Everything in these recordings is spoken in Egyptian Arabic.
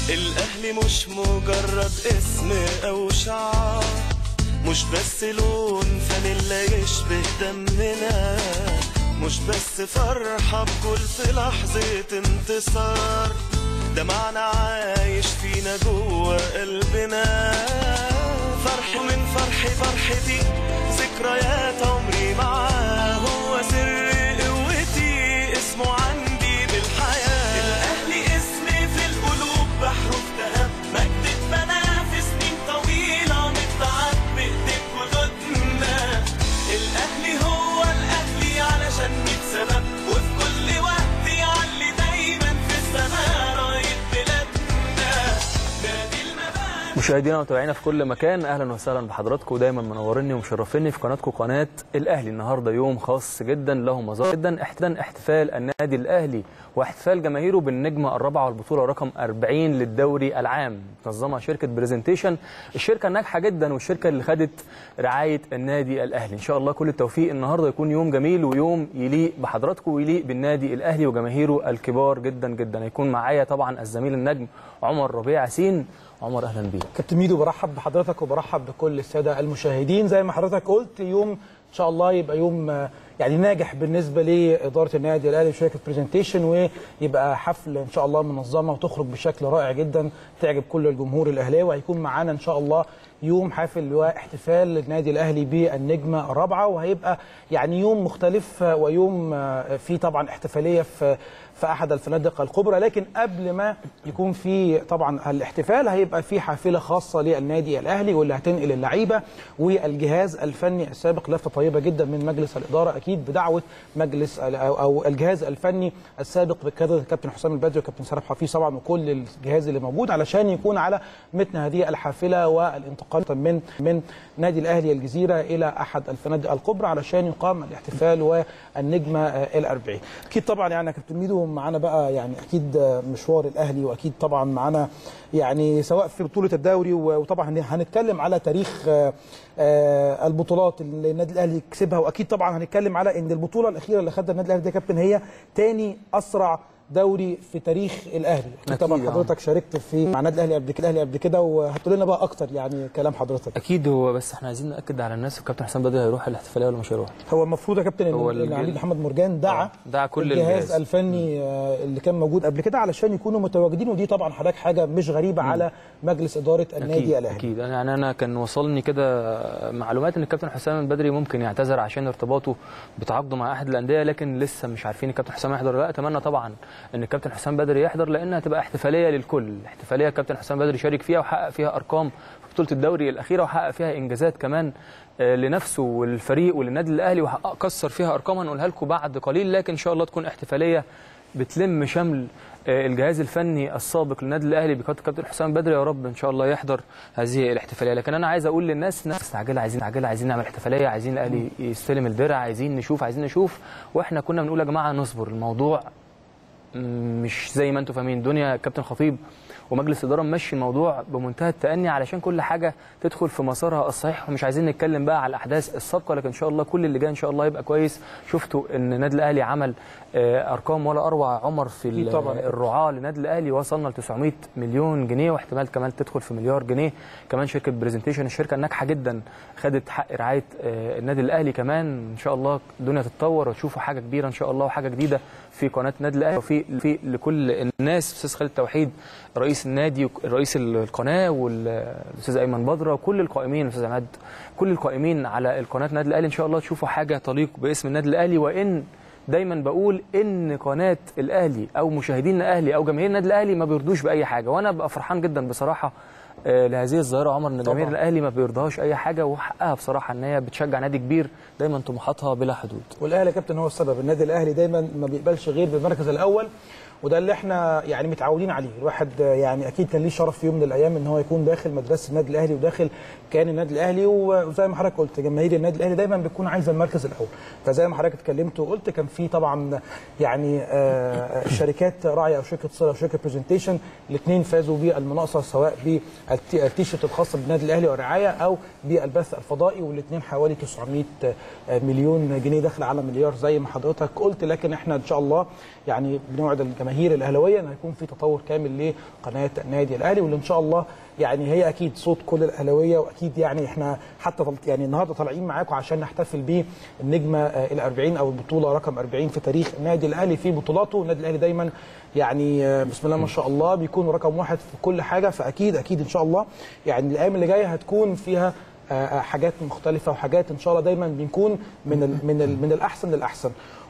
الأهلي مش مجرد اسم أو شعار مش بس لون فانيلا يشبه دمنا مش بس فرحة بكل في لحظة انتصار ده معنى عايش فينا جوه قلبنا فرح من فرحي فرحتي ذكريات عمري معاه هو سر قوتي اسمه عندي بالحياة الأهلي اسمي في القلوب بحرف ذهب مجد اتبنى في سنين طويلة متعب بإيديك وجودنا الأهلي هو الأهلي علشان ميت سبب وفي كل وقت يعلي دايما في السماء راية بلادنا نادي المبادئ مشاهدينا ومتابعينا في كل مكان اهلا وسهلا بحضراتكم دايما منوريني ومشرفيني في قناتكم قناه الاهلي النهارده يوم خاص جدا له مظاهر جدا احتفال احتفال النادي الاهلي واحتفال جماهيره بالنجمه الرابعه والبطوله رقم 40 للدوري العام نظمها شركه برزنتيشن الشركه الناجحه جدا والشركه اللي خدت رعايه النادي الاهلي ان شاء الله كل التوفيق النهارده يكون يوم جميل ويوم يليق بحضراتكم ويليق بالنادي الاهلي وجماهيره الكبار جدا جدا هيكون معايا طبعا الزميل النجم عمر ربيع ياسين عمر اهلا بيك كابتن ميدو برحب بحضرتك وبرحب بكل الساده المشاهدين زي ما حضرتك قلت يوم ان شاء الله يبقى يوم آه، يعني ناجح بالنسبه لاداره النادي الاهلي وشركه برزنتيشن ويبقى حفل ان شاء الله منظمه وتخرج بشكل رائع جدا تعجب كل الجمهور الاهلاوي وهيكون معانا ان شاء الله يوم حافل واحتفال النادي الاهلي بالنجمه الرابعه وهيبقى يعني يوم مختلف آه، ويوم آه، فيه طبعا احتفاليه في في احد الفنادق الكبرى لكن قبل ما يكون في طبعا الاحتفال هيبقى في حافله خاصه للنادي الاهلي واللي هتنقل اللعيبه والجهاز الفني السابق لفته طيبه جدا من مجلس الاداره اكيد بدعوه مجلس ال- او أو الجهاز الفني السابق بقياده الكابتن حسام البدري والكابتن سارح حفيظ طبعا وكل الجهاز اللي موجود علشان يكون على متن هذه الحافله والانتقال من من نادي الاهلي الجزيره الى احد الفنادق الكبرى علشان يقام الاحتفال والنجمه آه، الأربعين اكيد طبعا يعني يا كابتن ميدو معانا بقى يعني اكيد آه، مشوار الاهلي واكيد طبعا معانا يعني سواء في بطوله الدوري و- وطبعا هن- هنتكلم على تاريخ آه، آه، البطولات اللي النادي الاهلي كسبها واكيد طبعا هنتكلم على ان البطوله الاخيره اللي خدها النادي الاهلي دي يا كابتن هي تاني اسرع دوري في تاريخ الاهلي اكيد أكيد، طبعا آه. حضرتك شاركت في مع النادي الاهلي قبل كده الاهلي قبل كده وهتقول لنا بقى اكتر يعني كلام حضرتك اكيد هو بس احنا عايزين ناكد على الناس الكابتن حسام بدري هيروح الاحتفاليه ولا مش هيروح هو المفروض يا كابتن هو ان الج- العميد محمد مرجان دعا آه، دعا كل الجهاز الجهاز. الفني آه، اللي كان موجود قبل كده علشان يكونوا متواجدين ودي طبعا حضرتك حاجه مش غريبه على مجلس اداره النادي اكيد الاهلي اكيد انا يعني انا كان وصلني كده معلومات ان الكابتن حسام البدري ممكن يعتذر عشان ارتباطه بتعاقده مع احد الانديه لكن لسه مش عارفين الكابتن حسام يحضر ولا لا اتمنى طبعا ان الكابتن حسام بدري يحضر لانها هتبقى احتفاليه للكل احتفاليه الكابتن حسام بدري شارك فيها وحقق فيها ارقام في بطوله الدوري الاخيره وحقق فيها انجازات كمان آه، لنفسه والفريق وللنادي الاهلي وحقق كسر فيها ارقام هنقولها لكم بعد قليل لكن ان شاء الله تكون احتفاليه بتلم شمل آه، الجهاز الفني السابق للنادي الاهلي بقياده الكابتن حسام بدري يا رب ان شاء الله يحضر هذه الاحتفاليه لكن انا عايز اقول للناس ناس مستعجله عايزين عاجله عايزين نعمل احتفاليه عايزين الاهلي يستلم الدرع عايزين نشوف عايزين نشوف واحنا كنا بنقول يا جماعه نصبر الموضوع مش زي ما انتم فاهمين الدنيا كابتن خطيب ومجلس الاداره ممشي الموضوع بمنتهى التأني علشان كل حاجه تدخل في مسارها الصحيح ومش عايزين نتكلم بقى على الاحداث السابقه لكن ان شاء الله كل اللي جاي ان شاء الله يبقى كويس شفتوا ان النادي الاهلي عمل آه، ارقام ولا اروع عمر في أكيد ال- طبعاً. الرعاه للنادي الاهلي وصلنا ل 900 مليون جنيه واحتمال كمان تدخل في مليار جنيه كمان شركه برزنتيشن الشركه الناجحه جدا خدت حق رعايه آه، النادي الاهلي كمان ان شاء الله الدنيا تتطور وتشوفوا حاجه كبيره ان شاء الله وحاجه جديده في قناه النادي الاهلي وفي في لكل الناس استاذ خالد توحيد رئيس النادي رئيس القناه والاستاذ ايمن بدره وكل القائمين الاستاذ عماد كل القائمين على القناه النادي الاهلي ان شاء الله تشوفوا حاجه تليق باسم النادي الاهلي وان دايما بقول ان قناه الاهلي او مشاهدين الاهلي او جماهير النادي الاهلي ما بيرضوش باي حاجه وانا ببقى فرحان جدا بصراحه آه، لهذه الظاهره عمر ان جماهير طبعاً. الاهلي ما بيرضاهاش اي حاجه وحقها بصراحه ان هي بتشجع نادي كبير دايما طموحاتها بلا حدود والاهلي يا كابتن هو السبب النادي الاهلي دايما ما بيقبلش غير بالمركز الاول وده اللي احنا يعني متعودين عليه الواحد يعني اكيد كان ليه شرف في يوم من الايام ان هو يكون داخل مدرسه النادي الاهلي وداخل كيان النادي الاهلي وزي ما حضرتك قلت جماهير النادي الاهلي دايما بتكون عايزه المركز الاول فزي ما حضرتك اتكلمت وقلت كان في طبعا يعني آه، شركات راعيه او شركه صله وشركه برزنتيشن الاثنين فازوا بالمناقصه سواء بالتيشيرت الخاص بالنادي الاهلي والرعايه او بالبث الفضائي والاثنين حوالي 900 مليون جنيه داخل على مليار زي ما حضرتك قلت لكن احنا ان شاء الله يعني بنوعد الجماهير الجماهير الاهلاويه ان هيكون في تطور كامل لقناه النادي الاهلي واللي ان شاء الله يعني هي اكيد صوت كل الاهلاويه واكيد يعني احنا حتى طل- يعني النهارده طالعين معاكم عشان نحتفل بالنجمه ال 40 او البطوله رقم 40 في تاريخ النادي الاهلي في بطولاته النادي الاهلي دايما يعني آه، بسم الله ما شاء الله بيكون رقم واحد في كل حاجه فاكيد اكيد ان شاء الله يعني الايام اللي جايه هتكون فيها آه، آه، حاجات مختلفه وحاجات ان شاء الله دايما بنكون من ال من ال من الاحسن للاحسن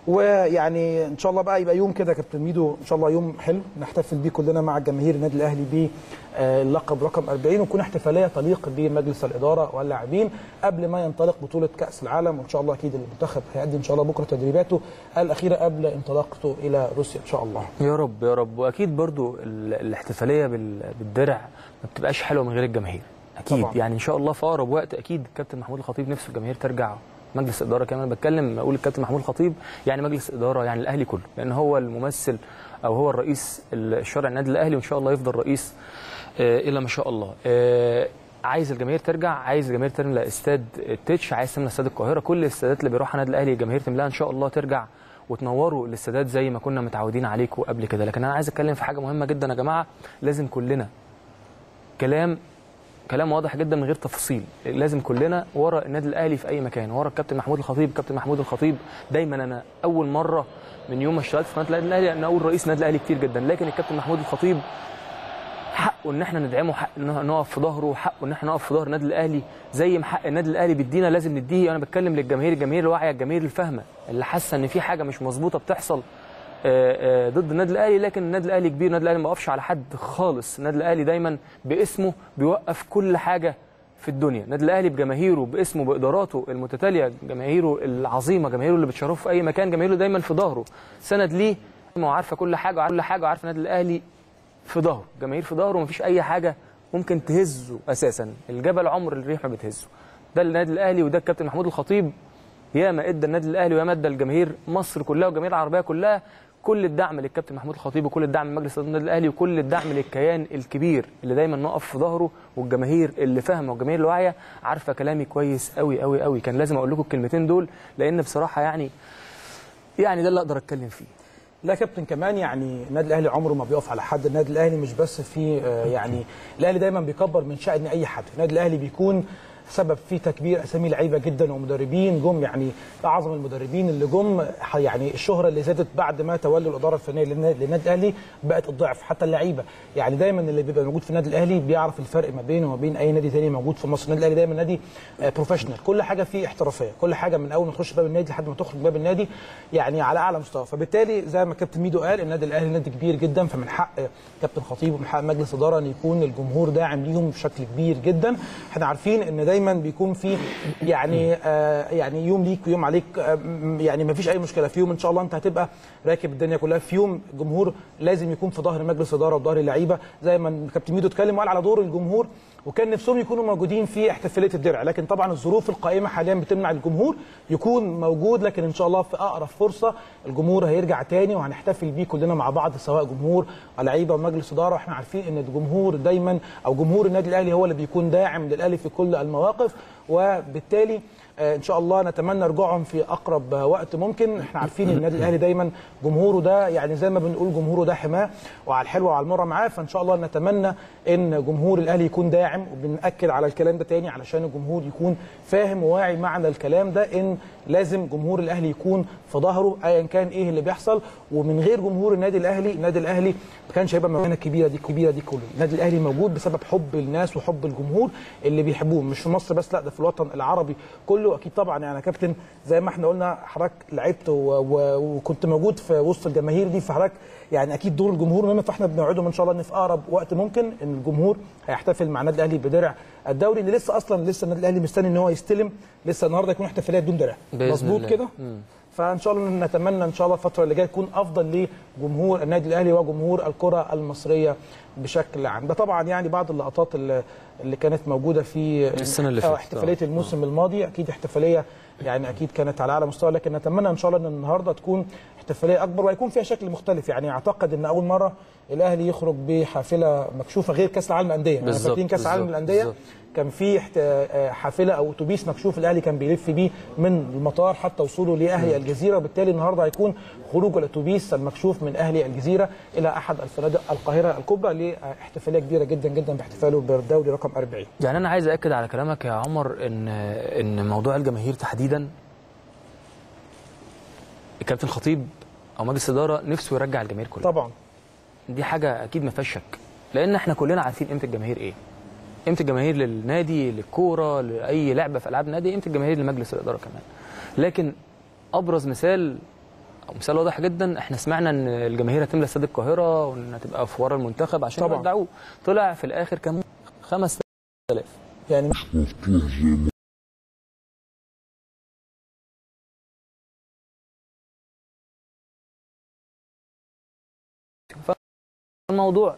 ويعني ان شاء الله بقى يبقى يوم كده يا كابتن ميدو ان شاء الله يوم حلو نحتفل بيه كلنا مع جماهير النادي الاهلي باللقب رقم 40 وتكون احتفاليه تليق بمجلس الاداره واللاعبين قبل ما ينطلق بطوله كاس العالم وان شاء الله اكيد المنتخب هيقدم ان شاء الله بكره تدريباته الاخيره قبل انطلاقته الى روسيا ان شاء الله يا رب يا رب واكيد برضو ال- الاحتفاليه بال- بالدرع ما بتبقاش حلوه من غير الجماهير اكيد طبعاً. يعني ان شاء الله في اقرب وقت اكيد الكابتن محمود الخطيب نفسه الجماهير ترجع مجلس اداره كمان أنا بتكلم اقول الكابتن محمود الخطيب يعني مجلس اداره يعني الاهلي كله لان هو الممثل او هو الرئيس الشرعي النادي الاهلي وان شاء الله يفضل رئيس آه، الى ما شاء الله آه، عايز الجماهير ترجع عايز الجماهير تملى استاد التتش عايز تملى استاد القاهره كل الاستادات اللي بيروحها النادي الاهلي الجماهير تملاها ان شاء الله ترجع وتنوروا الاستادات زي ما كنا متعودين عليكم قبل كده لكن انا عايز اتكلم في حاجه مهمه جدا يا جماعه لازم كلنا كلام كلام واضح جدا من غير تفاصيل لازم كلنا ورا النادي الاهلي في اي مكان ورا الكابتن محمود الخطيب الكابتن محمود الخطيب دايما انا اول مره من يوم ما اشتغلت في قناه النادي الاهلي انا اقول رئيس النادي الاهلي كتير جدا لكن الكابتن محمود الخطيب حقه ان احنا ندعمه حق ان نقف في ظهره حقه ان احنا نقف في ظهر النادي الاهلي زي ما حق النادي الاهلي بيدينا لازم نديه انا بتكلم للجماهير الجماهير الواعيه الجماهير الفاهمه اللي حاسه ان في حاجه مش مظبوطه بتحصل آه، آه، ضد النادي الاهلي لكن النادي الاهلي كبير النادي الاهلي ما وقفش على حد خالص النادي الاهلي دايما باسمه بيوقف كل حاجه في الدنيا النادي الاهلي بجماهيره باسمه باداراته المتتاليه جماهيره العظيمه جماهيره اللي بتشرفه في اي مكان جماهيره دايما في ظهره سند ليه وعارفه كل حاجه وعارفه كل حاجه وعارفه النادي الاهلي في ظهره جماهير في ظهره مفيش اي حاجه ممكن تهزه اساسا الجبل عمر الريح ما بتهزه ده النادي الاهلي وده الكابتن محمود الخطيب ياما ادى النادي الاهلي وياما ادى الجماهير مصر كلها والجماهير العربيه كلها كل الدعم للكابتن محمود الخطيب وكل الدعم لمجلس اداره النادي الاهلي وكل الدعم للكيان الكبير اللي دايما نقف في ظهره والجماهير اللي فاهمه والجماهير اللي واعيه عارفه كلامي كويس قوي قوي قوي كان لازم اقول لكم الكلمتين دول لان بصراحه يعني يعني ده اللي اقدر اتكلم فيه لا يا كابتن كمان يعني النادي الاهلي عمره ما بيقف على حد النادي الاهلي مش بس في آه، يعني الاهلي دايما بيكبر من شأن اي حد النادي الاهلي بيكون سبب في تكبير اسامي لعيبه جدا ومدربين جم يعني اعظم المدربين اللي جم ح- يعني الشهره اللي زادت بعد ما تولوا الاداره الفنيه للنا- للنادي الاهلي بقت الضعف حتى اللعيبه يعني دايما اللي بيبقى موجود في النادي الاهلي بيعرف الفرق ما بينه وما بين اي نادي تاني موجود في مصر النادي الاهلي دايما نادي بروفيشنال كل حاجه فيه احترافيه كل حاجه من اول ما تخش باب النادي لحد ما تخرج باب النادي يعني على اعلى مستوى فبالتالي زي ما كابتن ميدو قال النادي الاهلي نادي كبير جدا فمن حق كابتن خطيب ومن حق مجلس اداره ان يكون الجمهور داعم ليهم بشكل كبير جدا احنا عارفين ان دايما بيكون في يعني آه يعني يوم ليك ويوم عليك آه م- يعني ما فيش اي مشكله في يوم ان شاء الله انت هتبقى راكب الدنيا كلها في يوم الجمهور لازم يكون في ظهر مجلس اداره وظهر اللعيبه زي ما كابتن ميدو اتكلم وقال على دور الجمهور وكان نفسهم يكونوا موجودين في احتفاليه الدرع لكن طبعا الظروف القائمه حاليا بتمنع الجمهور يكون موجود لكن ان شاء الله في اقرب فرصه الجمهور هيرجع تاني وهنحتفل بيه كلنا مع بعض سواء جمهور لعيبه ومجلس اداره واحنا عارفين ان الجمهور دايما او جمهور النادي الاهلي هو اللي بيكون داعم للاهلي في كل المواقف وبالتالي آه، ان شاء الله نتمنى رجوعهم في اقرب آه، وقت ممكن احنا عارفين ان النادي الاهلي دايما جمهوره ده يعني زي ما بنقول جمهوره ده حماه وعلى الحلوه وعلى المره معاه فان شاء الله نتمنى ان جمهور الاهلي يكون داعم وبنأكد على الكلام ده تاني علشان الجمهور يكون فاهم وواعي معنى الكلام ده ان لازم جمهور الاهلي يكون في ظهره ايا كان ايه اللي بيحصل ومن غير جمهور النادي الاهلي النادي الاهلي ما كانش هيبقى المكانه الكبيره دي الكبيره دي كله النادي الاهلي موجود بسبب حب الناس وحب الجمهور اللي بيحبوه مش في مصر بس لا ده في الوطن العربي كله اكيد طبعا يعني يا كابتن زي ما احنا قلنا حضرتك لعبت و... و... وكنت موجود في وسط الجماهير دي فحضرتك يعني اكيد دور الجمهور مهم فاحنا بنوعدهم ان شاء الله ان في اقرب وقت ممكن ان الجمهور هيحتفل مع النادي الاهلي بدرع الدوري اللي لسه اصلا لسه النادي الاهلي مستني ان هو يستلم لسه النهارده يكون احتفاليه بدون درع بإذن مظبوط الله. كده فان شاء الله نتمنى ان شاء الله الفتره اللي جايه تكون افضل لجمهور النادي الاهلي وجمهور الكره المصريه بشكل عام ده طبعا يعني بعض اللقطات اللي اللي كانت موجوده في السنة اللي آه، فاتت. احتفاليه الموسم الماضي اكيد احتفاليه يعني اكيد كانت على اعلى مستوى لكن نتمنى ان شاء الله ان النهارده تكون احتفاليه اكبر ويكون فيها شكل مختلف يعني اعتقد ان اول مره الاهلي يخرج بحافله مكشوفه غير كاس العالم للانديه يعني بالظبط، فاكرين كاس العالم بالظبط، للانديه بالظبط. كان في احت- آه، حافله او اتوبيس مكشوف الاهلي كان بيلف بيه من المطار حتى وصوله لاهلي الجزيره وبالتالي النهارده هيكون خروج الاتوبيس المكشوف من اهلي الجزيره الى احد الفنادق القاهره الكبرى لاحتفاليه كبيره جدا جدا باحتفاله بالدوري رقم 40 يعني انا عايز اكد على كلامك يا عمر ان ان موضوع الجماهير تحديدا الكابتن خطيب او مجلس الاداره نفسه يرجع الجماهير كلها طبعا دي حاجه اكيد ما فيهاش شك لان احنا كلنا عارفين قيمه الجماهير ايه قيمه الجماهير للنادي للكوره لاي لعبه في العاب نادي قيمه الجماهير لمجلس الاداره كمان لكن ابرز مثال او مثال واضح جدا احنا سمعنا ان الجماهير هتملى استاد القاهره وان هتبقى في ورا المنتخب عشان طبعاً. يودعوه طلع في الاخر كام 5000 يعني الموضوع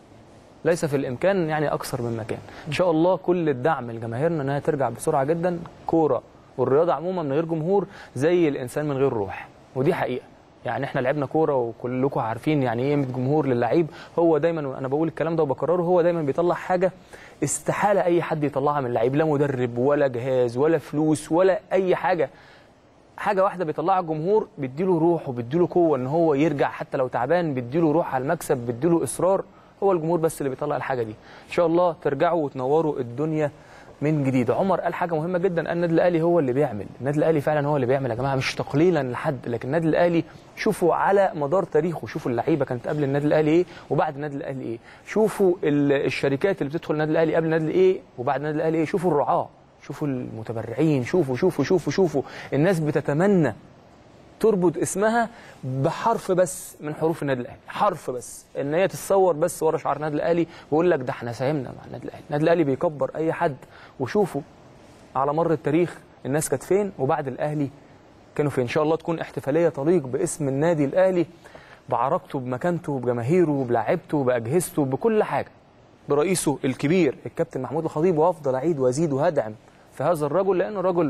ليس في الامكان يعني اكثر من مكان ان شاء الله كل الدعم لجماهيرنا انها ترجع بسرعه جدا كوره والرياضه عموما من غير جمهور زي الانسان من غير روح ودي حقيقه يعني احنا لعبنا كوره وكلكم عارفين يعني ايه قيمه جمهور للعيب هو دايما وانا بقول الكلام ده وبكرره هو دايما بيطلع حاجه استحاله اي حد يطلعها من اللعيب لا مدرب ولا جهاز ولا فلوس ولا اي حاجه حاجه واحده بيطلعها الجمهور بيديله روح وبيديله قوه ان هو يرجع حتى لو تعبان بيديله روح على المكسب بيديله اصرار هو الجمهور بس اللي بيطلع الحاجه دي ان شاء الله ترجعوا وتنوروا الدنيا من جديد عمر قال حاجه مهمه جدا قال النادي الاهلي هو اللي بيعمل النادي الاهلي فعلا هو اللي بيعمل يا جماعه مش تقليلا لحد لكن النادي الاهلي شوفوا على مدار تاريخه شوفوا اللعيبه كانت قبل النادي الاهلي ايه وبعد النادي الاهلي ايه شوفوا ال- الشركات اللي بتدخل النادي الاهلي قبل النادي ايه وبعد النادي الاهلي ايه شوفوا الرعاه شوفوا المتبرعين شوفوا شوفوا شوفوا شوفوا الناس بتتمنى تربط اسمها بحرف بس من حروف النادي الاهلي حرف بس ان هي تتصور بس ورا شعار النادي الاهلي ويقول لك ده احنا ساهمنا مع النادي الاهلي النادي الاهلي بيكبر اي حد وشوفوا على مر التاريخ الناس كانت فين وبعد الاهلي كانوا فين ان شاء الله تكون احتفاليه تليق باسم النادي الاهلي بعراقته بمكانته بجماهيره بلاعيبته باجهزته بكل حاجه برئيسه الكبير الكابتن محمود الخطيب وافضل اعيد وازيد وهدعم في هذا الرجل لانه رجل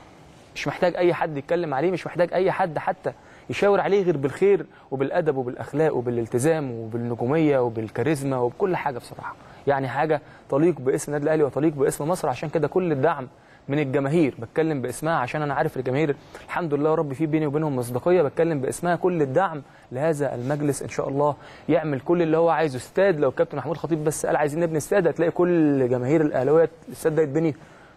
مش محتاج اي حد يتكلم عليه مش محتاج اي حد حتى يشاور عليه غير بالخير وبالادب وبالاخلاق وبالالتزام وبالنجوميه وبالكاريزما وبكل حاجه بصراحه يعني حاجه تليق باسم النادي الاهلي وتليق باسم مصر عشان كده كل الدعم من الجماهير بتكلم باسمها عشان انا عارف الجماهير الحمد لله يا رب في بيني وبينهم مصداقيه بتكلم باسمها كل الدعم لهذا المجلس ان شاء الله يعمل كل اللي هو عايزه استاد لو الكابتن محمود خطيب بس قال عايزين نبني استاد هتلاقي كل جماهير الاهلاويه الاستاد ده يتبني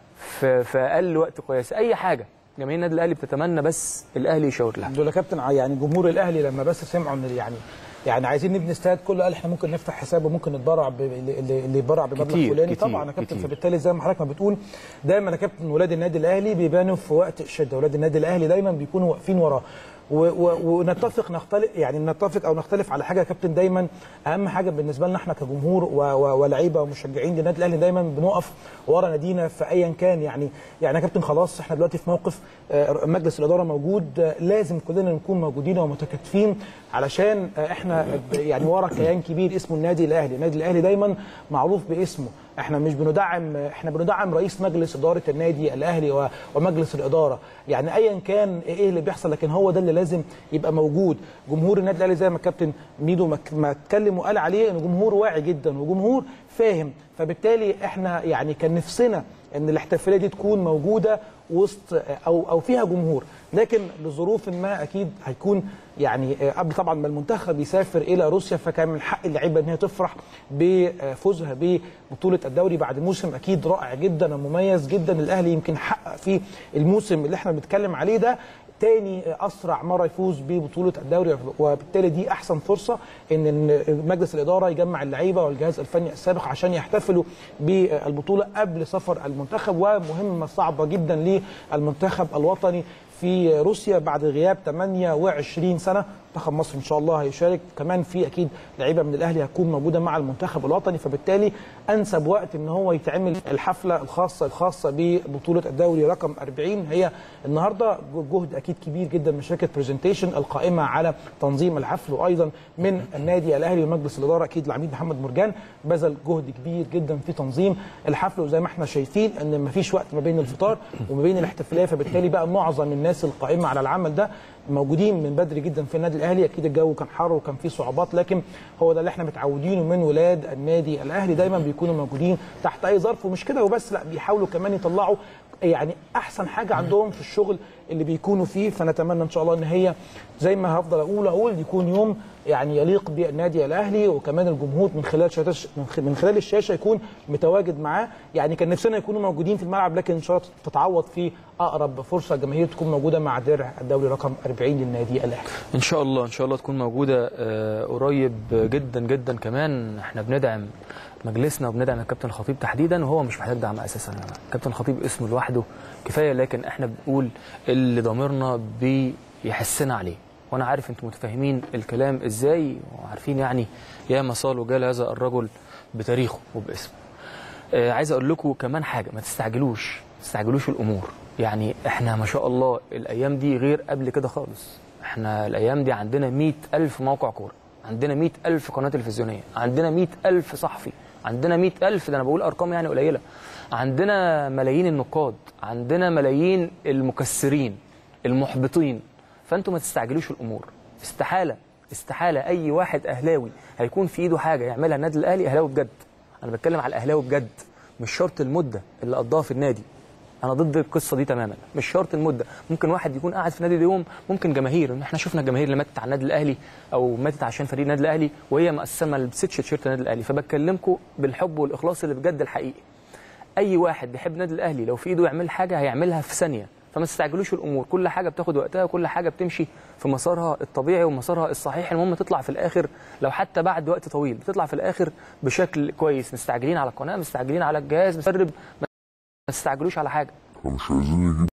في, في اقل وقت كويس اي حاجه جماهير النادي الاهلي بتتمنى بس الاهلي يشاور لها دول يا كابتن ع- يعني جمهور الاهلي لما بس سمعوا ان يعني يعني عايزين نبني استاد كله قال احنا ممكن نفتح حساب وممكن نتبرع ب- اللي اللي يتبرع بمبلغ كتير، فلاني كتير، طبعا يا كابتن كتير. فبالتالي زي ما حضرتك ما بتقول دايما يا كابتن ولاد النادي الاهلي بيبانوا في وقت الشده ولاد النادي الاهلي دايما بيكونوا واقفين وراه و- و- ونتفق نختلف يعني نتفق او نختلف على حاجه يا كابتن دايما اهم حاجه بالنسبه لنا احنا كجمهور و- و- ولاعيبه ومشجعين للنادي الاهلي دايما بنقف ورا نادينا في ايا كان يعني يعني يا كابتن خلاص احنا دلوقتي في موقف آه، مجلس الاداره موجود آه، لازم كلنا نكون موجودين ومتكاتفين علشان آه، احنا ب- يعني ورا كيان كبير اسمه النادي الاهلي النادي الاهلي دايما معروف باسمه احنا مش بندعم احنا بندعم رئيس مجلس اداره النادي الاهلي و- ومجلس الاداره يعني ايا كان ايه اللي بيحصل لكن هو ده اللي لازم يبقى موجود جمهور النادي الاهلي زي ما الكابتن ميدو ما ك- ما اتكلم وقال عليه انه جمهور واعي جدا وجمهور فاهم فبالتالي احنا يعني كان نفسنا ان الاحتفاليه دي تكون موجوده وسط او او فيها جمهور لكن لظروف ما اكيد هيكون يعني قبل طبعا ما المنتخب يسافر الى روسيا فكان من حق اللعيبه ان هي تفرح بفوزها ببطوله الدوري بعد موسم اكيد رائع جدا ومميز جدا الاهلي يمكن حقق فيه الموسم اللي احنا بنتكلم عليه ده تاني اسرع مره يفوز ببطوله الدوري وبالتالي دي احسن فرصه ان إن مجلس الاداره يجمع اللعيبه والجهاز الفني السابق عشان يحتفلوا بالبطوله قبل سفر المنتخب ومهمه صعبه جدا للمنتخب الوطني في روسيا بعد غياب 28 سنه منتخب مصر ان شاء الله هيشارك كمان في اكيد لعيبه من الاهلي هتكون موجوده مع المنتخب الوطني فبالتالي انسب وقت ان هو يتعمل الحفله الخاصه الخاصه ببطوله الدوري رقم 40 هي النهارده جهد اكيد كبير جدا من شركه برزنتيشن القائمه على تنظيم الحفل وايضا من النادي الاهلي ومجلس الاداره اكيد العميد محمد مرجان بذل جهد كبير جدا في تنظيم الحفل وزي ما احنا شايفين ان مفيش وقت ما بين الفطار وما بين الاحتفاليه فبالتالي بقى معظم الناس القائمه على العمل ده موجودين من بدري جدا في النادي الاهلي اكيد الجو كان حر وكان فيه صعوبات لكن هو ده اللي احنا متعودينه من ولاد النادي الاهلي دايما بيكونوا موجودين تحت اي ظرف ومش كده وبس لا بيحاولوا كمان يطلعوا يعني احسن حاجه عندهم في الشغل اللي بيكونوا فيه فنتمنى ان شاء الله ان هي زي ما هفضل اقول اقول يكون يوم يعني يليق بالنادي الاهلي وكمان الجمهور من خلال شاشة من خ- من خلال الشاشه يكون متواجد معاه يعني كان نفسنا يكونوا موجودين في الملعب لكن ان شاء الله تتعوض في اقرب فرصه جماهير تكون موجوده مع درع الدوري رقم 40 للنادي الاهلي ان شاء الله ان شاء الله تكون موجوده آه، قريب جدا جدا كمان احنا بندعم مجلسنا وبندعم الكابتن الخطيب تحديدا وهو مش محتاج دعم اساسا الكابتن الخطيب اسمه لوحده كفايه لكن احنا بنقول اللي ضميرنا بيحسنا عليه وانا عارف انتم متفاهمين الكلام ازاي وعارفين يعني يا مسال وجال هذا الرجل بتاريخه وباسمه آه، عايز اقول لكم كمان حاجه ما تستعجلوش ما تستعجلوش الامور يعني احنا ما شاء الله الايام دي غير قبل كده خالص احنا الايام دي عندنا مئة ألف موقع كوره عندنا مئة ألف قناه تلفزيونيه عندنا مئة ألف صحفي عندنا مئة ألف ده انا بقول ارقام يعني قليله عندنا ملايين النقاد عندنا ملايين المكسرين المحبطين فانتوا ما تستعجلوش الامور استحاله استحاله اي واحد اهلاوي هيكون في ايده حاجه يعملها النادي الاهلي اهلاوي بجد انا بتكلم على الاهلاوي بجد مش شرط المده اللي قضاها في النادي انا ضد القصه دي تماما مش شرط المده ممكن واحد يكون قاعد في النادي اليوم ممكن جماهير احنا شفنا الجماهير اللي ماتت على النادي الاهلي او ماتت عشان فريق النادي الاهلي وهي مقسمه ما لبستش تيشيرت النادي الاهلي فبكلمكم بالحب والاخلاص اللي بجد الحقيقي اي واحد بيحب النادي الاهلي لو في ايده يعمل حاجه هيعملها في ثانيه فما تستعجلوش الامور كل حاجه بتاخد وقتها وكل حاجه بتمشي في مسارها الطبيعي ومسارها الصحيح المهم تطلع في الاخر لو حتى بعد وقت طويل بتطلع في الاخر بشكل كويس مستعجلين على القناه مستعجلين على الجهاز مدرب ما تستعجلوش على حاجه مش عايزين نجيب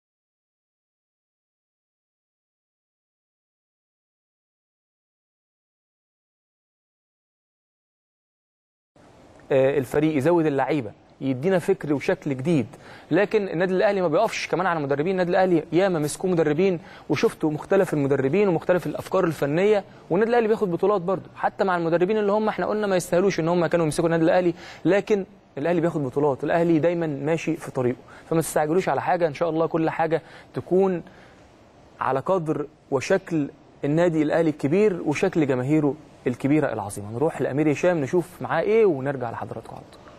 آه، الفريق يزود اللعيبه يدينا فكر وشكل جديد لكن النادي الاهلي ما بيقفش كمان على مدربين النادي الاهلي ياما مسكوه مدربين وشفتوا مختلف المدربين ومختلف الافكار الفنيه والنادي الاهلي بياخد بطولات برضه حتى مع المدربين اللي هم احنا قلنا ما يستاهلوش ان هم كانوا يمسكوا النادي الاهلي لكن الاهلي بياخد بطولات الاهلي دايما ماشي في طريقه فما تستعجلوش على حاجه ان شاء الله كل حاجه تكون على قدر وشكل النادي الاهلي الكبير وشكل جماهيره الكبيره العظيمه نروح لامير هشام نشوف معاه ايه ونرجع لحضراتكم على طول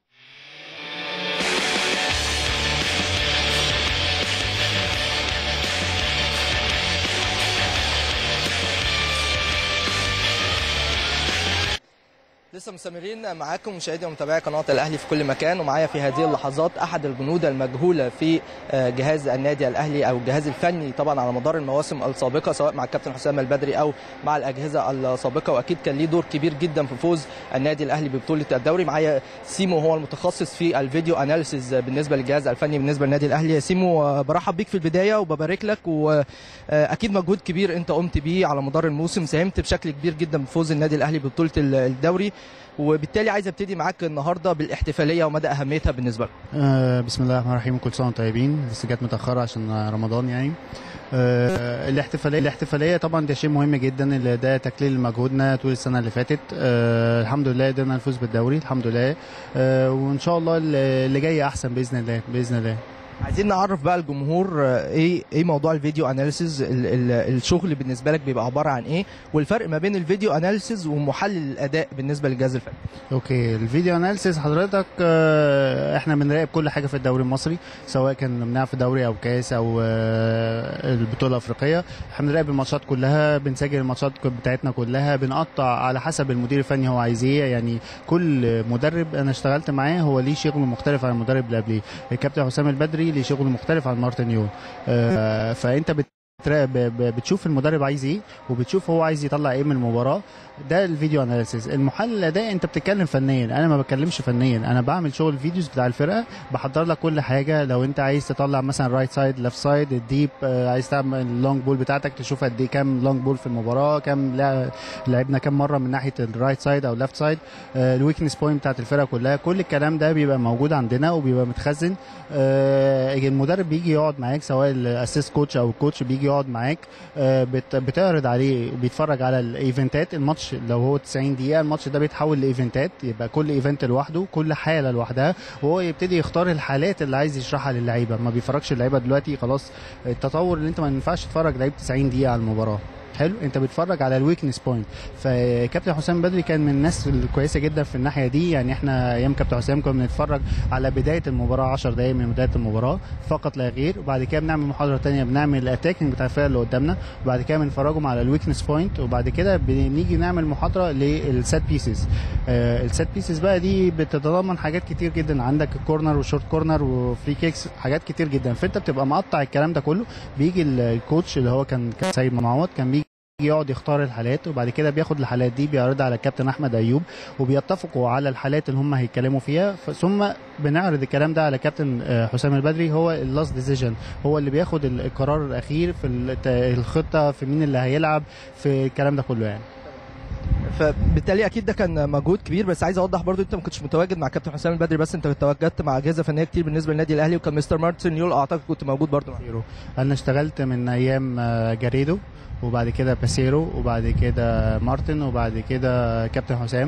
لسه مستمرين معاكم مشاهدي ومتابعي قناه الاهلي في كل مكان ومعايا في هذه اللحظات احد الجنود المجهوله في آه، جهاز النادي الاهلي او الجهاز الفني طبعا على مدار المواسم السابقه سواء مع الكابتن حسام البدري او مع الاجهزه السابقه واكيد كان ليه دور كبير جدا في فوز النادي الاهلي ببطوله الدوري معايا سيمو هو المتخصص في الفيديو اناليسيز بالنسبه للجهاز الفني بالنسبه للنادي الاهلي يا سيمو آه، برحب بيك في البدايه وببارك لك واكيد مجهود كبير انت قمت بيه على مدار الموسم ساهمت بشكل كبير جدا بفوز النادي الاهلي ببطوله الدوري وبالتالي عايز ابتدي معاك النهارده بالاحتفاليه ومدى اهميتها بالنسبه لك آه، بسم الله الرحمن الرحيم كل سنه وانتم طيبين لسه جت متاخره عشان رمضان يعني آه، الاحتفاليه الاحتفاليه طبعا ده شيء مهم جدا اللي ده تكليل مجهودنا طول السنه اللي فاتت آه، الحمد لله قدرنا نفوز بالدوري الحمد لله آه، وان شاء الله اللي جاي احسن باذن الله باذن الله عايزين نعرف بقى الجمهور آه، ايه ايه موضوع الفيديو اناليسيز ال- ال- الشغل بالنسبه لك بيبقى عباره عن ايه والفرق ما بين الفيديو اناليسيز ومحلل الاداء بالنسبه للجهاز الفني اوكي الفيديو اناليسيس حضرتك آه، احنا بنراقب كل حاجه في الدوري المصري سواء كان بنلعب في دوري او كاس او آه، البطوله الافريقيه احنا بنراقب الماتشات كلها بنسجل الماتشات بتاعتنا كلها بنقطع على حسب المدير الفني هو عايز ايه يعني كل مدرب انا اشتغلت معاه هو ليه شغل مختلف عن المدرب اللي قبليه الكابتن حسام البدري ليه شغل مختلف عن مارتن يون آه، فانت بت بتراقب- ب- ب- بتشوف المدرب عايز ايه وبتشوف هو عايز يطلع ايه من المباراه ده الفيديو اناليسيس المحلل الاداء انت بتتكلم فنيا انا ما بتكلمش فنيا انا بعمل شغل الفيديوز بتاع الفرقه بحضر لك كل حاجه لو انت عايز تطلع مثلا رايت سايد ليفت سايد الديب آه، عايز تعمل اللونج بول بتاعتك تشوف قد ايه كام لونج بول في المباراه كام لع- لعبنا كام مره من ناحيه الرايت سايد او ليفت سايد الويكنس بوينت بتاعت الفرقه كلها كل الكلام ده بيبقى موجود عندنا وبيبقى متخزن آه، المدرب بيجي يقعد معاك سواء الاسيست كوتش او الكوتش بيجي يقعد معاك آه، بت- بتعرض عليه بيتفرج على الايفنتات الماتش لو هو 90 دقيقه الماتش ده بيتحول لايفنتات يبقى كل ايفنت لوحده كل حاله لوحدها وهو يبتدي يختار الحالات اللي عايز يشرحها للعيبه ما بيفرجش اللعيبه دلوقتي خلاص التطور اللي انت ما ينفعش تتفرج لعيب 90 دقيقه على المباراه حلو انت بتتفرج على الويكنس بوينت فكابتن حسام بدري كان من الناس الكويسه جدا في الناحيه دي يعني احنا ايام كابتن حسام كنا بنتفرج على بدايه المباراه 10 دقائق من بدايه المباراه فقط لا غير وبعد كده بنعمل محاضره تانية بنعمل الاتاكينج بتاع الفرقه اللي قدامنا وبعد كده بنفرجهم على الويكنس بوينت وبعد كده بنيجي نعمل محاضره للسات بيسز السات بيسز بقى دي بتتضمن حاجات كتير جدا عندك الكورنر والشورت كورنر وفري كيكس حاجات كتير جدا فانت بتبقى مقطع الكلام ده كله بيجي ال- الكوتش اللي هو كان كان سيد معوض كان بيجي يقعد يختار الحالات وبعد كده بياخد الحالات دي بيعرضها على الكابتن احمد ايوب وبيتفقوا على الحالات اللي هم هيتكلموا فيها ف- ثم بنعرض الكلام ده على كابتن آه، حسام البدري هو اللاست ديسيجن هو اللي بياخد ال- القرار الاخير في الت- الخطه في مين اللي هيلعب في الكلام ده كله يعني فبالتالي اكيد ده كان مجهود كبير بس عايز اوضح برضو انت ما كنتش متواجد مع كابتن حسام البدري بس انت تواجدت مع اجهزه فنيه كتير بالنسبه للنادي الاهلي وكان مستر مارتن يول اعتقد كنت موجود برضو معاه باسيرو انا اشتغلت من ايام آه، جاريدو وبعد كده باسيرو وبعد كده مارتن وبعد كده كابتن حسام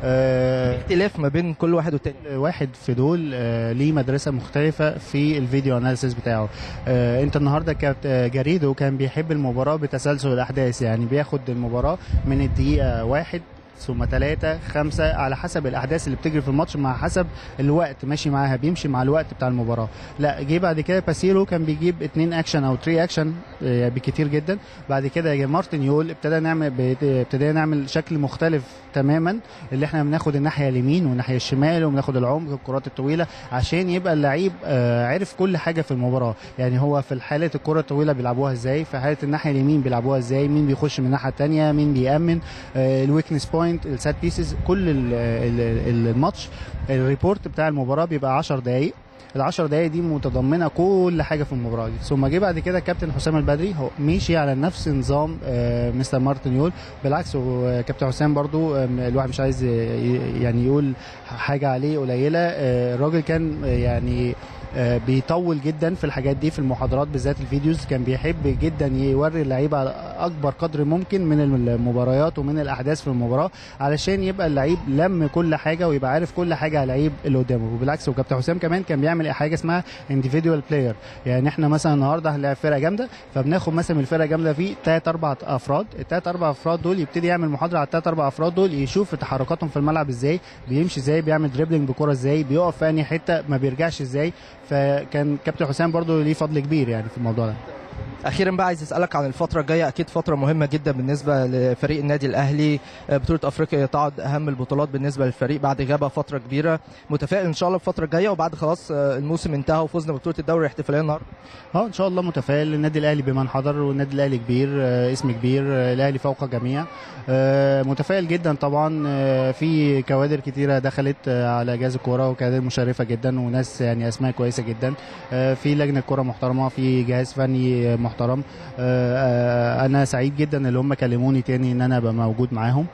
آه، اختلاف ما بين كل واحد والتاني واحد في دول آه، ليه مدرسه مختلفه في الفيديو اناليسيس بتاعه آه، انت النهارده كابت آه، جاريدو كان بيحب المباراه بتسلسل الاحداث يعني بياخد المباراه من الدقيقه واحد ثم ثلاثة خمسة على حسب الأحداث اللي بتجري في الماتش مع حسب الوقت ماشي معاها بيمشي مع الوقت بتاع المباراة لا جه بعد كده باسيرو كان بيجيب اتنين أكشن أو تري أكشن آه، بكتير جدا بعد كده جه مارتن يول ابتدى نعمل بت- ابتدينا نعمل شكل مختلف تماما اللي احنا بناخد الناحيه اليمين والناحيه الشمال وبناخد العمق الكرات الطويله عشان يبقى اللعيب آه، عرف كل حاجه في المباراه يعني هو في حاله الكره الطويله بيلعبوها ازاي في حاله الناحيه اليمين بيلعبوها ازاي مين بيخش من الناحيه الثانيه مين بيامن الويكنس بوينت السات بيسز كل ال- ال- ال- الماتش الريبورت بتاع المباراه بيبقى 10 دقائق العشر دقايق دي متضمنه كل حاجه في المباراه دي ثم جه بعد كده كابتن حسام البدري هو مشي على نفس نظام آه، مستر مارتن يول بالعكس هو كابتن حسام برضو آم، الواحد مش عايز ي- يعني يقول حاجه عليه قليله آه، الراجل كان آه، يعني آه، بيطول جدا في الحاجات دي في المحاضرات بالذات الفيديوز كان بيحب جدا يوري اللعيبه على اكبر قدر ممكن من المباريات ومن الاحداث في المباراه علشان يبقى اللعيب لم كل حاجه ويبقى عارف كل حاجه على اللعيب اللي قدامه وبالعكس وكابتن حسام كمان كان بيعمل حاجه اسمها انديفيدوال بلاير يعني احنا مثلا النهارده هنلاعب فرقه جامده فبناخد مثلا من الفرقه الجامده فيه ثلاث اربع افراد الثلاث اربع افراد دول يبتدي يعمل محاضره على الثلاث اربع افراد دول يشوف تحركاتهم في الملعب ازاي بيمشي ازاي بيعمل دريبلينج بكره ازاي بيقف في انهي حته ما بيرجعش ازاي فكان كابتن حسام برضو ليه فضل كبير يعني في الموضوع ده اخيرا بقى عايز اسالك عن الفتره الجايه اكيد فتره مهمه جدا بالنسبه لفريق النادي الاهلي آه، بطوله افريقيا تعد اهم البطولات بالنسبه للفريق بعد غيابها فتره كبيره متفائل ان شاء الله الفتره الجايه وبعد خلاص آه، الموسم انتهى وفزنا ببطوله الدوري الاحتفاليه النهارده اه ان شاء الله متفائل النادي الاهلي بمن حضر والنادي الاهلي كبير آه، اسم كبير آه، الاهلي فوق جميع آه، متفائل جدا طبعا آه، في كوادر كتيره دخلت آه، على جهاز الكوره وكوادر مشرفه جدا وناس يعني اسماء كويسه جدا آه، في لجنه كوره محترمه في جهاز فني آه، محترم آه، آه، انا سعيد جدا اللي هم كلموني تاني ان انا ابقى موجود معاهم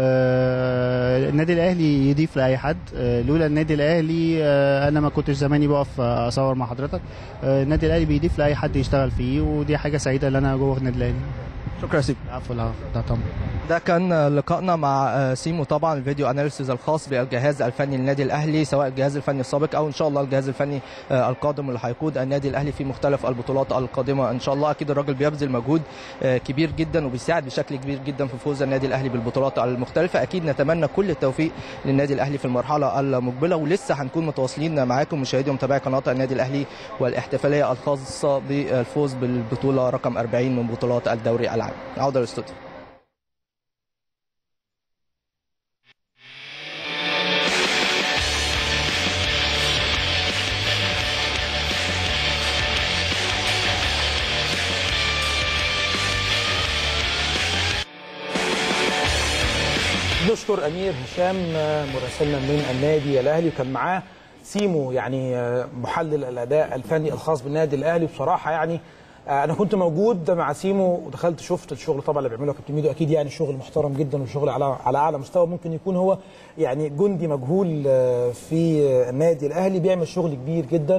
آه، النادي الاهلي يضيف لاي حد آه، لولا النادي الاهلي آه، انا ما كنتش زماني بقف آه، اصور مع حضرتك آه، النادي الاهلي بيضيف لاي حد يشتغل فيه ودي حاجه سعيده ان انا جوه النادي الاهلي شكرا يا سيدي العفو العفو ده طبعا ده كان لقائنا مع سيمو طبعا الفيديو اناليسيز الخاص بالجهاز الفني للنادي الاهلي سواء الجهاز الفني السابق او ان شاء الله الجهاز الفني القادم اللي هيقود النادي الاهلي في مختلف البطولات القادمه ان شاء الله اكيد الراجل بيبذل مجهود كبير جدا وبيساعد بشكل كبير جدا في فوز النادي الاهلي بالبطولات المختلفه اكيد نتمنى كل التوفيق للنادي الاهلي في المرحله المقبله ولسه هنكون متواصلين معاكم مشاهدي ومتابعي قناه النادي الاهلي والاحتفاليه الخاصه بالفوز بالبطوله رقم 40 من بطولات الدوري العام عوده للاستوديو نشكر امير هشام مراسلنا من النادي الاهلي وكان معاه سيمو يعني محلل الاداء الفني الخاص بالنادي الاهلي بصراحه يعني انا كنت موجود مع سيمو ودخلت شفت الشغل طبعا اللي بيعمله كابتن ميدو اكيد يعني شغل محترم جدا وشغل على على اعلى مستوى ممكن يكون هو يعني جندي مجهول في النادي الاهلي بيعمل شغل كبير جدا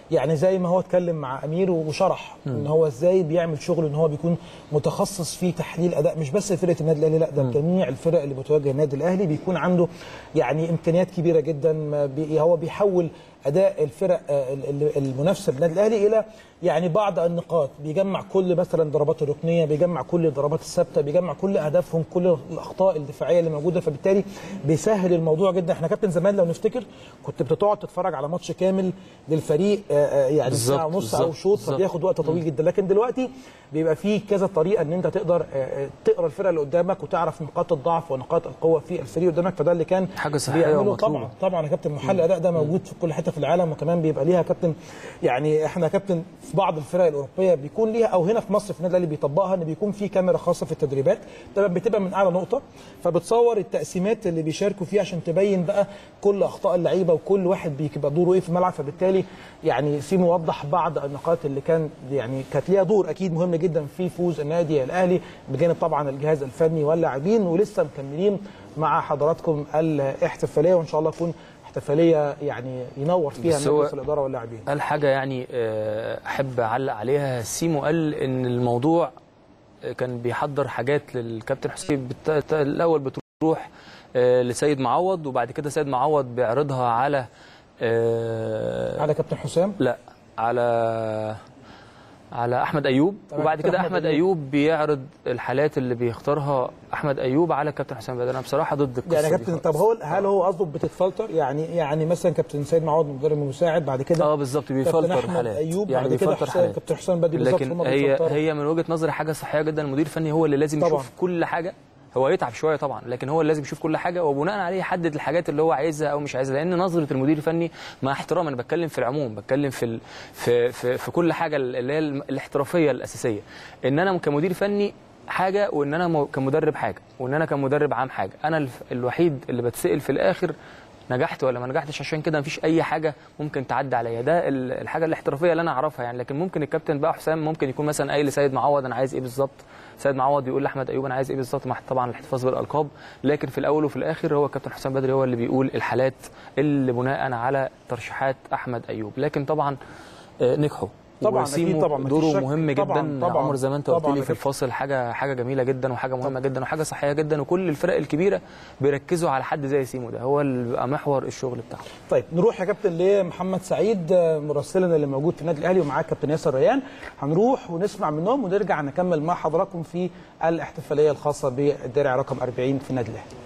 يعني زي ما هو اتكلم مع امير وشرح ان هو ازاي بيعمل شغل ان هو بيكون متخصص في تحليل اداء مش بس فرقه النادي الاهلي لا ده جميع الفرق اللي بتواجه النادي الاهلي بيكون عنده يعني امكانيات كبيره جدا ما بي هو بيحول اداء الفرق آه، ال- ال- المنافسه للنادي الاهلي الى يعني بعض النقاط بيجمع كل مثلا ضربات الركنيه بيجمع كل الضربات الثابته بيجمع كل اهدافهم كل الاخطاء الدفاعيه اللي موجوده فبالتالي بيسهل الموضوع جدا احنا كابتن زمان لو نفتكر كنت بتقعد تتفرج على ماتش كامل للفريق آه، آه، يعني بالظبط، ساعه ونص او بالظبط، شوط بالظبط. فبياخد وقت طويل جدا لكن دلوقتي بيبقى فيه كذا طريقه ان انت تقدر آه، آه، تقرا الفرقه اللي قدامك وتعرف نقاط الضعف ونقاط القوه في الفريق قدامك فده اللي كان حاجة صحية بيعمله ومطلوبة. طبعا طبعا يا كابتن محل الاداء ده موجود في كل حته في العالم وكمان بيبقى ليها كابتن يعني احنا كابتن في بعض الفرق الاوروبيه بيكون ليها او هنا في مصر في النادي الاهلي بيطبقها ان بيكون في كاميرا خاصه في التدريبات طبعا بتبقى من اعلى نقطه فبتصور التقسيمات اللي بيشاركوا فيها عشان تبين بقى كل اخطاء اللعيبه وكل واحد بيبقى دوره ايه في الملعب فبالتالي يعني سيمو وضح بعض النقاط اللي كان يعني كانت ليها دور اكيد مهم جدا في فوز النادي الاهلي بجانب طبعا الجهاز الفني واللاعبين ولسه مكملين مع حضراتكم الاحتفاليه وان شاء الله تكون احتفاليه يعني ينور فيها بس هو- مجلس الاداره واللاعبين قال حاجه يعني آه، احب اعلق عليها سيمو قال ان الموضوع كان بيحضر حاجات للكابتن حسين بت- الاول بتروح آه، لسيد معوض وبعد كده سيد معوض بيعرضها على آه، على كابتن حسام لا على على احمد ايوب تمام، وبعد كابتن كده أحمد احمد أيوب. ايوب بيعرض الحالات اللي بيختارها احمد ايوب على كابتن حسام بدر انا بصراحه ضد القصه يعني يا دي كابتن خالص. طب هو هل هو قصده بتتفلتر يعني يعني مثلا كابتن سيد معوض المدرب المساعد بعد كده اه بالظبط كابتن بيفلتر احمد حالات ايوب يعني بعد كده بيفلتر حسام حالات كابتن حسام بدري بالظبط لكن هما هي بيفلتروا. هي من وجهه نظري حاجه صحيه جدا المدير الفني هو اللي لازم طبعاً. يشوف كل حاجه هو يتعب شويه طبعا لكن هو اللي لازم يشوف كل حاجه وبناء عليه يحدد الحاجات اللي هو عايزها او مش عايزها لان نظره المدير الفني مع احترام انا بتكلم في العموم بتكلم في ال... في, في في كل حاجه اللي هي الم- الاحترافيه الاساسيه ان انا كمدير فني حاجه وان انا م- كمدرب حاجه وان انا كمدرب عام حاجه انا الف- الوحيد اللي بتسال في الاخر نجحت ولا ما نجحتش عشان كده مفيش اي حاجه ممكن تعدي عليا ده ال- الحاجه الاحترافيه اللي انا اعرفها يعني لكن ممكن الكابتن بقى حسام ممكن يكون مثلا قايل لسيد معوض انا عايز ايه بالظبط سيد معوض يقول لاحمد ايوب انا عايز ايه بالظبط مع طبعا الاحتفاظ بالالقاب لكن في الاول وفي الاخر هو الكابتن حسام بدري هو اللي بيقول الحالات اللي بناء على ترشيحات احمد ايوب لكن طبعا آه، نجحوا طبعاً، وسيمو أكيد طبعاً، مفيش دوره شك. مهم جدا طبعاً، طبعاً، عمر زي ما انت قلت طبعاً لي يا في كابتن. الفاصل حاجه حاجه جميله جدا وحاجه مهمه جدا وحاجه صحيه جدا وكل الفرق الكبيره بيركزوا على حد زي سيمو ده هو اللي بيبقى محور الشغل بتاعه طيب نروح يا كابتن لمحمد سعيد آه، مراسلنا اللي موجود في النادي الاهلي ومعاه كابتن ياسر ريان هنروح ونسمع منهم ونرجع نكمل مع حضراتكم في الاحتفاليه الخاصه بالدرع رقم 40 في النادي الاهلي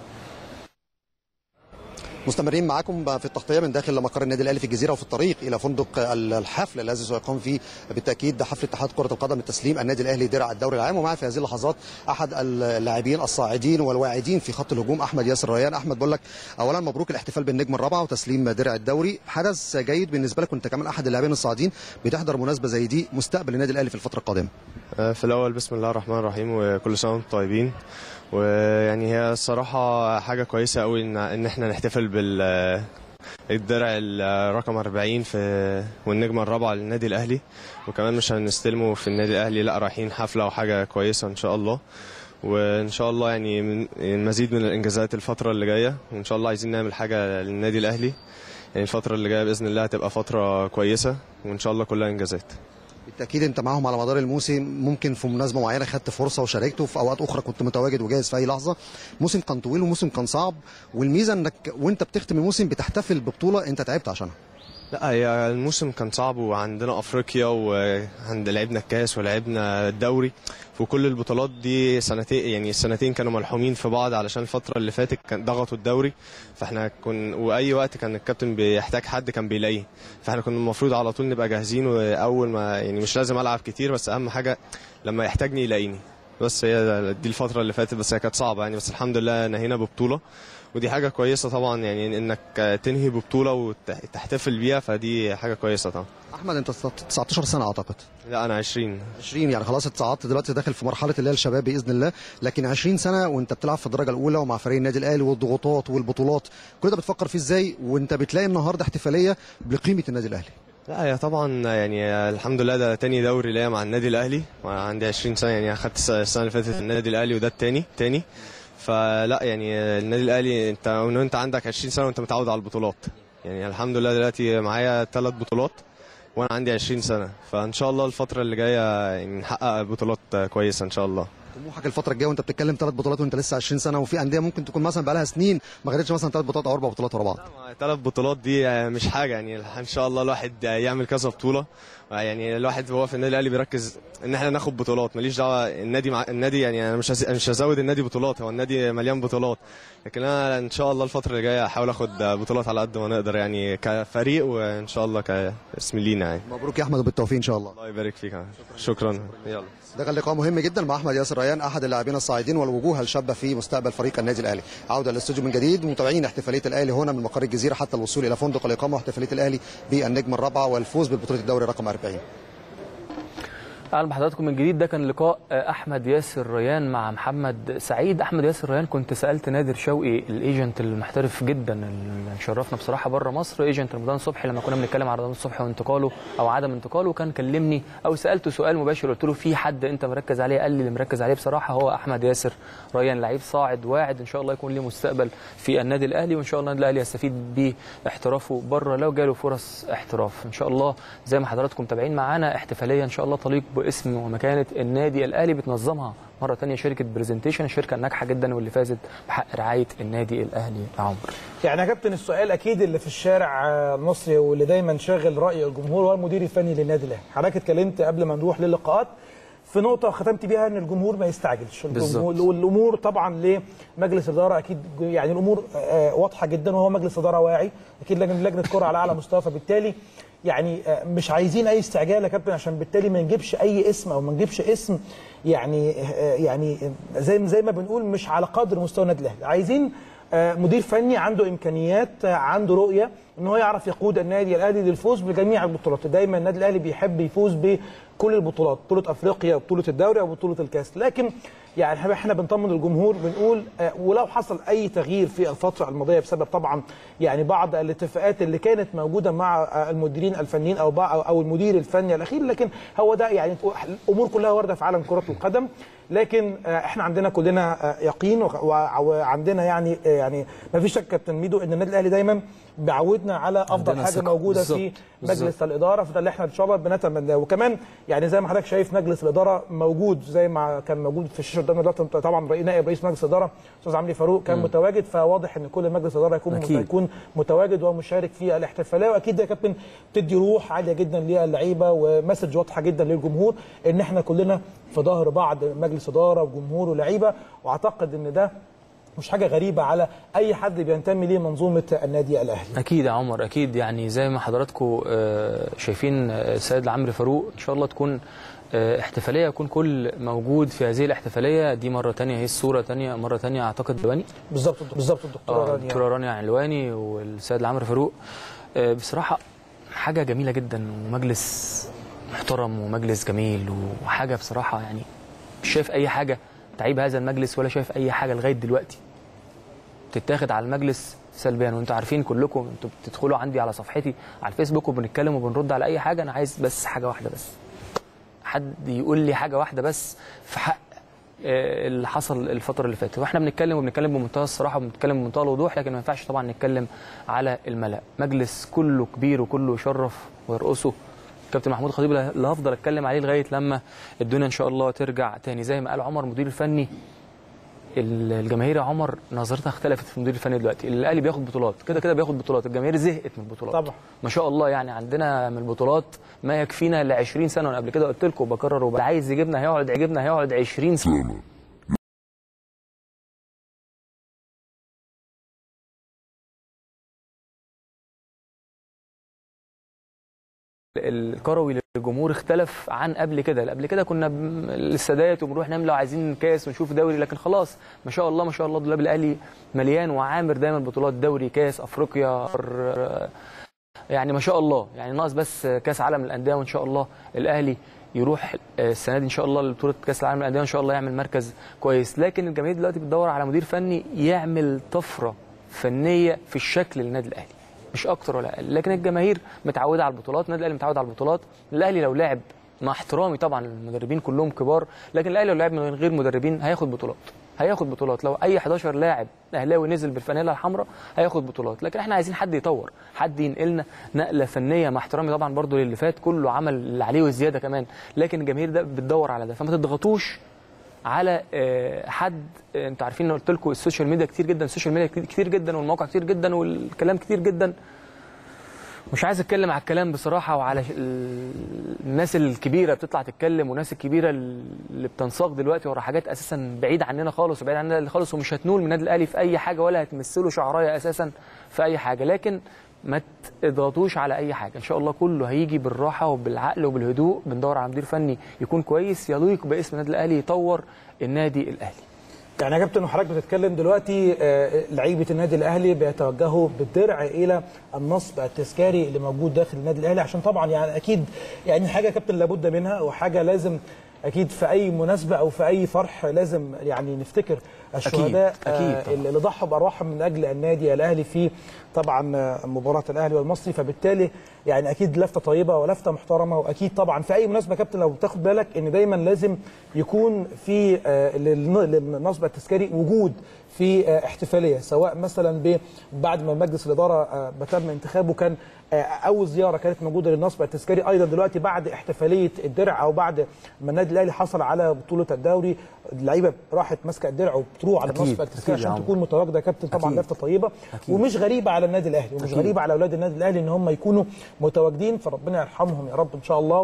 مستمرين معاكم في التغطيه من داخل مقر النادي الاهلي في الجزيره وفي الطريق الى فندق الحفل الذي سيقام فيه بالتاكيد حفل اتحاد كره القدم لتسليم النادي الاهلي درع الدوري العام ومعي في هذه اللحظات احد اللاعبين الصاعدين والواعدين في خط الهجوم احمد ياسر ريان احمد بقول لك اولا مبروك الاحتفال بالنجمه الرابعه وتسليم درع الدوري حدث جيد بالنسبه لك وانت كمان احد اللاعبين الصاعدين بتحضر مناسبه زي دي مستقبل النادي الاهلي في الفتره القادمه في الأول بسم الله الرحمن الرحيم وكل سنة وانتم طيبين ويعني هي الصراحة حاجة كويسة قوي إن إن إحنا نحتفل بال الدرع الرقم 40 في والنجمة الرابعة للنادي الأهلي وكمان مش هنستلمه في النادي الأهلي لا رايحين حفلة وحاجة كويسة إن شاء الله وإن شاء الله يعني من المزيد من الإنجازات الفترة اللي جاية وإن شاء الله عايزين نعمل حاجة للنادي الأهلي يعني الفترة اللي جاية بإذن الله هتبقى فترة كويسة وإن شاء الله كلها إنجازات بالتاكيد انت معاهم على مدار الموسم ممكن في مناسبه معينه خدت فرصه وشاركت وفي اوقات اخرى كنت متواجد وجاهز في اي لحظه موسم كان طويل وموسم كان صعب والميزه انك وانت بتختم الموسم بتحتفل ببطوله انت تعبت عشانها لا هي الموسم كان صعب وعندنا افريقيا وعند لعبنا الكاس ولعبنا الدوري وكل البطولات دي سنتين يعني السنتين كانوا ملحومين في بعض علشان الفتره اللي فاتت كان ضغطوا الدوري فاحنا كن واي وقت كان الكابتن بيحتاج حد كان بيلاقيه فاحنا كنا المفروض على طول نبقى جاهزين واول ما يعني مش لازم العب كتير بس اهم حاجه لما يحتاجني يلاقيني بس هي دي الفتره اللي فاتت بس هي كانت صعبه يعني بس الحمد لله نهينا ببطوله ودي حاجه كويسه طبعا يعني انك تنهي ببطوله وتحتفل بيها فدي حاجه كويسه طبعا احمد انت 19 سنه اعتقد لا انا 20 20 يعني خلاص اتصعدت دلوقتي داخل في مرحله اللي هي الشباب باذن الله لكن 20 سنه وانت بتلعب في الدرجه الاولى ومع فريق النادي الاهلي والضغوطات والبطولات كل ده بتفكر فيه ازاي وانت بتلاقي النهارده احتفاليه بقيمه النادي الاهلي لا هي طبعا يعني الحمد لله ده تاني دوري ليا مع النادي الاهلي عندي 20 سنه يعني اخدت السنه اللي فاتت النادي الاهلي وده التاني تاني فلا يعني النادي الاهلي انت وانت عندك 20 سنه وانت متعود على البطولات يعني الحمد لله دلوقتي معايا ثلاث بطولات وانا عندي 20 سنه فان شاء الله الفتره اللي جايه يعني نحقق بطولات كويسه ان شاء الله طموحك الفتره الجايه وانت بتتكلم ثلاث بطولات وانت لسه 20 سنه وفي انديه ممكن تكون مثلا بقى لها سنين ما خدتش مثلا ثلاث بطولات او اربع بطولات ورا بعض ثلاث بطولات دي مش حاجه يعني ان شاء الله الواحد يعمل كذا بطوله يعني الواحد هو في النادي الاهلي بيركز ان احنا ناخد بطولات ماليش دعوه النادي مع النادي يعني انا مش هز- مش هزود النادي بطولات هو النادي مليان بطولات لكن انا ان شاء الله الفتره اللي جايه هحاول اخد بطولات على قد ما نقدر يعني كفريق وان شاء الله كاسم لينا يعني مبروك يا احمد وبالتوفيق ان شاء الله الله يبارك فيك شكرا يلا ده كان لقاء مهم جدا مع احمد ياسر ريان احد اللاعبين الصاعدين والوجوه الشابه في مستقبل فريق النادي الاهلي عوده للاستوديو من جديد متابعين احتفاليه الاهلي هنا من مقر الجزيره حتى الوصول الى فندق الاقامه واحتفاليه الاهلي بالنجمه الرابعه والفوز ببطوله الدوري رقم 40 اهلا بحضراتكم من جديد ده كان لقاء آه، احمد ياسر ريان مع محمد سعيد احمد ياسر ريان كنت سالت نادر شوقي الايجنت المحترف جدا اللي شرفنا بصراحه بره مصر ايجنت رمضان صبحي لما كنا بنتكلم على رمضان صبحي وانتقاله او عدم انتقاله كان كلمني او سالته سؤال مباشر قلت له في حد انت مركز عليه قال لي اللي مركز عليه بصراحه هو احمد ياسر ريان لعيب صاعد واعد ان شاء الله يكون ليه مستقبل في النادي الاهلي وان شاء الله النادي الاهلي يستفيد باحترافه بره لو جاله فرص احتراف ان شاء الله زي ما حضراتكم متابعين معانا احتفاليه ان شاء الله تليق باسم ومكانه النادي الاهلي بتنظمها مره ثانيه شركه برزنتيشن الشركه الناجحه جدا واللي فازت بحق رعايه النادي الاهلي يا عمرو يعني يا كابتن السؤال اكيد اللي في الشارع آه، المصري واللي دايما شاغل راي الجمهور هو المدير الفني للنادي الاهلي حضرتك اتكلمت قبل ما نروح للقاءات في نقطه ختمت بيها ان الجمهور ما يستعجلش الجمهور بالظبط. والامور طبعا لمجلس اداره اكيد يعني الامور آه، واضحه جدا وهو مجلس اداره واعي اكيد لجنه لجنه كره على اعلى مستوى فبالتالي يعني آه، مش عايزين اي استعجال يا كابتن عشان بالتالي ما نجيبش اي اسم او ما نجيبش اسم يعني آه، يعني زي زي ما بنقول مش على قدر مستوى النادي الاهلي عايزين آه، مدير فني عنده امكانيات آه، عنده رؤيه ان هو يعرف يقود النادي الاهلي للفوز بجميع البطولات دايما النادي الاهلي بيحب يفوز بكل البطولات بطوله افريقيا وبطوله الدوري او بطوله الكاس لكن يعني احنا احنا بنطمن الجمهور بنقول آه، ولو حصل اي تغيير في الفتره الماضيه بسبب طبعا يعني بعض الاتفاقات اللي كانت موجوده مع آه، المديرين الفنيين او بع- أو- او المدير الفني الاخير لكن هو ده يعني الامور كلها وارده في عالم كره القدم لكن آه، احنا عندنا كلنا آه، يقين وخ- وع- وعندنا يعني آه، يعني ما فيش شك كابتن ميدو ان النادي الاهلي دايما بيعودنا على افضل عندنا حاجه ثقة. موجوده في بالظبط. مجلس بالظبط. الاداره فده اللي احنا ان شاء الله بنتمناه وكمان يعني زي ما حضرتك شايف مجلس الاداره موجود زي ما كان موجود في الشاشه قدامنا دلوقتي طبعا رئيس نائب رئيس مجلس الاداره استاذ عمرو فاروق كان متواجد فواضح ان كل مجلس الاداره يكون أكيد. يكون متواجد ومشارك في الاحتفاليه واكيد ده يا كابتن بتدي روح عاليه جدا للعيبه ومسج واضحه جدا للجمهور ان احنا كلنا في ظهر بعض مجلس اداره وجمهور ولاعيبه واعتقد ان ده مش حاجه غريبه على اي حد بينتمي لمنظومه النادي الاهلي اكيد يا عمر اكيد يعني زي ما حضراتكم آه، شايفين آه، السيد عمرو فاروق ان شاء الله تكون آه، احتفاليه يكون كل موجود في هذه الاحتفاليه دي مره تانية هي الصوره تانية مره تانية اعتقد دواني بالظبط بالظبط الدكتوره آه، رانيا الدكتوره رانيا علواني والسيد عمرو فاروق آه، بصراحه حاجه جميله جدا ومجلس محترم ومجلس جميل وحاجه بصراحه يعني مش شايف اي حاجه تعيب هذا المجلس ولا شايف اي حاجه لغايه دلوقتي تتاخد على المجلس سلبيا وانتوا عارفين كلكم انتوا بتدخلوا عندي على صفحتي على الفيسبوك وبنتكلم وبنرد على اي حاجه انا عايز بس حاجه واحده بس حد يقول لي حاجه واحده بس في حق آه، اللي حصل الفتره اللي فاتت واحنا بنتكلم وبنتكلم بمنتهى الصراحه وبنتكلم بمنتهى الوضوح لكن ما ينفعش طبعا نتكلم على الملا مجلس كله كبير وكله يشرف ويرقصه كابتن محمود خطيب اللي هفضل اتكلم عليه لغايه لما الدنيا ان شاء الله ترجع تاني زي ما قال عمر مدير الفني الجماهير يا عمر نظرتها اختلفت في المدير الفني دلوقتي الاهلي بياخد بطولات كده كده بياخد بطولات الجماهير زهقت من البطولات طبعا. ما شاء الله يعني عندنا من البطولات ما يكفينا ل 20 سنه وانا قبل كده قلت لكم بكرر وبقى عايز يجيبنا هيقعد يجيبنا هيقعد 20 سنه الكروي للجمهور اختلف عن قبل كده قبل كده كنا ب- السادات وبنروح نملى وعايزين كاس ونشوف دوري لكن خلاص ما شاء الله ما شاء الله دولاب الاهلي مليان وعامر دايما بطولات دوري كاس افريقيا ر- يعني ما شاء الله يعني ناقص بس كاس عالم الانديه وان شاء الله الاهلي يروح السنه دي ان شاء الله لبطوله كاس العالم للانديه وان شاء الله يعمل مركز كويس لكن الجماهير دلوقتي بتدور على مدير فني يعمل طفره فنيه في الشكل للنادي الاهلي مش اكتر ولا اقل لكن الجماهير متعوده على البطولات النادي الاهلي متعود على البطولات الاهلي لو لعب مع احترامي طبعا المدربين كلهم كبار لكن الاهلي لو لعب من غير مدربين هياخد بطولات هياخد بطولات لو اي 11 لاعب اهلاوي نزل بالفانيلا الحمراء هياخد بطولات لكن احنا عايزين حد يطور حد ينقلنا نقله فنيه مع احترامي طبعا برضو للي فات كله عمل اللي عليه وزياده كمان لكن الجماهير ده بتدور على ده فما تضغطوش على آه، حد آه، انتوا عارفين ان قلت لكم السوشيال ميديا كتير جدا السوشيال ميديا كتير- كتير جدا والمواقع كتير جدا والكلام كتير جدا مش عايز اتكلم على الكلام بصراحه وعلى ش- ال- الناس الكبيره بتطلع تتكلم والناس الكبيره اللي بتنساق دلوقتي ورا حاجات اساسا بعيد عننا خالص وبعيد عننا خالص ومش هتنول من النادي الاهلي في اي حاجه ولا هتمثله شعرايه اساسا في اي حاجه لكن ما تضغطوش على اي حاجه ان شاء الله كله هيجي بالراحه وبالعقل وبالهدوء بندور على مدير فني يكون كويس يليق باسم النادي الاهلي يطور النادي الاهلي يعني يا كابتن وحضرتك بتتكلم دلوقتي آه، لعيبه النادي الاهلي بيتوجهوا بالدرع الى النصب التذكاري اللي موجود داخل النادي الاهلي عشان طبعا يعني اكيد يعني حاجه يا كابتن لابد منها وحاجه لازم اكيد في اي مناسبه او في اي فرح لازم يعني نفتكر الشهداء أكيد آه، طبعاً. اللي ضحوا بارواحهم من اجل النادي الاهلي في طبعا آه، مباراه الاهلي والمصري فبالتالي يعني اكيد لفته طيبه ولفته محترمه واكيد طبعا في اي مناسبه يا كابتن لو تاخد بالك ان دايما لازم يكون في آه، للن- للنصب التذكاري وجود في آه، احتفاليه سواء مثلا ب- بعد ما مجلس الاداره آه، تم انتخابه كان آه، اول زياره كانت موجوده للنصب التذكاري ايضا دلوقتي بعد احتفاليه الدرع او بعد ما النادي الاهلي حصل على بطوله الدوري اللعيبه راحت ماسكه الدرع وبتروح على أكيد، النصب التذكاري أكيد يا عشان عمرو. تكون متواجده يا كابتن طبعا أكيد. لفته طيبه أكيد. ومش غريبه على النادي الاهلي ومش أكيد. غريبه على اولاد النادي الاهلي ان هم يكونوا متواجدين فربنا يرحمهم يا رب ان شاء الله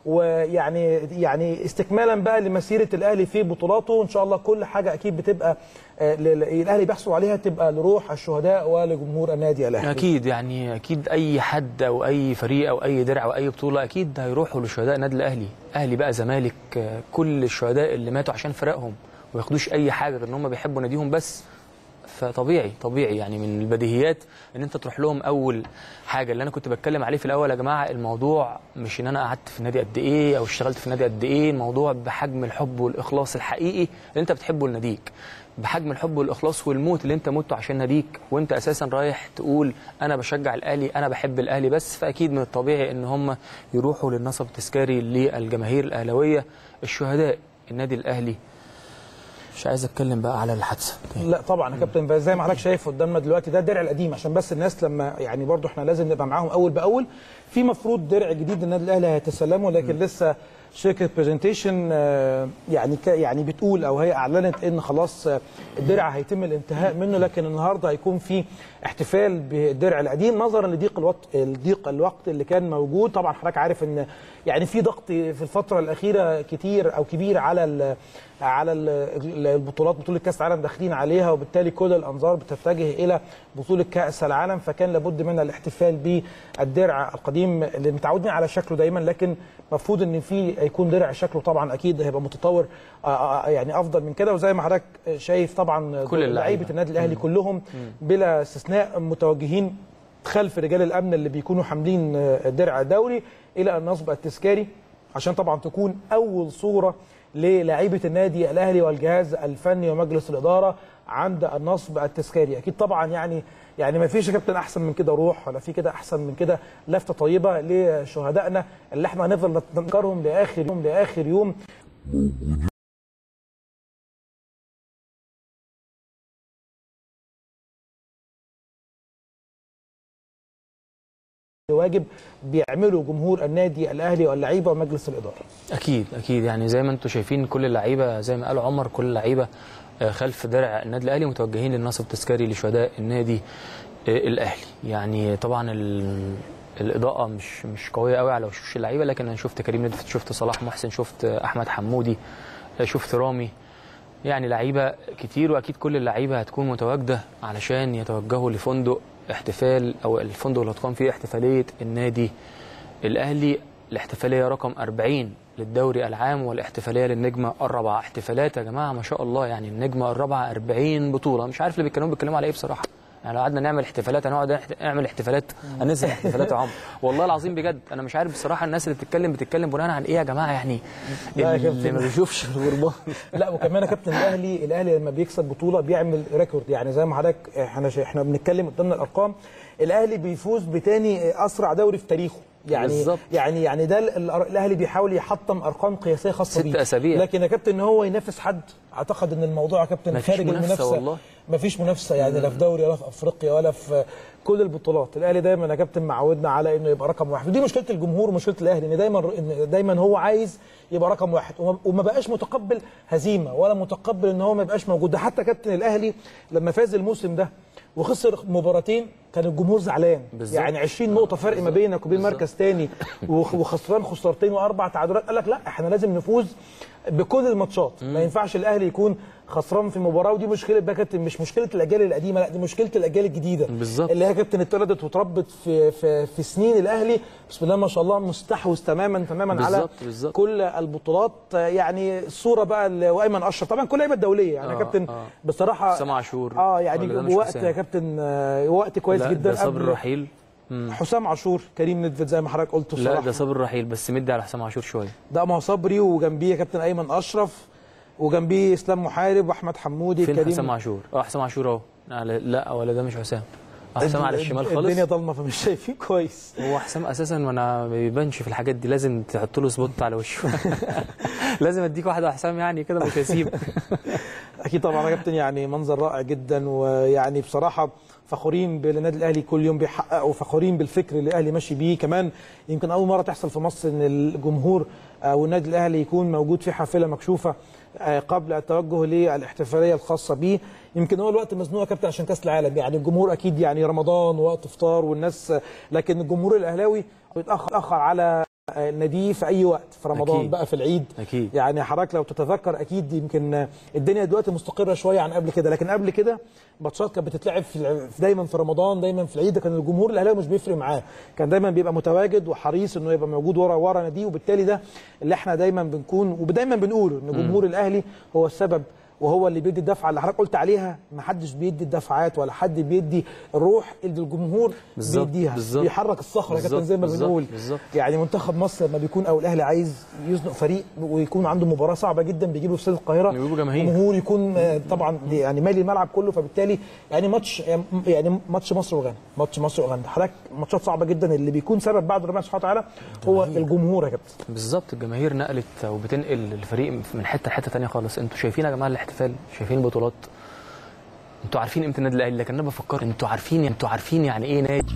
ويعني يعني استكمالا بقى لمسيره الاهلي في بطولاته ان شاء الله كل حاجه اكيد بتبقى آه، لل- الاهلي بيحصل عليها تبقى لروح الشهداء ولجمهور النادي الاهلي اكيد يعني اكيد اي حد او اي فريق او اي درع او اي بطوله اكيد هيروحوا لشهداء النادي الاهلي اهلي بقى زمالك آه، كل الشهداء اللي ماتوا عشان فرقهم وما ياخدوش اي حاجه غير ان هم بيحبوا ناديهم بس فطبيعي طبيعي يعني من البديهيات ان انت تروح لهم اول حاجه اللي انا كنت بتكلم عليه في الاول يا جماعه الموضوع مش ان انا قعدت في النادي قد ايه او اشتغلت في النادي قد ايه الموضوع بحجم الحب والاخلاص الحقيقي اللي انت بتحبه لناديك بحجم الحب والاخلاص والموت اللي انت مته عشان ناديك وانت اساسا رايح تقول انا بشجع الاهلي انا بحب الاهلي بس فاكيد من الطبيعي ان هم يروحوا للنصب التذكاري للجماهير الاهلاويه الشهداء النادي الاهلي مش عايز اتكلم بقى على الحادثه لا طبعا يا كابتن بس زي ما حضرتك شايف قدامنا دلوقتي ده الدرع القديم عشان بس الناس لما يعني برضو احنا لازم نبقى معاهم اول باول في مفروض درع جديد النادي الاهلي هيتسلمه لكن لسه شركه برزنتيشن يعني ك- يعني بتقول او هي اعلنت ان خلاص آه، الدرع هيتم الانتهاء منه لكن النهارده هيكون في احتفال بالدرع القديم نظرا لضيق الوقت ضيق الوقت اللي كان موجود طبعا حضرتك عارف ان يعني في ضغط في الفتره الاخيره كتير او كبير على ال على ال- البطولات بطوله كاس العالم داخلين عليها وبالتالي كل الانظار بتتجه الى بطوله كاس العالم فكان لابد من الاحتفال بالدرع القديم اللي متعودين على شكله دايما لكن المفروض ان في يكون درع شكله طبعا اكيد هيبقى متطور آه، آه، يعني افضل من كده وزي ما حضرتك شايف طبعا كل اللعيبة. لعيبه النادي الاهلي كلهم بلا استثناء متوجهين خلف رجال الامن اللي بيكونوا حاملين آه، درع الدوري الى النصب التذكاري عشان طبعا تكون اول صوره للاعيبه النادي الاهلي والجهاز الفني ومجلس الاداره عند النصب التذكاري اكيد طبعا يعني يعني ما فيش يا كابتن احسن من كده روح ولا في كده احسن من كده لفته طيبه لشهدائنا اللي احنا هنفضل نذكرهم لاخر يوم لاخر يوم واجب بيعمله جمهور النادي الاهلي واللعيبه ومجلس الاداره اكيد اكيد يعني زي ما انتم شايفين كل اللعيبه زي ما قال عمر كل اللعيبه آه، خلف درع النادي الاهلي متوجهين للنصب التذكاري لشهداء النادي آه، الاهلي يعني طبعا ال- الاضاءه مش مش قويه قوي على وشوش اللعيبه لكن انا شفت كريم ندفت شفت صلاح محسن شفت آه، احمد حمودي آه، شفت رامي يعني لعيبه كتير واكيد كل اللعيبه هتكون متواجده علشان يتوجهوا لفندق احتفال او الفندق اللي هتقام فيه احتفاليه النادي الاهلي الاحتفاليه رقم 40 للدوري العام والاحتفاليه للنجمه الرابعه احتفالات يا جماعه ما شاء الله يعني النجمه الرابعه 40 بطوله مش عارف اللي بيتكلموا بيتكلموا على ايه بصراحه يعني لو قعدنا نعمل احتفالات هنقعد نحت- نعمل احتفالات هننزل احتفالات يا عمر والله العظيم بجد انا مش عارف بصراحه الناس اللي بتتكلم بتتكلم بناء عن ايه يا جماعه يعني لا يا اللي كابتن. ما بيشوفش الغربان لا وكمان يا كابتن الاهلي الاهلي لما بيكسب بطوله بيعمل ريكورد يعني زي ما حضرتك احنا احنا بنتكلم قدامنا الارقام الاهلي بيفوز بتاني اسرع دوري في تاريخه يعني بالظبط. يعني يعني ده ال- ال- الاهلي بيحاول يحطم ارقام قياسيه خاصه ست بيه أسابيع. لكن يا كابتن ان هو ينافس حد اعتقد ان الموضوع يا كابتن مفيش خارج منافسة المنافسه والله. مفيش منافسه يعني لا في دوري ولا في افريقيا ولا في كل البطولات الاهلي دايما يا كابتن معودنا على انه يبقى رقم واحد ودي مشكله الجمهور ومشكله الاهلي ان دايما ان دايما هو عايز يبقى رقم واحد وما- وما بقاش متقبل هزيمه ولا متقبل ان هو ما يبقاش موجود ده حتى كابتن الاهلي لما فاز الموسم ده وخسر مباراتين كان الجمهور زعلان بالظبط. يعني 20 نقطه فرق ما بينك وبين مركز تاني وخ- وخسران خسارتين واربع تعادلات قال لك لا احنا لازم نفوز بكل الماتشات ما ينفعش الاهلي يكون خسران في مباراه ودي مشكله بقى كابتن مش مشكله الاجيال القديمه لا دي مشكله الاجيال الجديده بالظبط. اللي هي كابتن اتولدت واتربت في في في سنين الاهلي بسم الله ما شاء الله مستحوذ تماما تماما على بالظبط، بالظبط. كل البطولات يعني الصوره بقى ال- وايمن اشرف طبعا كل اللعيبه الدوليه يعني يا آه، كابتن آه. بصراحه حسام عاشور اه يعني ولا ده مش وقت حسام؟ يا كابتن آه، وقت كويس لا جدا ده صبر قبل- الرحيل مم. حسام عاشور كريم ندفد زي ما حضرتك قلت لا الصراحه ده صبر الرحيل بس مدي على حسام عاشور شويه ده ما هو صبري وجنبيه يا كابتن ايمن اشرف وجنبيه اسلام محارب واحمد حمودي فين كريم حسام عاشور اه حسام عاشور اهو لا لا ولا ده مش حسام آه، حسام على الشمال خالص الدنيا ضلمه فمش شايفين كويس هو حسام اساسا ما انا ما بيبانش في الحاجات دي لازم تحط له سبوت على وشه لازم اديك واحده يا حسام يعني كده مش هسيب اكيد طبعا يا كابتن يعني منظر رائع جدا ويعني بصراحه فخورين بالنادي الاهلي كل يوم بيحقق وفخورين بالفكر اللي الاهلي ماشي بيه كمان يمكن اول مره تحصل في مصر ان الجمهور آه، والنادي الاهلي يكون موجود في حافله مكشوفه آه، قبل التوجه للاحتفاليه الخاصه بيه يمكن هو الوقت مزنوق يا كابتن عشان كاس العالم يعني الجمهور اكيد يعني رمضان وقت افطار والناس لكن الجمهور الاهلاوي بيتاخر بيتأخر على آه، ناديه في اي وقت في رمضان أكيد. بقى في العيد أكيد. يعني حضرتك لو تتذكر اكيد يمكن الدنيا دلوقتي مستقره شويه عن قبل كده لكن قبل كده ماتشات كانت بتتلعب في الع- في- دايما في رمضان دايما في العيد كان الجمهور الاهلاوي مش بيفرق معاه كان دايما بيبقى متواجد وحريص انه يبقى موجود ورا ورا ناديه وبالتالي ده اللي احنا دايما بنكون ودايما بنقوله ان جمهور الاهلي هو السبب وهو اللي بيدي الدفعه اللي حضرتك قلت عليها ما حدش بيدي الدفعات ولا حد بيدي الروح اللي الجمهور بالظبط، بيديها بالظبط. بيحرك الصخره يا كابتن بالظبط، زي ما بالظبط، بنقول بالظبط. يعني منتخب مصر لما بيكون او الاهلي عايز يزنق فريق ويكون عنده مباراه صعبه جدا بيجيبه في استاد القاهره بيجيبوا جماهير. جمهور يكون آه، طبعا يعني مالي الملعب كله فبالتالي يعني ماتش يعني ماتش مصر وغانا ماتش مصر وغانا حضرتك ماتشات صعبه جدا اللي بيكون سبب بعد ربنا سبحانه وتعالى هو الجمهور يا كابتن بالظبط الجماهير نقلت وبتنقل الفريق من حته لحته ثانيه خالص انتوا شايفين يا جماعه الاحتفال شايفين البطولات انتوا عارفين قيمه النادي الاهلي لكن انا بفكر انتوا عارفين انتوا عارفين يعني ايه نادي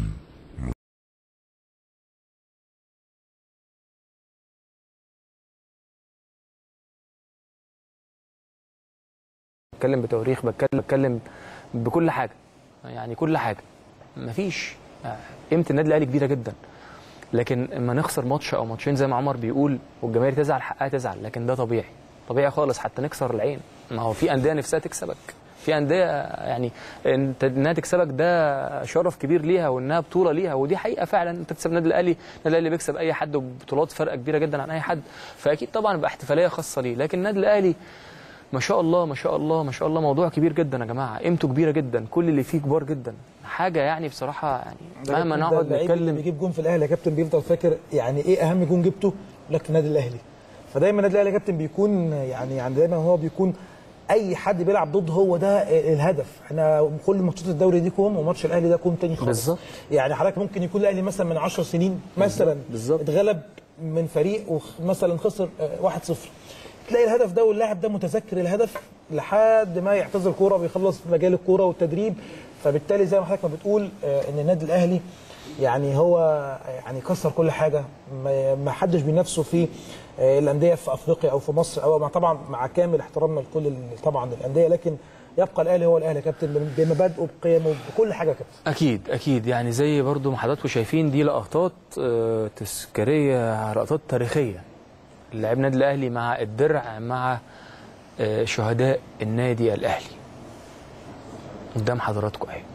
بتكلم بتواريخ بتكلم بتكلم بكل حاجه يعني كل حاجه مفيش قيمه النادي الاهلي كبيره جدا لكن اما نخسر ماتش او ماتشين زي ما عمر بيقول والجماهير تزعل حقها تزعل لكن ده طبيعي طبيعي خالص حتى نكسر العين ما هو في انديه نفسها تكسبك في انديه يعني انت انها تكسبك ده شرف كبير ليها وانها بطوله ليها ودي حقيقه فعلا انت تكسب النادي الاهلي النادي الاهلي بيكسب اي حد وبطولات فرقه كبيره جدا عن اي حد فاكيد طبعا بقى احتفاليه خاصه ليه لكن النادي الاهلي ما شاء الله ما شاء الله ما شاء الله موضوع كبير جدا يا جماعه قيمته كبيره جدا كل اللي فيه كبار جدا حاجه يعني بصراحه يعني مهما ده نقعد اللعيب اللي نتكلم بيجيب جون في الاهلي يا كابتن بيفضل فاكر يعني ايه اهم جون جبته لك في النادي الاهلي فدايما النادي الاهلي يا كابتن بيكون يعني يعني دايما هو بيكون اي حد بيلعب ضد هو ده الهدف احنا كل ماتشات الدوري دي كوم وماتش الاهلي ده كوم تاني خالص بالظبط. يعني حضرتك ممكن يكون الاهلي مثلا من 10 سنين مثلا بالظبط. اتغلب من فريق ومثلا خسر آه، 1-0 تلاقي الهدف ده واللاعب ده متذكر الهدف لحد ما يعتزل الكوره ويخلص مجال الكوره والتدريب فبالتالي زي ما حضرتك ما بتقول آه، ان النادي الاهلي يعني هو يعني كسر كل حاجه ما ما حدش بينافسه في آه، الانديه في افريقيا او في مصر او مع طبعا مع كامل احترامنا لكل ال- طبعا الانديه لكن يبقى الاهلي هو الاهلي يا كابتن بمبادئه بقيمه بكل حاجه يا كابتن اكيد اكيد يعني زي برضو ما حضراتكم شايفين دي لقطات آه، تذكاريه لقطات تاريخيه لاعب النادي الاهلي مع الدرع مع آه، شهداء النادي الاهلي قدام حضراتكم اهي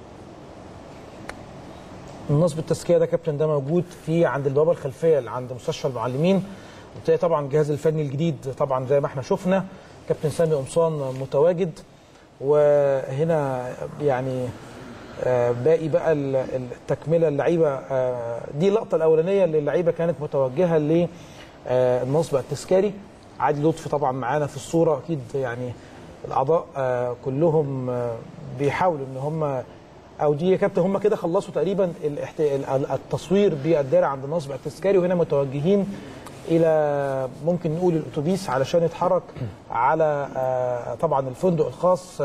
النصب التزكيه ده يا كابتن ده موجود في عند البوابه الخلفيه اللي عند مستشفى المعلمين وتلاقي طبعا الجهاز الفني الجديد طبعا زي ما احنا شفنا كابتن سامي قمصان متواجد وهنا يعني آه، باقي بقى ال- التكمله اللعيبه آه، دي اللقطه الاولانيه اللي اللعيبه كانت متوجهه للنصب التذكاري عادل لطفي طبعا معانا في الصوره اكيد يعني الاعضاء آه، كلهم آه، بيحاولوا ان هم او دي يا كابتن هم كده خلصوا تقريبا الاحت... ال- التصوير بالدارع عند النصب التذكاري وهنا متوجهين الى ممكن نقول الاتوبيس علشان يتحرك على آه، طبعا الفندق الخاص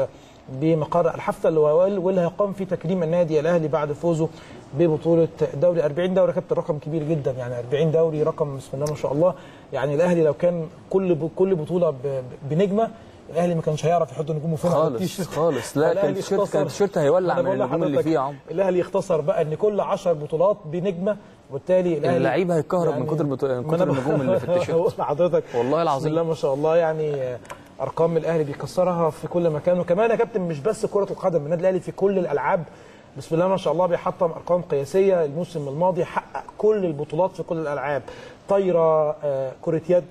بمقر الحفله اللي هو- واللي هيقام فيه تكريم النادي الاهلي بعد فوزه ببطوله دوري 40 دوري كابتن رقم كبير جدا يعني 40 دوري رقم بسم الله ما شاء الله يعني الاهلي لو كان كل ب- كل بطوله ب- بنجمه الاهلي ما كانش هيعرف يحط نجومه فين على خالص التيشيرت. خالص لا كان فالأهلي التيشيرت كان اختصر- التيشيرت هيولع أنا من بقول النجوم اللي لحضرتك فيه يا عمر الاهلي اختصر بقى ان كل 10 بطولات بنجمه وبالتالي الاهلي اللعيب هيتكهرب من كتر البطو- من ما كتر أنا النجوم اللي في التيشيرت بقول لحضرتك والله العظيم. بسم الله ما شاء الله يعني آه، ارقام الاهلي بيكسرها في كل مكان وكمان يا كابتن مش بس كره القدم النادي الاهلي في كل الالعاب بسم الله ما شاء الله بيحطم ارقام قياسيه الموسم الماضي حقق كل البطولات في كل الالعاب طايره آه، كره يد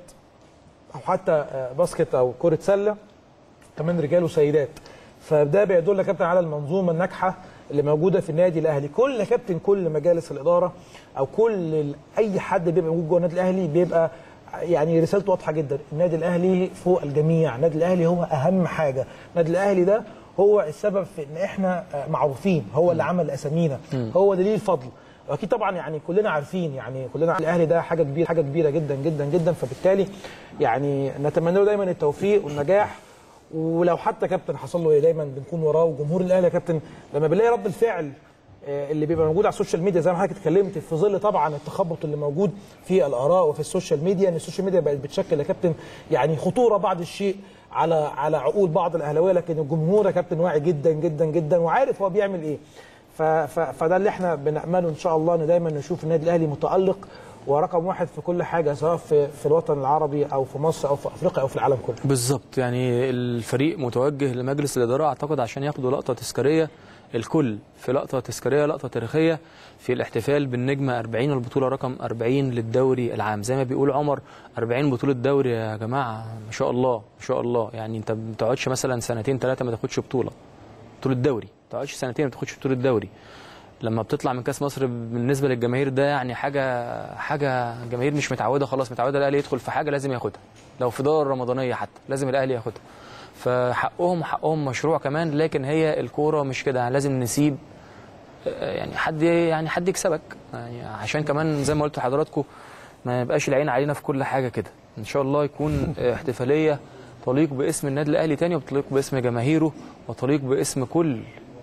او حتى آه، باسكت او كره سله كمان رجال وسيدات فده بيدل يا كابتن على المنظومه الناجحه اللي موجوده في النادي الاهلي كل يا كابتن كل مجالس الاداره او كل ال- اي حد بيبقى موجود جوه النادي الاهلي بيبقى يعني رسالته واضحه جدا النادي الاهلي فوق الجميع النادي الاهلي هو اهم حاجه النادي الاهلي ده هو السبب في ان احنا آه، معروفين هو اللي عمل اسامينا هو دليل الفضل واكيد طبعا يعني كلنا عارفين يعني كلنا الاهلي ده حاجه كبيره حاجه كبيره جدا جدا جدا فبالتالي يعني نتمنى له دايما التوفيق والنجاح ولو حتى كابتن حصل له ايه دايما بنكون وراه وجمهور الاهلي يا كابتن لما بنلاقي رد الفعل آه، اللي بيبقى موجود على السوشيال ميديا زي ما حضرتك اتكلمت في ظل طبعا التخبط اللي موجود في الاراء وفي السوشيال ميديا ان السوشيال ميديا بقت بتشكل يا كابتن يعني خطوره بعض الشيء على على عقول بعض الاهلاويه لكن الجمهور يا كابتن واعي جدا جدا جدا وعارف هو بيعمل ايه ف- ف- فده اللي احنا بنامله ان شاء الله ان دايما نشوف النادي الاهلي متالق ورقم واحد في كل حاجه سواء في في الوطن العربي او في مصر او في افريقيا او في العالم كله بالظبط يعني الفريق متوجه لمجلس الاداره اعتقد عشان ياخدوا لقطه تذكاريه الكل في لقطه تذكاريه لقطه تاريخيه في الاحتفال بالنجمه 40 والبطوله رقم 40 للدوري العام زي ما بيقول عمر 40 بطوله دوري يا جماعه ما شاء الله ما شاء الله يعني انت ما بتقعدش مثلا سنتين ثلاثه ما تاخدش بطوله بطوله دوري ما تقعدش سنتين ما تاخدش بطوله دوري لما بتطلع من كاس مصر بالنسبه للجماهير ده يعني حاجه حاجه الجماهير مش متعوده خلاص متعوده الاهلي يدخل في حاجه لازم ياخدها لو في دور رمضانيه حتى لازم الاهلي ياخدها فحقهم حقهم مشروع كمان لكن هي الكوره مش كده يعني لازم نسيب آه، يعني حد يعني حد يكسبك يعني عشان كمان زي ما قلت لحضراتكم ما يبقاش العين علينا في كل حاجه كده ان شاء الله يكون آه، احتفاليه تليق باسم النادي الاهلي تاني وتليق باسم جماهيره وتليق باسم كل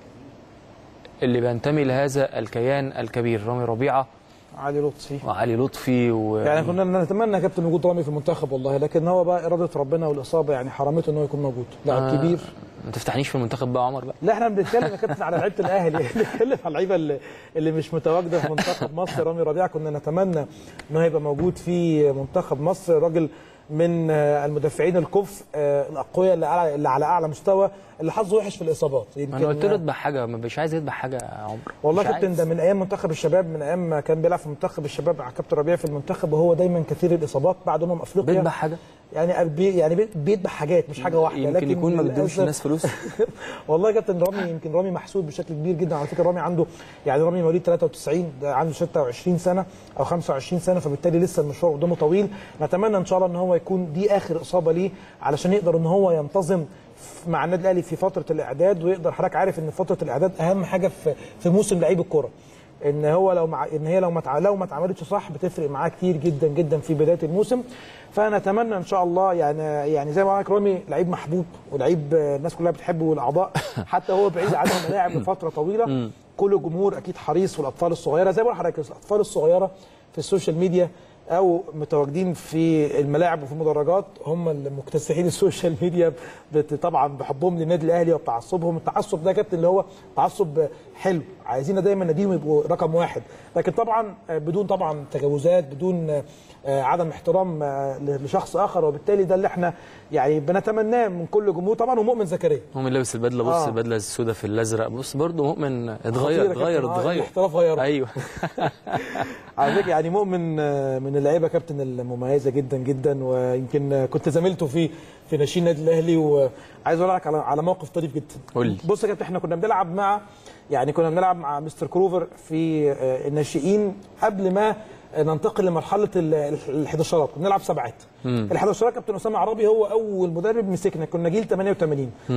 اللي بينتمي لهذا الكيان الكبير رامي ربيعه علي لطفي وعلي لطفي و... يعني كنا نتمنى يا كابتن وجود رامي في المنتخب والله لكن هو بقى اراده ربنا والاصابه يعني حرمته ان هو يكون موجود لاعب آه، كبير ما تفتحنيش في المنتخب بقى يا عمر بقى لا احنا بنتكلم يا كابتن على لعيبه الاهلي بنتكلم على اللعيبه اللي, اللي مش متواجده في منتخب مصر رامي ربيعه كنا نتمنى انه هيبقى موجود في منتخب مصر راجل من آه، المدافعين الكفء آه، الاقوياء اللي على اللي على اعلى مستوى اللي حظه وحش في الاصابات ما انا قلت له اذبح حاجه ما مش عايز يذبح حاجه يا عمر والله مش كابتن عايز. ده من ايام منتخب الشباب من ايام ما كان بيلعب في منتخب الشباب مع كابتن ربيع في المنتخب وهو دايما كثير الاصابات بعد امم افريقيا بيذبح حاجه يعني بي يعني بي- بيذبح حاجات مش حاجه واحده يمكن يكون ما بيدوش للأسف- الناس فلوس والله يا كابتن رامي يمكن رامي محسود بشكل كبير جدا على فكره رامي عنده يعني رامي مواليد 93 ده عنده 26 سنه او 25 سنه فبالتالي لسه المشوار قدامه طويل نتمنى ان شاء الله ان هو يكون دي اخر اصابه ليه علشان يقدر ان هو ينتظم ف- مع النادي الاهلي في فتره الاعداد ويقدر حضرتك عارف ان فتره الاعداد اهم حاجه في في موسم لعيب الكوره ان هو لو مع ان هي لو ما تع- لو ما اتعملتش صح بتفرق معاه كتير جدا جدا في بدايه الموسم فنتمنى ان شاء الله يعني يعني زي ما قال لك رامي لعيب محبوب ولعيب آه، الناس كلها بتحبه والاعضاء حتى هو بعيد عن الملاعب لفتره طويله كل الجمهور اكيد حريص والاطفال الصغيره زي ما بقول لحضرتك الاطفال الصغيره في السوشيال ميديا او متواجدين في الملاعب وفي المدرجات هم اللي مكتسحين السوشيال ميديا بت- طبعا بحبهم للنادي الاهلي وبتعصبهم التعصب ده يا كابتن اللي هو تعصب حلو عايزين دايما ناديهم يبقوا رقم واحد لكن طبعا آه، بدون طبعا تجاوزات بدون آه، آه، عدم احترام آه، لشخص اخر وبالتالي ده اللي احنا يعني بنتمناه من كل جمهور طبعا ومؤمن زكريا مؤمن لابس البدله بص آه. البدله السوداء في الازرق بص برضه مؤمن خطير اتغير يا اتغير كابتن. آه، اتغير الاحتراف غيره. ايوه على فكره يعني مؤمن آه، من اللعيبه كابتن المميزه جدا جدا ويمكن آه، كنت زميلته في في ناشئين النادي الاهلي وعايز اقول لك على على موقف طريف جدا قول لي. بص يا كابتن احنا كنا بنلعب مع يعني كنا بنلعب مع مستر كروفر في آه، الناشئين قبل ما ننتقل لمرحله ال 11 كنا بنلعب سبعات ال 11 كابتن اسامه عرابي هو اول مدرب مسكنا كنا جيل 88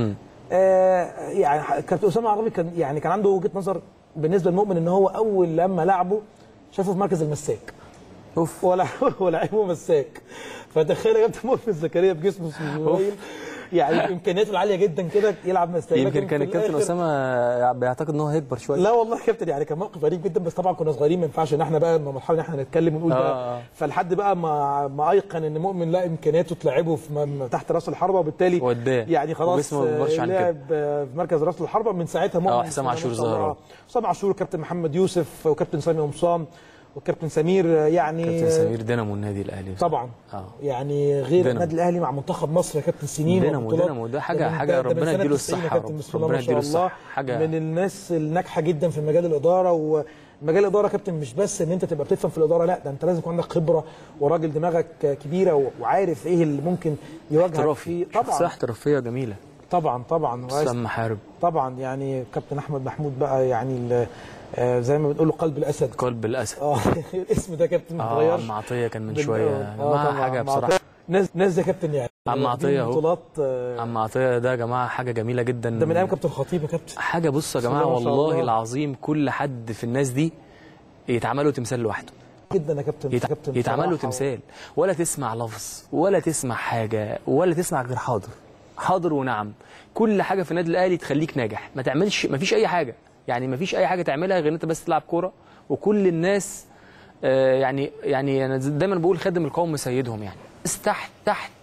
آه يعني كابتن اسامه عربي كان يعني كان عنده وجهه نظر بالنسبه للمؤمن ان هو اول لما لعبه شافه في مركز المساك اوف ولا ولعبه مساك فتخيل يا كابتن مؤمن زكريا بجسمه صغير يعني امكانياته العاليه جدا كده يلعب مساك يمكن لكن كان في الكابتن الآخر- اسامه بيعتقد ان هو هيكبر شويه لا والله يا كابتن يعني كان موقف غريب جدا بس طبعا كنا صغيرين ما ينفعش ان احنا بقى لما مرحله ان احنا نتكلم ونقول آه، بقى آه. فلحد بقى ما ما ايقن ان مؤمن لا امكانياته تلعبه في م- تحت راس الحربه وبالتالي وداه. يعني خلاص وجسمه ما بيكبرش عن لعب آه، في مركز راس الحربه من ساعتها مؤمن آه، حسام بسم الله عاشور ما شاء الله. ظهر. حسام عاشور وكابتن محمد يوسف وكابتن سامي قمصان وكابتن سمير آه، يعني كابتن سمير دينامو النادي الاهلي طبعا اه يعني غير دينامو. النادي الاهلي مع منتخب مصر يا كابتن سنين دينامو- وبطولات. دينامو ده حاجة- ده من- حاجة ده من ربنا سنة يديله 90 يا الصحة يا كابتن رب. بسم الله ربنا ما شاء يديله الله الصحة. حاجة- من الناس الناجحه جدا في مجال الاداره ومجال الاداره يا كابتن مش بس ان انت تبقى بتفهم في الاداره لا ده انت لازم يكون عندك خبره وراجل دماغك كبيره و- وعارف ايه اللي ممكن يواجهك احترافي فيه شخصيه طبعا احترافيه جميله طبعا طبعا وعايز- اسلام محارب طبعا يعني كابتن احمد محمود بقى يعني ال- آه، زي ما بنقول له قلب الاسد قلب الاسد اه الاسم ده كابتن ما اه اتغيرش عم عطيه كان من بال- شويه آه، يا جماعه طبعاً. حاجه عم بصراحه عطية. ناس ناس زي كابتن يعني عم واخدين عطية أهو. بطولات آه، عم عطيه ده يا جماعه حاجه جميله جدا ده من ايام كابتن خطيب يا كابتن حاجه بصوا يا بسم جماعه الله ما شاء والله الله. العظيم كل حد في الناس دي يتعملوا تمثال لوحده جدا يا كابتن يتع... كابتن يتعمل له بصراحة. تمثال ولا تسمع لفظ ولا تسمع حاجه ولا تسمع غير حاضر حاضر ونعم كل حاجه في النادي الاهلي تخليك ناجح ما تعملش ما فيش اي حاجه يعني ما فيش اي حاجه تعملها غير ان انت بس تلعب كوره وكل الناس آه يعني يعني انا دايما بقول خدم القوم سيدهم يعني بس تحت تحت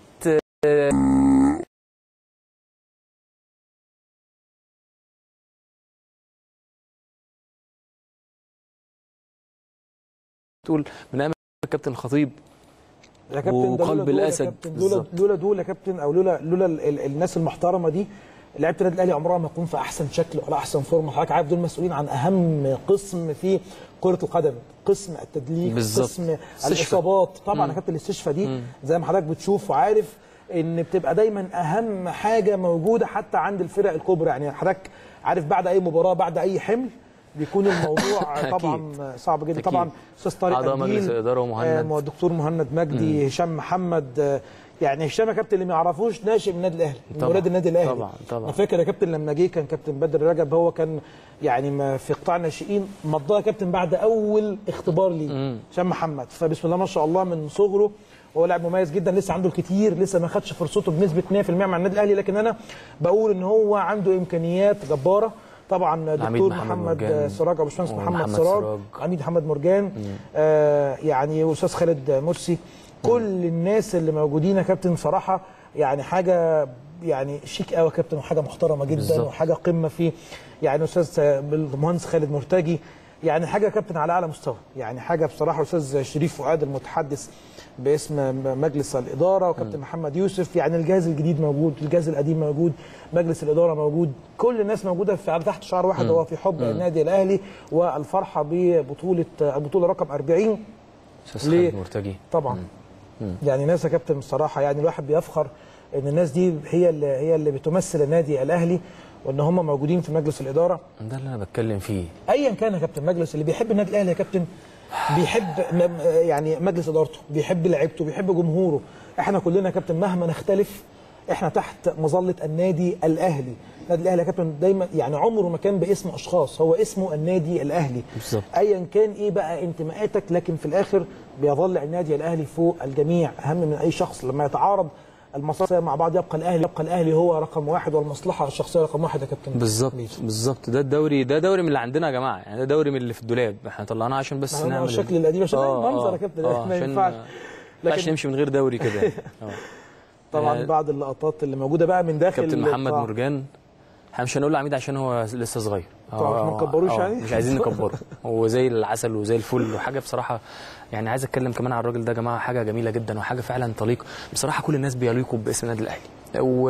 تقول من ايام الكابتن الخطيب يا كابتن ده لولا وقلب دول يا الأسد كابتن لولا بالظبط. لولا دول يا كابتن او لولا لولا ال- ال- الناس المحترمه دي لعيبه النادي الاهلي عمرها ما تكون في احسن شكل ولا احسن فورمه حضرتك عارف دول مسؤولين عن اهم قسم في كره القدم قسم التدليك بالظبط. قسم استشفاء. الاصابات طبعا يا كابتن الاستشفاء دي زي ما حضرتك بتشوف وعارف ان بتبقى دايما اهم حاجه موجوده حتى عند الفرق الكبرى يعني حضرتك عارف بعد اي مباراه بعد اي حمل بيكون الموضوع أكيد. طبعا صعب جدا أكيد. طبعا استاذ طارق أعضاء أنديل، مجلس الإدارة ومهند. آه، الدكتور مهند مجدي هشام محمد آه، يعني هشام يا كابتن اللي ما يعرفوش ناشئ من النادي الاهلي من طبعاً، ولاد النادي الاهلي طبعاً، طبعاً. انا فاكر يا كابتن لما جه كان كابتن بدر رجب هو كان يعني ما في قطاع الناشئين مضاه يا كابتن بعد اول اختبار ليه هشام محمد فبسم الله ما شاء الله من صغره هو لاعب مميز جدا لسه عنده الكتير لسه ما خدش فرصته بنسبه 100% مع النادي الاهلي لكن انا بقول ان هو عنده امكانيات جباره طبعا دكتور محمد محمد مرجان سراج ابو باشمهندس محمد ومحمد سراج سراج. عميد محمد مرجان آه يعني واستاذ خالد مرسي كل الناس اللي موجودين يا كابتن بصراحه يعني حاجه يعني شيك قوي يا كابتن وحاجه محترمه جدا بالظبط. وحاجه قمه في يعني استاذ المهندس خالد مرتجي يعني حاجه يا كابتن على اعلى مستوى يعني حاجه بصراحه استاذ شريف فؤاد المتحدث باسم مجلس الاداره وكابتن محمد يوسف يعني الجهاز الجديد موجود الجهاز القديم موجود مجلس الاداره موجود كل الناس موجوده في على تحت شعار واحد هو في حب النادي الاهلي والفرحه ببطوله البطوله رقم 40 استاذ ليه؟ خالد مرتجي طبعا يعني ناس يا كابتن بصراحه يعني الواحد بيفخر ان الناس دي هي اللي هي اللي بتمثل النادي الاهلي وان هم موجودين في مجلس الاداره ده اللي انا بتكلم فيه ايا كان يا كابتن مجلس اللي بيحب النادي الاهلي يا كابتن بيحب م- يعني مجلس ادارته بيحب لعيبته بيحب جمهوره احنا كلنا يا كابتن مهما نختلف احنا تحت مظله النادي الاهلي النادي الاهلي يا كابتن دايما يعني عمره ما كان باسم اشخاص هو اسمه النادي الاهلي بالظبط. ايا كان ايه بقى انتماءاتك لكن في الاخر بيظل النادي الاهلي فوق الجميع اهم من اي شخص لما يتعارض المصالح مع بعض يبقى الاهلي يبقى الاهلي هو رقم واحد والمصلحه الشخصيه رقم واحد يا كابتن بالظبط بالظبط ده الدوري ده دوري من اللي عندنا يا جماعه يعني ده دوري من اللي في الدولاب احنا طلعناه عشان بس ما هو نعمل الشكل القديم عشان آه، المنظر آه، يا كابتن آه، ما عشان- ينفعش ما ينفعش لكن نمشي من غير دوري كده يعني. آه. طبعا آه، بعض اللقطات اللي موجوده بقى من داخل كابتن محمد القاع. مرجان احنا مش هنقول عميد عشان هو لسه صغير طبعا آه، ما نكبروش آه، يعني؟ مش عايزين نكبره هو زي العسل وزي الفل وحاجه بصراحه يعني عايز اتكلم كمان على الراجل ده يا جماعه حاجه جميله جدا وحاجه فعلا تليق بصراحه كل الناس بيليقوا باسم النادي الاهلي و...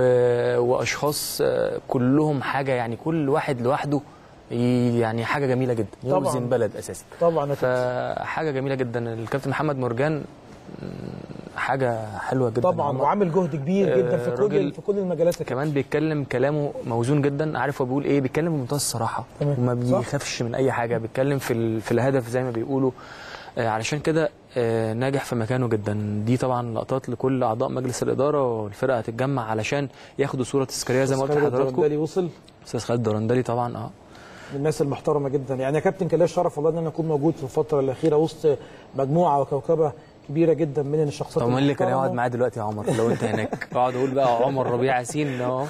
واشخاص آه، كلهم حاجه يعني كل واحد لوحده ي- يعني حاجه جميله جدا طبعاً. يوزن بلد اساسا طبعا يا كابتن. فحاجه جميله جدا الكابتن محمد مرجان مم، حاجه حلوه جدا طبعا عمر. وعامل جهد كبير آه، جدا في كل راجل في كل المجالات يا كابتن. كمان بيتكلم كلامه موزون جدا عارف هو بيقول ايه بيتكلم بمنتهى الصراحه تمام. وما صح. بيخافش من اي حاجه بيتكلم في ال... في الهدف زي ما بيقولوا آه، علشان كده آه، ناجح في مكانه جدا دي طبعا لقطات لكل اعضاء مجلس الاداره والفرقه هتتجمع علشان ياخدوا صوره تذكاريه زي ما قلت خالد لحضراتكم الدرندلي وصل استاذ خالد درندلي طبعا اه من الناس المحترمه جدا يعني يا كابتن كان ليا الشرف والله ان انا اكون موجود في الفتره الاخيره وسط مجموعه وكوكبه كبيره جدا من الشخصيات طب مين اللي كان المحترمة. يقعد معايا دلوقتي يا عمر لو انت هناك اقعد اقول بقى عمر ربيع ياسين اهو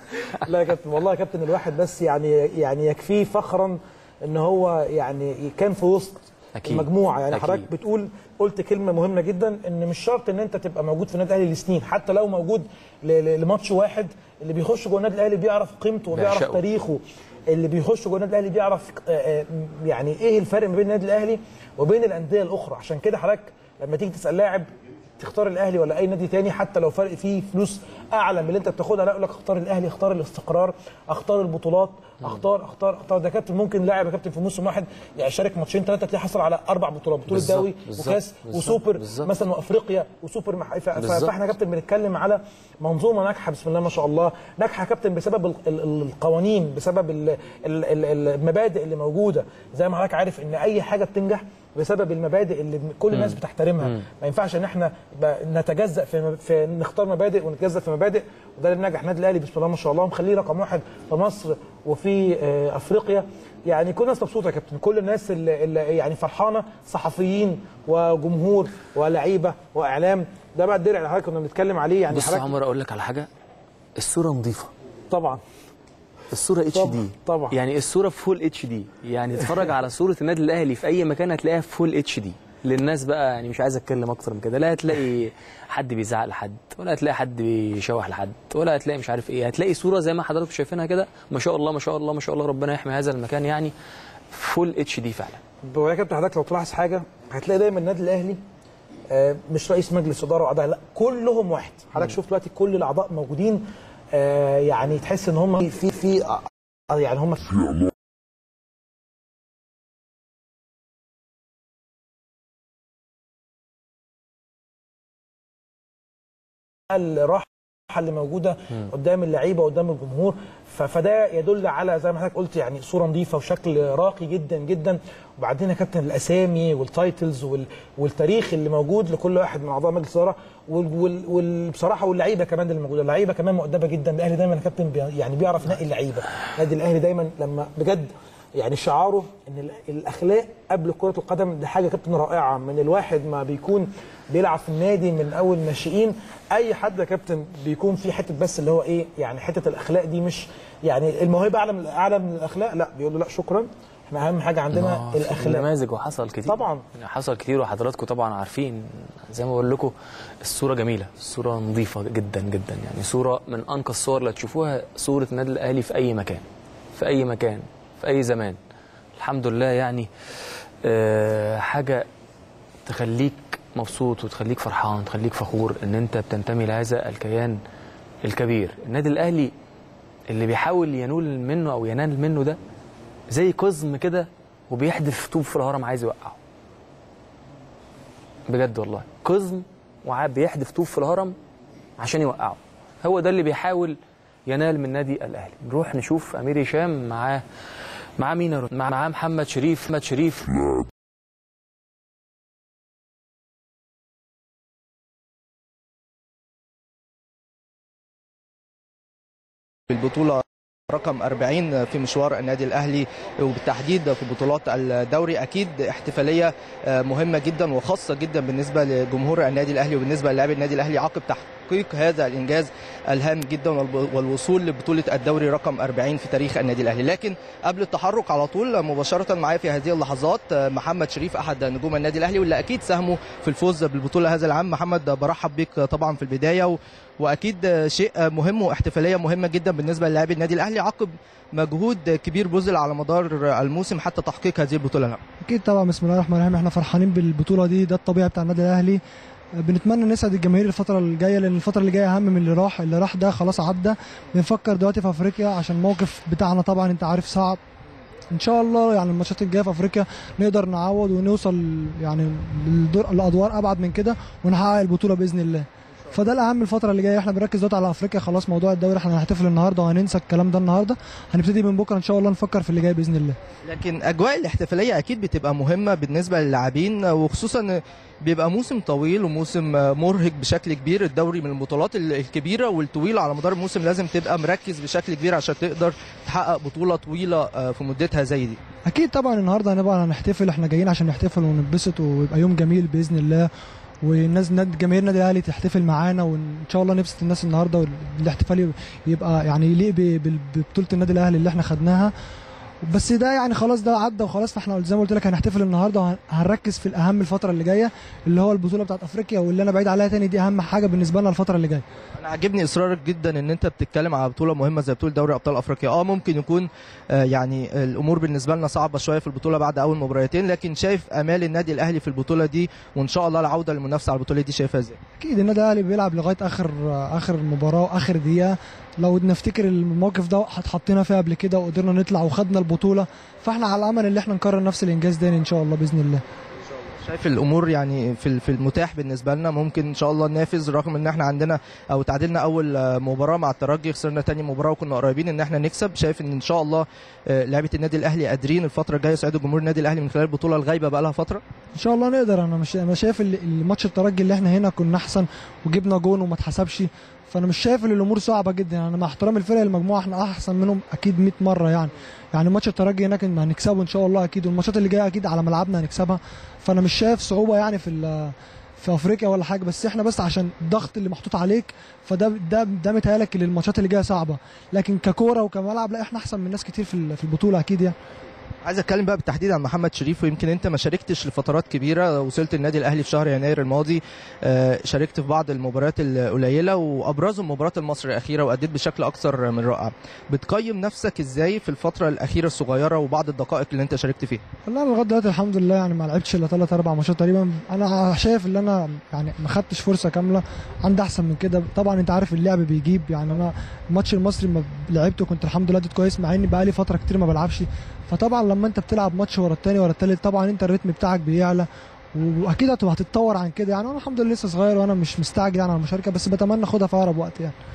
لا يا كابتن والله يا كابتن الواحد بس يعني يعني يكفيه فخرا ان هو يعني كان في وسط أكيد. المجموعه يعني أكيد. حضرتك بتقول قلت كلمه مهمه جدا ان مش شرط ان انت تبقى موجود في النادي الاهلي لسنين حتى لو موجود ل- ل- لماتش واحد اللي بيخش جوه النادي الاهلي بيعرف قيمته وبيعرف بيعشقه. تاريخه اللي بيخش جوه النادي الاهلي بيعرف آه، آه، يعني ايه الفرق ما بين النادي الاهلي وبين الانديه الاخرى عشان كده حضرتك لما تيجي تسال لاعب تختار الاهلي ولا اي نادي تاني حتى لو فرق فيه فلوس اعلى من اللي انت بتاخدها لا يقول لك اختار الاهلي اختار الاستقرار اختار البطولات اختار اختار اختار ده كابتن ممكن لاعب يا كابتن في موسم واحد يعني شارك ماتشين ثلاثه تلاقيه حصل على اربع بطولات بطوله بالظبط، دوري بالظبط، وكاس بالظبط، وسوبر بالظبط. مثلا وافريقيا وسوبر مح... ف... ف... بالظبط. فاحنا يا كابتن بنتكلم على منظومه ناجحه بسم الله ما شاء الله ناجحه يا كابتن بسبب ال... ال... القوانين بسبب ال... ال... ال... المبادئ اللي موجوده زي ما حضرتك عارف ان اي حاجه بتنجح بسبب المبادئ اللي كل الناس بتحترمها ما ينفعش ان احنا ب- نتجزأ في, في نختار مبادئ ونتجزأ في مبادئ وده اللي نجح النادي الاهلي بسم الله ما شاء الله ومخليه رقم واحد في مصر وفي آه، افريقيا يعني كل الناس مبسوطه يا كابتن كل الناس اللي, اللي يعني فرحانه صحفيين وجمهور ولاعيبه واعلام ده بقى الدرع اللي حضرتك كنا بنتكلم عليه يعني بص يا حضرتك عمر اقول لك على حاجه الصوره نظيفه طبعا الصوره اتش طبعاً، دي طبعاً. يعني الصوره فول اتش دي يعني اتفرج على صوره النادي الاهلي في اي مكان هتلاقيها فول اتش دي للناس بقى يعني مش عايز اتكلم اكتر من كده لا هتلاقي حد بيزعق لحد ولا هتلاقي حد بيشوح لحد ولا هتلاقي مش عارف ايه هتلاقي صوره زي ما حضراتكم شايفينها كده ما شاء الله ما شاء الله ما شاء الله ربنا يحمي هذا المكان يعني فول اتش دي فعلا ويا كابتن حضرتك لو تلاحظ حاجه هتلاقي دايما النادي الاهلي آه، مش رئيس مجلس اداره واعضاء لا كلهم واحد حضرتك شوف دلوقتي كل الاعضاء موجودين آه، يعني تحس ان هم في في آه، يعني هم الراحه اللي موجوده قدام اللعيبه قدام الجمهور ف- فده يدل على زي ما حضرتك قلت يعني صوره نظيفه وشكل راقي جدا جدا وبعدين يا كابتن الاسامي والتايتلز وال- والتاريخ اللي موجود لكل واحد من اعضاء مجلس الاداره وبصراحه واللعيبه كمان اللي موجوده اللعيبه كمان مؤدبه جدا الاهلي دايما يا كابتن بي يعني بيعرف ينقي اللعيبه النادي الاهلي دايما لما بجد يعني شعاره ان ال- الاخلاق قبل كره القدم دي حاجه كابتن رائعه من الواحد ما بيكون بيلعب في النادي من اول ناشئين اي حد يا كابتن بيكون في حته بس اللي هو ايه يعني حته الاخلاق دي مش يعني الموهبه اعلى من اعلى من الاخلاق لا بيقول له لا شكرا احنا اهم حاجه عندنا آه، الاخلاق نماذج وحصل كتير طبعاً. حصل كتير وحضراتكم طبعا عارفين زي ما بقول لكم الصوره جميله الصوره نظيفه جدا جدا يعني صوره من انقى الصور اللي تشوفوها صوره النادي الاهلي في اي مكان في اي مكان في اي زمان الحمد لله يعني آه، حاجه تخليك مبسوط وتخليك فرحان وتخليك فخور ان انت بتنتمي لهذا الكيان الكبير النادي الاهلي اللي بيحاول ينول منه او ينال منه ده زي قزم كده وبيحدف طوب في الهرم عايز يوقعه بجد والله قزم وبيحدف طوب في الهرم عشان يوقعه هو ده اللي بيحاول ينال من نادي الاهلي نروح نشوف امير هشام معاه معاه مين يا رد؟ مع- معاه محمد شريف محمد شريف بالبطولة رقم 40 في مشوار النادي الاهلي وبالتحديد في بطولات الدوري اكيد احتفاليه مهمه جدا وخاصه جدا بالنسبه لجمهور النادي الاهلي وبالنسبه للاعبي النادي الاهلي عقب تحقيق هذا الانجاز الهام جدا والوصول لبطوله الدوري رقم 40 في تاريخ النادي الاهلي لكن قبل التحرك على طول مباشره معايا في هذه اللحظات محمد شريف احد نجوم النادي الاهلي واللي اكيد ساهموا في الفوز بالبطوله هذا العام محمد برحب بك طبعا في البدايه و... واكيد شيء مهم واحتفاليه مهمه جدا بالنسبه للاعبي النادي الاهلي عقب مجهود كبير بذل على مدار الموسم حتى تحقيق هذه البطوله الهامه. اكيد طبعا بسم الله الرحمن الرحيم احنا فرحانين بالبطوله دي ده الطبيعي بتاع النادي الاهلي بنتمنى نسعد الجماهير الفتره الجايه لان الفتره اللي جايه اهم من اللي راح اللي راح ده خلاص عدى بنفكر دلوقتي في افريقيا عشان الموقف بتاعنا طبعا انت عارف صعب ان شاء الله يعني الماتشات الجايه في افريقيا نقدر نعوض ونوصل يعني للدور- لادوار ابعد من كده ونحقق البطوله باذن الله فده الاهم الفتره اللي جايه احنا بنركز دلوقتي على افريقيا خلاص موضوع الدوري احنا هنحتفل النهارده وهننسى الكلام ده النهارده هنبتدي من بكره ان شاء الله نفكر في اللي جاي باذن الله لكن اجواء الاحتفاليه اكيد بتبقى مهمه بالنسبه للاعبين وخصوصا إن بيبقى موسم طويل وموسم مرهق بشكل كبير الدوري من البطولات ال- الكبيره والطويله على مدار الموسم لازم تبقى مركز بشكل كبير عشان تقدر تحقق بطوله طويله آه، في مدتها زي دي اكيد طبعا النهارده هنبقى هنحتفل احنا جايين عشان نحتفل ونتبسط ويبقى يوم جميل باذن الله والناس ناد- جماهير النادي الاهلي تحتفل معانا وان شاء الله نبسط الناس النهارده والاحتفال يبقى يعني يليق ب- بال- ببطوله النادي الاهلي اللي احنا خدناها بس ده يعني خلاص ده عدى وخلاص فاحنا زي ما قلت لك هنحتفل النهارده وهنركز في الاهم الفتره اللي جايه اللي هو البطوله بتاعت افريقيا واللي انا بعيد عليها تاني دي اهم حاجه بالنسبه لنا الفتره اللي جايه انا عاجبني اصرارك جدا ان انت بتتكلم على بطوله مهمه زي بطوله دوري ابطال افريقيا اه ممكن يكون آه، يعني الامور بالنسبه لنا صعبه شويه في البطوله بعد اول مباراتين لكن شايف امال النادي الاهلي في البطوله دي وان شاء الله العوده للمنافسه على البطوله دي شايفها ازاي اكيد النادي الاهلي بيلعب لغايه اخر اخر مباراه واخر دقيقه لو نفتكر الموقف ده اتحطينا فيه قبل كده وقدرنا نطلع وخدنا البطوله فاحنا على امل ان احنا نكرر نفس الانجاز ده ان شاء الله باذن الله شايف الامور يعني في في المتاح بالنسبه لنا ممكن ان شاء الله ننافس رغم ان احنا عندنا او تعادلنا اول آه، مباراه مع الترجي خسرنا تاني مباراه وكنا قريبين ان احنا نكسب شايف ان ان شاء الله آه، لعيبه النادي الاهلي قادرين الفتره الجايه يساعدوا جمهور النادي الاهلي من خلال البطوله الغايبه بقى لها فتره ان شاء الله نقدر انا مش انا شايف ال- الماتش الترجي اللي احنا هنا كنا احسن وجبنا جون وما اتحسبش فانا مش شايف ان الامور صعبه جدا يعني مع احترام الفرق المجموعه احنا احسن منهم اكيد 100 مره يعني يعني ماتش الترجي هناك إن هنكسبه ان شاء الله اكيد والماتشات اللي جايه اكيد على ملعبنا هنكسبها فانا مش شايف صعوبه يعني في ال- في افريقيا ولا حاجه بس احنا بس عشان الضغط اللي محطوط عليك فده ده ده متهيألك ان الماتشات اللي جايه صعبه لكن ككوره وكملعب لا احنا احسن من ناس كتير في ال- في البطوله اكيد يعني عايز اتكلم بقى بالتحديد عن محمد شريف ويمكن انت ما شاركتش لفترات كبيره وصلت النادي الاهلي في شهر يناير الماضي آه، شاركت في بعض المباريات القليله وابرزهم مباراه المصري الاخيره واديت بشكل اكثر من رائع بتقيم نفسك ازاي في الفتره الاخيره الصغيره وبعض الدقائق اللي انت شاركت فيها والله انا لغايه دلوقتي الحمد لله يعني ما لعبتش الا ثلاث اربع ماتشات تقريبا انا شايف ان انا يعني ما خدتش فرصه كامله عندي احسن من كده طبعا انت عارف اللعب بيجيب يعني انا الماتش المصري ما لعبته كنت الحمد لله اديت كويس مع اني بقالي فتره كتير ما بلعبش فطبعا لما انت بتلعب ماتش ورا التاني ورا التالت طبعا انت الريتم بتاعك بيعلى واكيد هتبقى هتتطور عن كده يعني انا الحمد لله لسه صغير وانا مش مستعجل يعني على المشاركه بس بتمنى اخدها في اقرب وقت يعني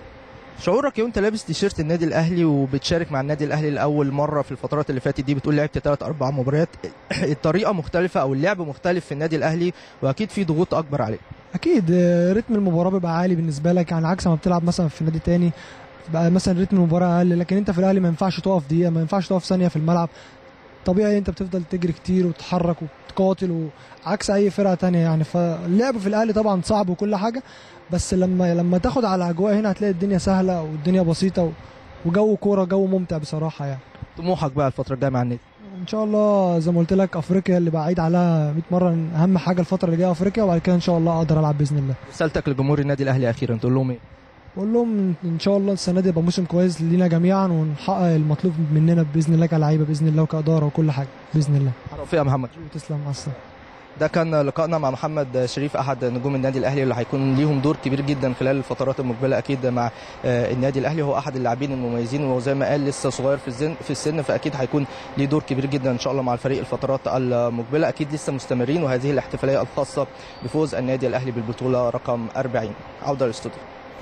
شعورك وانت لابس تيشيرت النادي الاهلي وبتشارك مع النادي الاهلي لاول مره في الفترات اللي فاتت دي بتقول لعبت ثلاث اربع مباريات الطريقه مختلفه او اللعب مختلف في النادي الاهلي واكيد في ضغوط اكبر عليك اكيد آه، رتم المباراه بيبقى عالي بالنسبه لك يعني عكس ما بتلعب مثلا في نادي تاني بقى مثلا رتم المباراه اقل لكن انت في الاهلي ما ينفعش تقف دقيقه ما ينفعش تقف ثانيه في الملعب طبيعي انت بتفضل تجري كتير وتتحرك وتقاتل وعكس اي فرقه تانية يعني فاللعب في الاهلي طبعا صعب وكل حاجه بس لما لما تاخد على الاجواء هنا هتلاقي الدنيا سهله والدنيا بسيطه و- وجو كوره جو ممتع بصراحه يعني طموحك بقى الفتره الجايه مع النادي ان شاء الله زي ما قلت لك افريقيا اللي بعيد عليها 100 مره إن اهم حاجه الفتره اللي جايه افريقيا وبعد كده ان شاء الله اقدر العب باذن الله رسالتك لجمهور النادي الاهلي اخيرا تقول لهم ايه بقول لهم ان شاء الله السنه دي يبقى موسم كويس لينا جميعا ونحقق المطلوب مننا باذن الله كلاعيبه باذن الله وكاداره وكل حاجه باذن الله توفيق يا محمد تسلم مع السلامه ده كان لقائنا مع محمد شريف احد نجوم النادي الاهلي اللي هيكون ليهم دور كبير جدا خلال الفترات المقبله اكيد مع آه، النادي الاهلي هو احد اللاعبين المميزين وزي ما قال لسه صغير في السن في السن فاكيد هيكون ليه دور كبير جدا ان شاء الله مع الفريق الفترات المقبله اكيد لسه مستمرين وهذه الاحتفاليه الخاصه بفوز النادي الاهلي بالبطوله رقم 40 عوده للاستوديو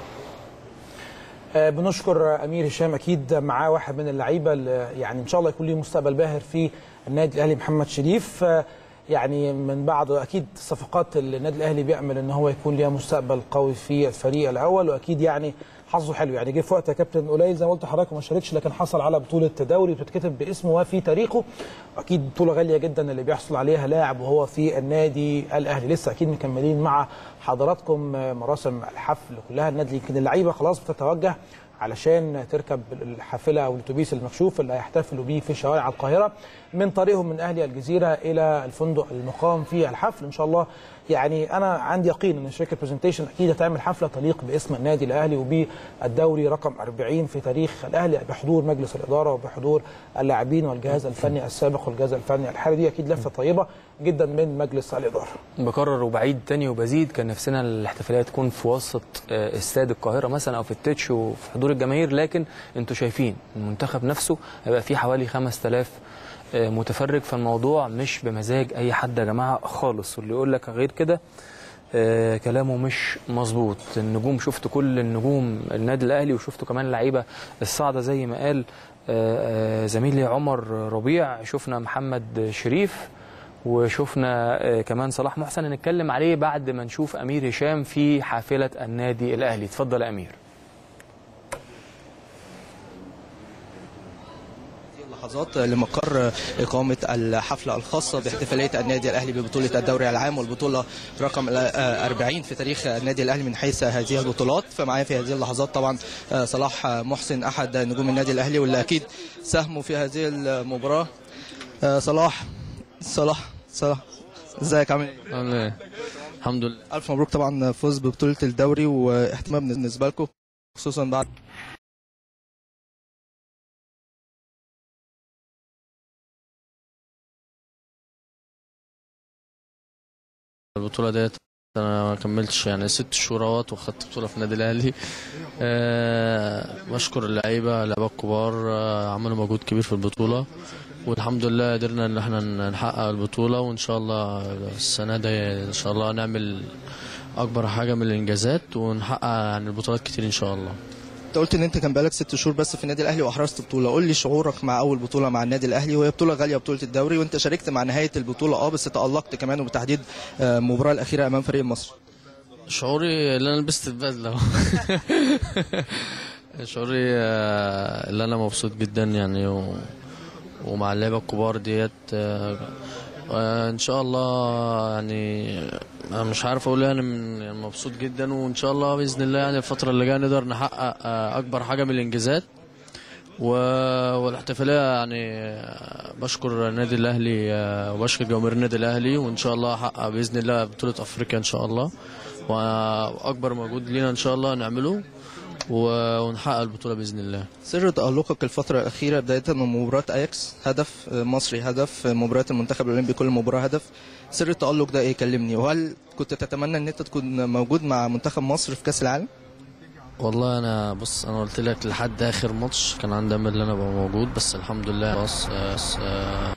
آه، بنشكر امير هشام اكيد معاه واحد من اللعيبه اللي يعني ان شاء الله يكون ليه مستقبل باهر في النادي الاهلي محمد شريف آه، يعني من بعد اكيد صفقات النادي الاهلي بيامل ان هو يكون ليها مستقبل قوي في الفريق الاول واكيد يعني حظه حلو يعني جه في وقت يا كابتن قليل زي ما قلت لحضرتك ما شاركش لكن حصل على بطوله دوري بتتكتب باسمه وفي تاريخه اكيد بطوله غاليه جدا اللي بيحصل عليها لاعب وهو في النادي الاهلي لسه اكيد مكملين مع حضراتكم آه، مراسم الحفل كلها النادي يمكن اللعيبه خلاص بتتوجه علشان تركب الحافله او الاتوبيس المكشوف اللي هيحتفلوا بيه في شوارع القاهره من طريقهم من اهل الجزيره الى الفندق المقام فيه الحفل ان شاء الله يعني انا عندي يقين ان شركه برزنتيشن اكيد هتعمل حفله تليق باسم النادي الاهلي وبالدوري رقم 40 في تاريخ الاهلي بحضور مجلس الاداره وبحضور اللاعبين والجهاز الفني السابق والجهاز الفني الحالي دي اكيد لفته طيبه جدا من مجلس الاداره بكرر وبعيد تاني وبزيد كان نفسنا الاحتفاليه تكون في وسط آه، استاد القاهره مثلا او في التتش وفي حضور الجماهير لكن انتوا شايفين المنتخب نفسه هيبقى فيه حوالي 5000 آه، متفرج فالموضوع مش بمزاج اي حد يا جماعه خالص واللي يقول لك غير كده آه، كلامه مش مظبوط النجوم شفت كل النجوم النادي الاهلي وشفت كمان لعيبه الصاعده زي ما قال آه، آه، زميلي عمر ربيع شفنا محمد شريف وشفنا آه، كمان صلاح محسن هنتكلم عليه بعد ما نشوف امير هشام في حافله النادي الاهلي اتفضل يا امير لحظات لمقر إقامة الحفلة الخاصة باحتفالية النادي الأهلي ببطولة الدوري العام والبطولة رقم 40 في تاريخ النادي الأهلي من حيث هذه البطولات فمعايا في هذه اللحظات طبعا صلاح محسن أحد نجوم النادي الأهلي واللي أكيد ساهموا في هذه المباراة صلاح صلاح صلاح ازيك عامل ايه؟ عامل ايه؟ الحمد لله ألف مبروك طبعا فوز ببطولة الدوري واهتمام بالنسبة لكم خصوصا بعد البطولة ديت انا ما كملتش يعني ست شهور اهوت وخدت بطولة في النادي الاهلي أه بشكر اللعيبة اللعيبة الكبار آه، عملوا مجهود كبير في البطولة والحمد لله قدرنا ان احنا نحقق البطولة وان شاء الله السنة دي ان شاء الله نعمل اكبر حاجة من الانجازات ونحقق يعني البطولات كتير ان شاء الله انت قلت ان انت كان بقالك ست شهور بس في النادي الاهلي واحرزت بطوله قول لي شعورك مع اول بطوله مع النادي الاهلي وهي بطوله غاليه بطوله الدوري وانت شاركت مع نهايه البطوله اه بس تالقت كمان وبالتحديد آه، المباراه الاخيره امام فريق مصر شعوري اللي انا لبست البدله شعوري آه، اللي انا مبسوط جدا يعني و... ومع اللعيبه الكبار ديت آه، آه، ان شاء الله يعني انا مش عارف اقول إيه، انا من- يعني مبسوط جدا وان شاء الله باذن الله يعني الفتره اللي جايه نقدر نحقق آه، اكبر حاجه من الانجازات و... والاحتفاليه يعني آه، بشكر النادي الاهلي آه، وبشكر جماهير النادي الاهلي وان شاء الله احقق باذن الله بطوله افريقيا ان شاء الله واكبر مجهود لينا ان شاء الله نعمله و- ونحقق البطوله باذن الله سر تالقك الفتره الاخيره بدايه من مباراه اياكس هدف آه، مصري هدف آه، مباراه المنتخب الاولمبي كل مباراه هدف سر التالق ده ايه كلمني وهل كنت تتمنى ان انت تكون موجود مع منتخب مصر في كاس العالم والله انا بص انا قلت لك لحد اخر ماتش كان عندي امل ان انا ابقى موجود بس الحمد لله بس, بس آه،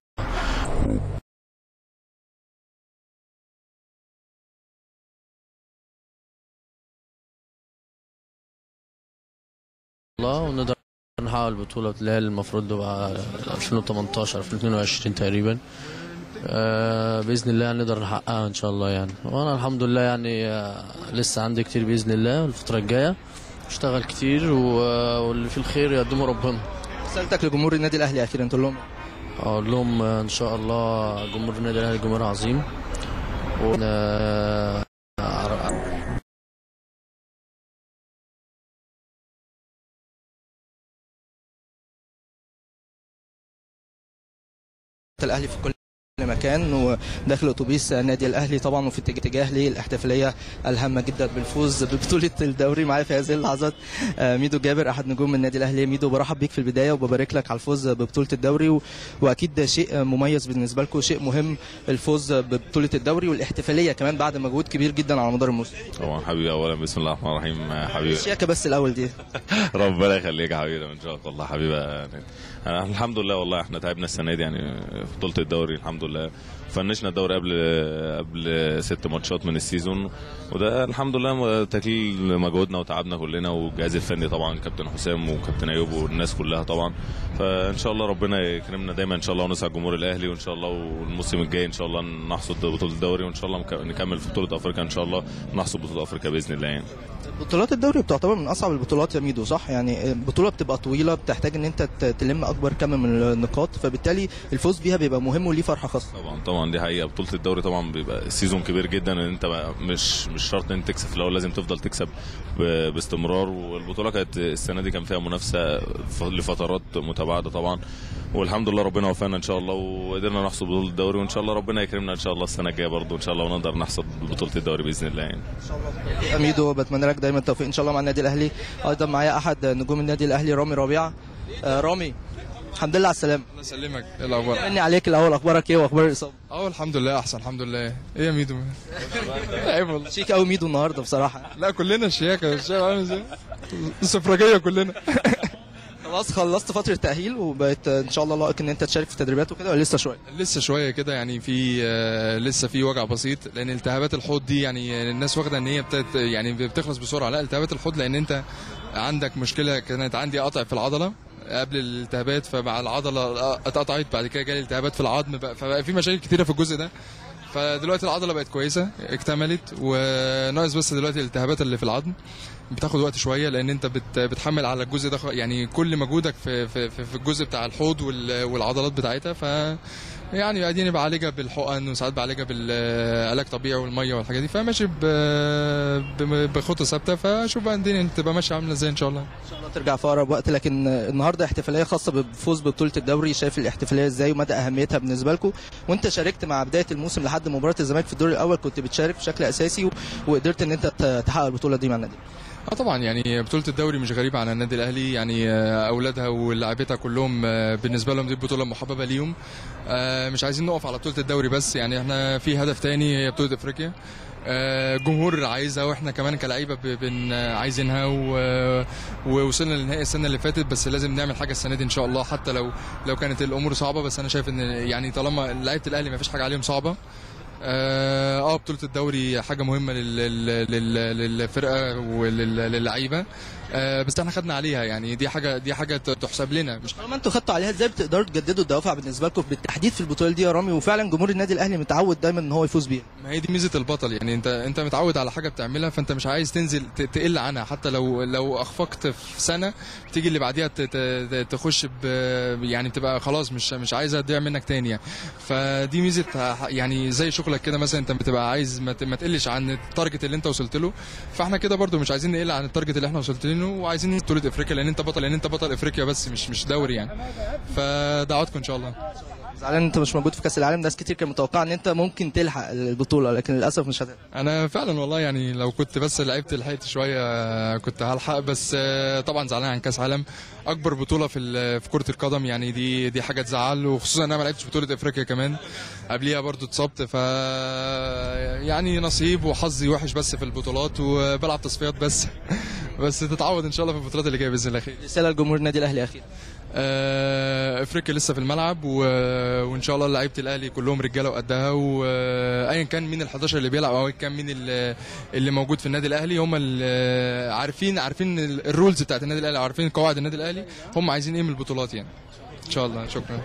الله ونقدر نحقق البطولة اللي هي المفروض تبقى 2018 2022 تقريبا آه، بإذن الله نقدر نحققها إن شاء الله يعني وأنا الحمد لله يعني آه، لسه عندي كتير بإذن الله الفترة الجاية اشتغل كتير و- واللي في الخير يقدمه ربنا رسالتك لجمهور النادي الاهلي اخيرا تقول لهم اقول لهم ان شاء الله جمهور النادي الاهلي جمهور عظيم و آه، الاهلي في كل مكان وداخل اتوبيس النادي الاهلي طبعا وفي اتجاه للاحتفاليه الهامه جدا بالفوز ببطوله الدوري معايا في هذه اللحظات آه، ميدو جابر احد نجوم النادي الاهلي ميدو برحب بيك في البدايه وببارك لك على الفوز ببطوله الدوري و... واكيد ده شيء مميز بالنسبه لكم شيء مهم الفوز ببطوله الدوري والاحتفاليه كمان بعد مجهود كبير جدا على مدار الموسم طبعا حبيبي اولا بسم الله الرحمن الرحيم حبيبي الشياكه بس الاول دي ربنا يخليك يا حبيبي من جوك والله حبيبي يعني أنا الحمد لله والله احنا تعبنا السنه دي يعني في بطوله الدوري الحمد لله فنشنا الدوري قبل قبل ست ماتشات من السيزون وده الحمد لله تكليل مجهودنا وتعبنا كلنا والجهاز الفني طبعا كابتن حسام وكابتن ايوب والناس كلها طبعا فان شاء الله ربنا يكرمنا دايما ان شاء الله ونسعد جمهور الاهلي وان شاء الله والموسم الجاي ان شاء الله نحصد بطوله الدوري وان شاء الله مك- نكمل في بطوله افريقيا ان شاء الله نحصد بطوله افريقيا باذن الله يعني بطولات الدوري بتعتبر من اصعب البطولات يا ميدو صح يعني بطوله بتبقى طويله بتحتاج ان انت ت- تلم اكبر كم من النقاط فبالتالي الفوز بيها بيبقى مهم وليه فرحه خاصه طبعا طبعا دي حقيقه بطوله الدوري طبعا بيبقى سيزون كبير جدا ان انت بقى مش مش شرط ان انت تكسب في الاول لازم تفضل تكسب ب- باستمرار والبطوله كانت السنه دي كان فيها منافسه ف- لفترات متباعده طبعا والحمد لله ربنا وفقنا ان شاء الله وقدرنا نحصد بطوله الدوري وان شاء الله ربنا يكرمنا ان شاء الله السنه الجايه برضه ان شاء الله ونقدر نحصد بطوله الدوري باذن الله يعني ميدو بتمنى لك دايما التوفيق ان شاء الله مع النادي الاهلي ايضا معايا احد نجوم النادي الاهلي رامي ربيعه آه، رامي الحمد لله على السلامه الله يسلمك ايه الاخبار مني عليك الاول اخبارك ايه واخبار الاصابه اه الحمد لله احسن الحمد لله ايه يا ميدو عيب والله شيك قوي ميدو النهارده بصراحه لا كلنا شياكه الشياكه عامل ازاي السفرجيه كلنا خلاص خلصت فتره تاهيل وبقيت ان شاء الله لائق ان انت تشارك في تدريبات وكده ولا لسه شويه لسه شويه كده يعني في آه، لسه في وجع بسيط لان التهابات الحوض دي يعني الناس واخده ان هي بتت يعني بتخلص بسرعه لا التهابات الحوض لان انت عندك مشكله كانت عندي قطع في العضله قبل الالتهابات فمع العضله اتقطعت بعد كده جالي التهابات في العظم بقى فبقى في مشاكل كتيره في الجزء ده فدلوقتي العضله بقت كويسه اكتملت وناقص بس دلوقتي الالتهابات اللي في العظم بتاخد وقت شويه لان انت بت بتحمل على الجزء ده خ- يعني كل مجهودك في في في في الجزء بتاع الحوض وال- والعضلات بتاعتها ف يعني اديني بعالجها بالحقن وساعات بعالجها بالعلاج طبيعي والميه والحاجات دي فماشي ب- ب- بخطه ثابته فاشوف بقى الدنيا تبقى ماشيه عامله ازاي ان شاء الله ان شاء الله ترجع في اقرب وقت لكن النهارده احتفاليه خاصه بالفوز ببطوله الدوري شايف الاحتفاليه ازاي ومدى اهميتها بالنسبه لكم وانت شاركت مع بدايه الموسم لحد مباراه الزمالك في الدور الاول كنت بتشارك بشكل اساسي و- وقدرت ان انت ت- تحقق البطوله دي مع النادي اه طبعا يعني بطوله الدوري مش غريبه عن النادي الاهلي يعني آه، اولادها ولاعيبتها كلهم آه، بالنسبه لهم دي بطوله محببه ليهم آه، مش عايزين نقف على بطوله الدوري بس يعني احنا في هدف تاني هي بطوله افريقيا آه، جمهور عايزها واحنا كمان كلعيبه ب- بن آه، عايزينها و- ووصلنا للنهائي السنه اللي فاتت بس لازم نعمل حاجه السنه دي ان شاء الله حتى لو لو كانت الامور صعبه بس انا شايف ان يعني طالما لعيبه الاهلي ما فيش حاجه عليهم صعبه اه آه، بطوله الدوري حاجه مهمه لل- لل- لل- للفرقه وللعيبه آه بس احنا خدنا عليها يعني دي حاجه دي حاجه ت- تحسب لنا مش طالما انتوا خدتوا عليها ازاي بتقدروا تجددوا الدوافع بالنسبه لكم بالتحديد في البطوله دي يا رامي وفعلا جمهور النادي الاهلي متعود دايما ان هو يفوز بيها ما هي دي ميزه البطل يعني انت انت متعود على حاجه بتعملها فانت مش عايز تنزل ت- تقل عنها حتى لو لو اخفقت في سنه تيجي اللي بعديها ت- ت- تخش ب يعني بتبقى خلاص مش مش عايزها تضيع منك تاني يعني فدي ميزه ه- يعني زي شغلك كده مثلا انت بتبقى عايز ما ت- ما تقلش عن التارجت اللي انت وصلت له فاحنا كده برضو مش عايزين نقل عن التارجت اللي احنا وصلت له وعايزين بطوله افريقيا لان انت بطل لان انت بطل افريقيا بس مش مش دوري يعني فدعواتكم ان شاء الله زعلان انت مش موجود في كاس العالم ناس كتير كانت متوقعه ان انت ممكن تلحق البطوله لكن للاسف مش هتلحق انا فعلا والله يعني لو كنت بس لعبت لحقت شويه آه، كنت هلحق بس آه، طبعا زعلان عن كاس عالم اكبر بطوله في ال- في كره القدم يعني دي دي حاجه تزعل وخصوصا ان انا ما لعبتش بطوله افريقيا كمان قبليها برضو اتصبت ف يعني نصيب وحظي وحش بس في البطولات وبلعب تصفيات بس بس تتعود ان شاء الله في البطولات اللي جايه باذن الله خير رساله لجمهور النادي الاهلي اخيرا آه، افريقيا لسه في الملعب و... وان شاء الله لعيبه الاهلي كلهم رجاله وقدها وايا كان مين ال11 اللي بيلعب او ايا كان مين اللي, اللي موجود في النادي الاهلي هم اللي عارفين عارفين ال- الرولز بتاعت النادي الاهلي عارفين قواعد النادي الاهلي هم عايزين ايه من البطولات يعني ان شاء الله شكرا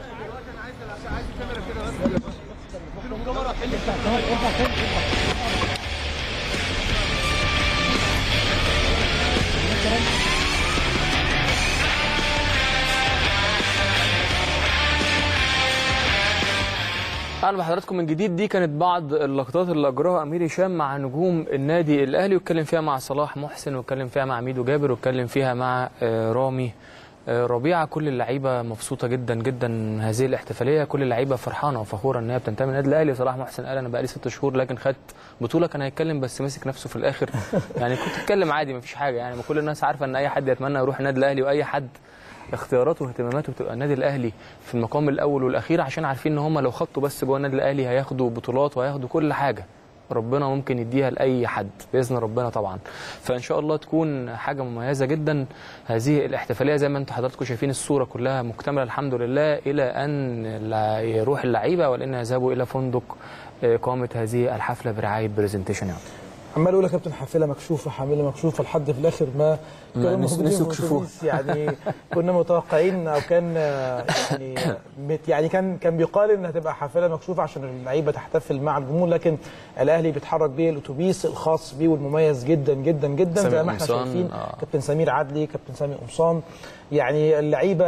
اهلا بحضراتكم من جديد دي كانت بعض اللقطات اللي اجراها امير هشام مع نجوم النادي الاهلي واتكلم فيها مع صلاح محسن واتكلم فيها مع ميدو جابر واتكلم فيها مع آه، رامي آه، ربيعه كل اللعيبه مبسوطه جدا جدا من هذه الاحتفاليه كل اللعيبه فرحانه وفخوره ان هي بتنتمي للنادي الاهلي صلاح محسن قال انا بقالي ست شهور لكن خدت بطوله كان هيتكلم بس مسك نفسه في الاخر يعني كنت اتكلم عادي مفيش حاجه يعني ما كل الناس عارفه ان اي حد يتمنى يروح النادي الاهلي واي حد اختياراته واهتماماته بتبقى النادي الاهلي في المقام الاول والاخير عشان عارفين ان هم لو خطوا بس جوه النادي الاهلي هياخدوا بطولات وهياخدوا كل حاجه ربنا ممكن يديها لاي حد باذن ربنا طبعا فان شاء الله تكون حاجه مميزه جدا هذه الاحتفاليه زي ما انتم حضراتكم شايفين الصوره كلها مكتمله الحمد لله الى ان لا يروح اللعيبه ولان يذهبوا الى فندق اقامه هذه الحفله برعايه برزنتيشن يعني. عمال اقول يا كابتن حافله مكشوفه حامله مكشوفه لحد في الاخر ما ما كانوا نس- موجودين نسوا في يكشفوها. الأتوبيس. يعني كنا متوقعين او كان آه، يعني مت- يعني كان كان بيقال ان هتبقى حافله مكشوفه عشان اللعيبه تحتفل مع الجمهور لكن الاهلي بيتحرك بيه الاتوبيس الخاص بيه والمميز جدا جدا جدا سامي زي ما احنا قمصان، شايفين آه. كابتن سمير عدلي كابتن سامي قمصان يعني اللعيبه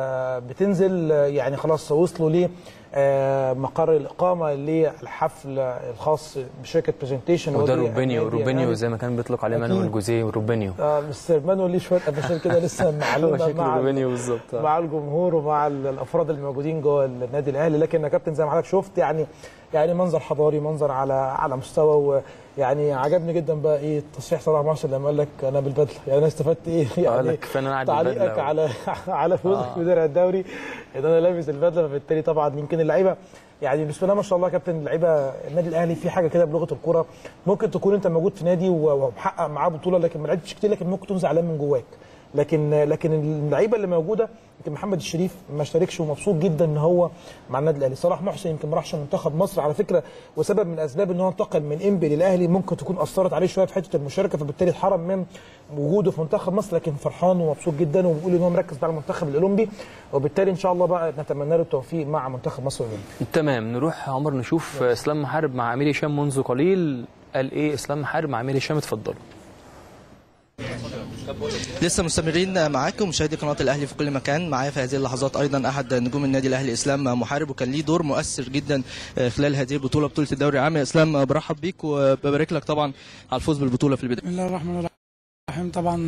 بتنزل آه، يعني خلاص وصلوا ليه آه، مقر الاقامه للحفل الخاص بشركه برزنتيشن وده روبينيو روبينيو زي ما كان بيطلق عليه مانويل جوزيه روبينيو اه مستر مانويل ليه شويه ابسام كده لسه هو معلمه شكل مع روبينيو بالظبط آه. مع الجمهور ومع ال- الافراد الموجودين جوه النادي الاهلي لكن يا كابتن زي ما حضرتك شفت يعني يعني منظر حضاري منظر على على مستوى ويعني عجبني جدا بقى ايه تصريح صلاح محسن لما قال لك انا بالبدله يعني انا استفدت ايه قال يعني لك كفايه إن انا قاعد بالبدلة تعليقك و- على على فوزك آه. بدرع الدوري ان انا لابس البدله فبالتالي طبعا يمكن اللعيبه يعني بسم الله ما شاء الله يا كابتن اللعيبه النادي الاهلي في حاجه كده بلغه الكوره ممكن تكون انت موجود في نادي و- ومحقق معاه بطوله لكن ما لعبتش كتير لكن ممكن تكون زعلان من جواك لكن لكن اللعيبه اللي موجوده يمكن محمد الشريف ما اشتركش ومبسوط جدا ان هو مع النادي الاهلي صلاح محسن يمكن ما راحش منتخب مصر على فكره وسبب من اسباب ان هو انتقل من انبي للاهلي ممكن تكون اثرت عليه شويه في حته المشاركه فبالتالي اتحرم من وجوده في منتخب مصر لكن فرحان ومبسوط جدا وبيقول ان هو مركز مع المنتخب الاولمبي وبالتالي ان شاء الله بقى نتمنى له التوفيق مع منتخب مصر الاولمبي تمام نروح عمر نشوف اسلام محارب مع امير هشام منذ قليل قال ايه اسلام محارب مع امير هشام اتفضلوا لسه مستمرين معاكم مشاهدي قناه الاهلي في كل مكان معايا في هذه اللحظات ايضا احد نجوم النادي الاهلي اسلام محارب وكان ليه دور مؤثر جدا خلال هذه البطوله بطوله الدوري العام يا اسلام برحب بيك وببارك لك طبعا على الفوز بالبطوله في البدايه بسم الله الرحمن الرحيم طبعا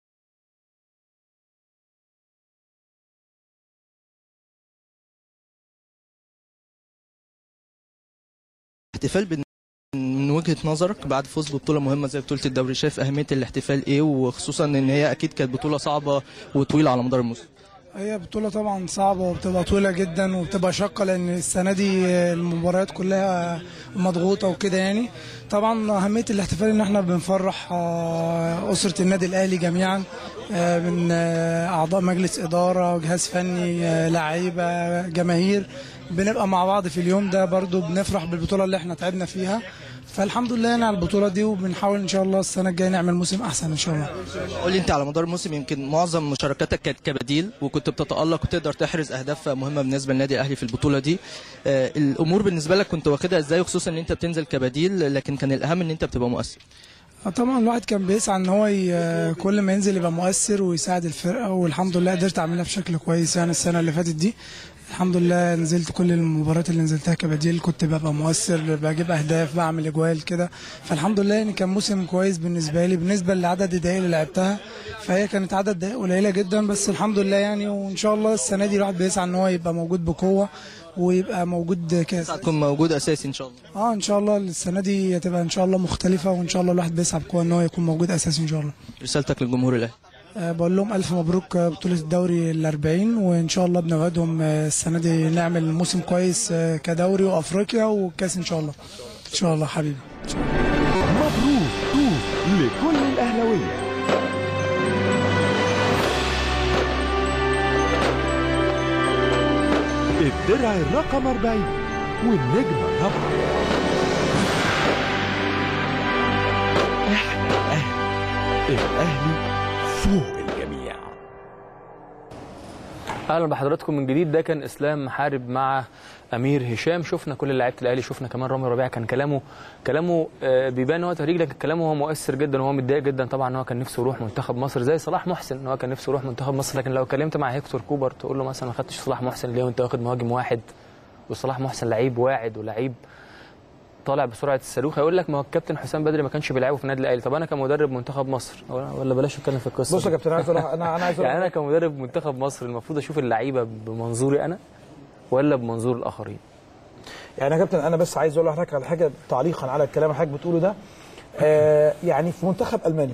احتفال بن... من وجهه نظرك بعد فوز ببطوله مهمه زي بطوله الدوري شايف اهميه الاحتفال ايه وخصوصا ان هي اكيد كانت بطوله صعبه وطويله على مدار الموسم هي بطولة طبعا صعبة وبتبقى طويلة جدا وبتبقى شاقة لأن السنة دي المباريات كلها مضغوطة وكده يعني طبعا أهمية الاحتفال إن احنا بنفرح أسرة النادي الأهلي جميعا من أعضاء مجلس إدارة جهاز فني لعيبة جماهير بنبقى مع بعض في اليوم ده برضو بنفرح بالبطولة اللي احنا تعبنا فيها فالحمد لله يعني على البطوله دي وبنحاول ان شاء الله السنه الجايه نعمل موسم احسن ان شاء الله. قول لي انت على مدار الموسم يمكن معظم مشاركاتك كانت كبديل وكنت بتتالق وتقدر تحرز اهداف مهمه بالنسبه للنادي الاهلي في البطوله دي. آه الامور بالنسبه لك كنت واخدها ازاي وخصوصا ان انت بتنزل كبديل لكن كان الاهم ان انت بتبقى مؤثر. طبعا الواحد كان بيسعى ان هو كل ما ينزل يبقى مؤثر ويساعد الفرقه والحمد لله قدرت اعملها بشكل كويس يعني السنه اللي فاتت دي الحمد لله نزلت كل المباريات اللي نزلتها كبديل كنت ببقى مؤثر بجيب اهداف بعمل اجوال كده فالحمد لله يعني كان موسم كويس بالنسبه لي بالنسبه لعدد الدقائق اللي لعبتها فهي كانت عدد دقائق قليله جدا بس الحمد لله يعني وان شاء الله السنه دي الواحد بيسعى ان هو يبقى موجود بقوه ويبقى موجود كاس تكون موجود اساسي ان شاء الله اه ان شاء الله السنه دي هتبقى ان شاء الله مختلفه وان شاء الله الواحد بيسعى بقوه ان هو يكون موجود اساسي ان شاء الله رسالتك للجمهور الاهلي بقول لهم ألف مبروك بطولة الدوري الأربعين وإن شاء الله بنوعدهم السنة دي نعمل موسم كويس كدوري وأفريقيا وكاس إن شاء الله إن شاء الله حبيبي مبروك توف لكل الأهلاوية الدرع الرقم 40 والنجمة الرابعة احنا الأهلي الأهلي فوق الجميع اهلا بحضراتكم من جديد ده كان اسلام محارب مع امير هشام شفنا كل لعيبه الاهلي شفنا كمان رامي ربيعه كان كلامه كلامه بيبان ان هو تهريج لكن كلامه هو مؤثر جدا وهو متضايق جدا طبعا ان هو كان نفسه يروح منتخب مصر زي صلاح محسن ان هو كان نفسه يروح منتخب مصر لكن لو اتكلمت مع هيكتور كوبر تقول له مثلا ما خدتش صلاح محسن ليه وانت واخد مهاجم واحد وصلاح محسن لعيب واعد ولعيب طالع بسرعه الصاروخ هيقول لك ما هو الكابتن حسام بدري ما كانش بيلعبه في النادي الاهلي طب انا كمدرب منتخب مصر ولا بلاش نتكلم في القصه بص يا كابتن عايز انا انا عايز يعني انا كمدرب منتخب مصر المفروض اشوف اللعيبه بمنظوري انا ولا بمنظور الاخرين يعني يا كابتن انا بس عايز اقول لحضرتك على حاجه تعليقا على الكلام اللي حضرتك بتقوله ده آه يعني في منتخب المانيا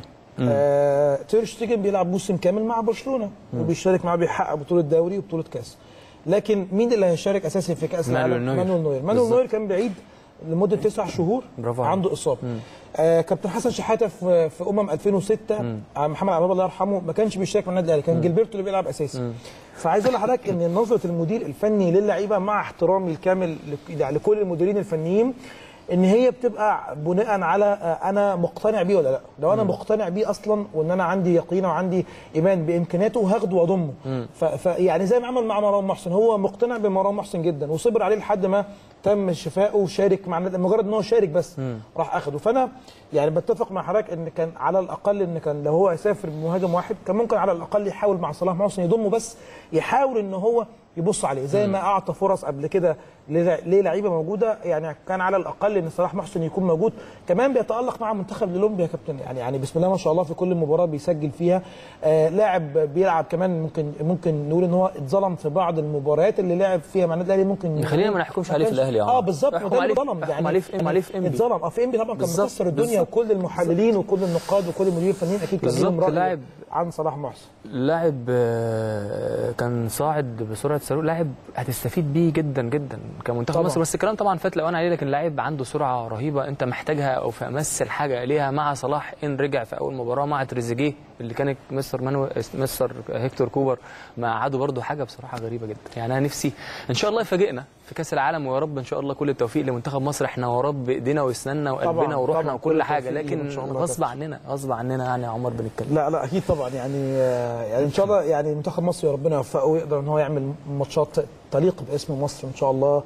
آه تير شتيجن بيلعب موسم كامل مع برشلونه مم. وبيشارك معاه بيحقق بطوله دوري وبطوله كاس لكن مين اللي هيشارك اساسي في كاس مانويل العالم نوير. مانويل نوير مانويل بالظبط. نوير كان بعيد لمده تسع شهور برافو عليك. عنده اصابه مم. آه كابتن حسن شحاته في في امم 2006 آه محمد عبد الله يرحمه ما كانش بيشارك مع النادي الاهلي كان جilberto اللي بيلعب اساسي فعايز اقول لحضرتك ان نظره المدير الفني للعيبه مع احترامي الكامل لك- يعني لكل المديرين الفنيين ان هي بتبقى بناء على آه، انا مقتنع بيه ولا لا لو انا مقتنع بيه اصلا وان انا عندي يقين وعندي ايمان بامكانياته هاخده واضمه ف- فيعني زي ما عمل مع مروان محسن هو مقتنع بمروان محسن جدا وصبر عليه لحد ما تم شفائه وشارك مع النادي مجرد ان هو شارك بس راح اخده فانا يعني بتفق مع حضرتك ان كان على الاقل ان كان لو هو هيسافر بمهاجم واحد كان ممكن على الاقل يحاول مع صلاح محسن يضمه بس يحاول ان هو يبص عليه زي ما اعطى فرص قبل كده للع- للعيبه موجوده يعني كان على الاقل ان صلاح محسن يكون موجود كمان بيتالق مع منتخب الاولمبي يا كابتن يعني يعني بسم الله ما شاء الله في كل مباراه بيسجل فيها آه لاعب بيلعب كمان ممكن ممكن نقول ان هو اتظلم في بعض المباريات اللي لعب فيها مع النادي الاهلي ممكن خلينا ما نحكمش عليه في كانش- الأهلي يا اه عمر. بالظبط احكم ما ده اللي عليه- ظلم احكم يعني عليه في- احكم عليه في إنبي. اتظلم اه في انبي طبعا كان بالظبط، مكسر الدنيا بالظبط. وكل المحللين وكل النقاد وكل المديرين الفنيين اكيد كان لهم بالظبط، راي لاعب- عن صلاح محسن لاعب آه، كان صاعد بسرعه صاروخ لاعب هتستفيد بيه جدا جدا كمنتخب طبعاً. مصر بس الكلام طبعا فات الاوان عليه لكن لاعب عنده سرعه رهيبه انت محتاجها او في امس الحاجه اليها مع صلاح ان رجع في اول مباراه مع تريزيجيه اللي كان مستر مانو مستر هيكتور كوبر مع عاده برضه حاجه بصراحه غريبه جدا يعني انا نفسي ان شاء الله يفاجئنا في كاس العالم ويا رب ان شاء الله كل التوفيق لمنتخب مصر احنا وراه بايدينا واسناننا وقلبنا طبعاً، وروحنا طبعاً، وكل كل حاجه التوفيق ليهم لكن إن شاء الله يا غصب كابتن. عننا غصب عننا يعني يا عمر بنتكلم لا لا اكيد طبعا يعني آه، يعني ان شاء الله يعني منتخب مصر يا ربنا يوفقه ويقدر ان هو يعمل ماتشات تليق باسم مصر ان شاء الله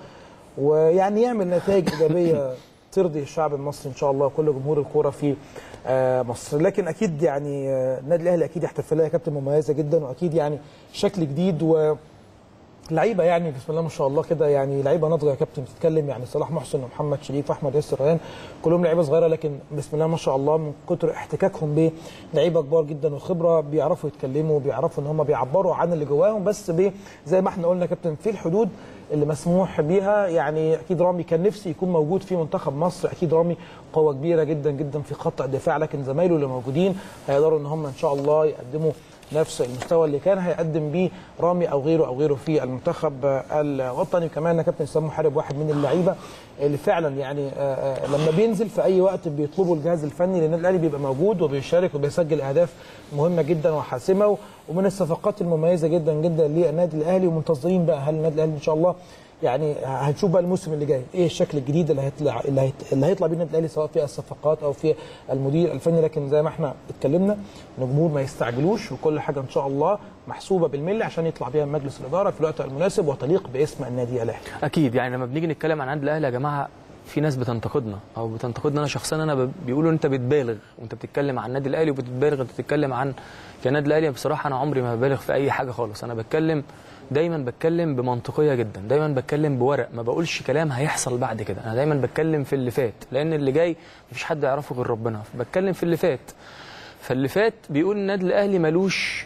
ويعني يعمل نتائج ايجابيه ترضي الشعب المصري ان شاء الله وكل جمهور الكوره في آه، مصر لكن اكيد يعني آه، النادي الاهلي اكيد يحتفل لها كابتن مميزه جدا واكيد يعني شكل جديد و لعيبه يعني بسم الله ما شاء الله كده يعني لعيبه ناضجه يا كابتن بتتكلم يعني صلاح محسن ومحمد شريف واحمد ياسر ريان كلهم لعيبه صغيره لكن بسم الله ما شاء الله من كتر احتكاكهم بلعيبه كبار جدا وخبره بيعرفوا يتكلموا وبيعرفوا ان هم بيعبروا عن اللي جواهم بس ب- زي ما احنا قلنا يا كابتن في الحدود اللي مسموح بيها يعني اكيد رامي كان نفسي يكون موجود في منتخب مصر اكيد رامي قوه كبيره جدا جدا في خط الدفاع لكن زمايله اللي موجودين هيقدروا ان هم ان شاء الله يقدموا نفس المستوى اللي كان هيقدم بيه رامي او غيره او غيره في المنتخب الوطني كمان كابتن اسلام محارب واحد من اللعيبه اللي فعلا يعني آه، آه، لما بينزل في اي وقت بيطلبوا الجهاز الفني لان الاهلي بيبقى موجود وبيشارك وبيسجل اهداف مهمه جدا وحاسمه ومن الصفقات المميزه جدا جدا للنادي الاهلي ومنتظرين بقى هل النادي الاهلي ان شاء الله يعني هنشوف بقى الموسم اللي جاي ايه الشكل الجديد اللي هيطلع اللي, هيت... اللي هيطلع بيه النادي الاهلي سواء في الصفقات او في المدير الفني لكن زي ما احنا اتكلمنا ان الجمهور ما يستعجلوش وكل حاجه ان شاء الله محسوبه بالملي عشان يطلع بيها مجلس الاداره في الوقت المناسب وتليق باسم النادي الاهلي اكيد يعني لما بنيجي نتكلم عن النادي الاهلي يا جماعه في ناس بتنتقدنا او بتنتقدنا انا شخصيا انا ب- بيقولوا انت بتبالغ وانت بتتكلم عن النادي الاهلي وبتبالغ انت بتتكلم عن كنادي الاهلي بصراحه انا عمري ما ببالغ في اي حاجه خالص انا بتكلم دايما بتكلم بمنطقيه جدا دايما بتكلم بورق ما بقولش كلام هيحصل بعد كده انا دايما بتكلم في اللي فات لان اللي جاي مفيش حد يعرفه غير ربنا بتكلم في اللي فات فاللي فات بيقول النادي الاهلي ملوش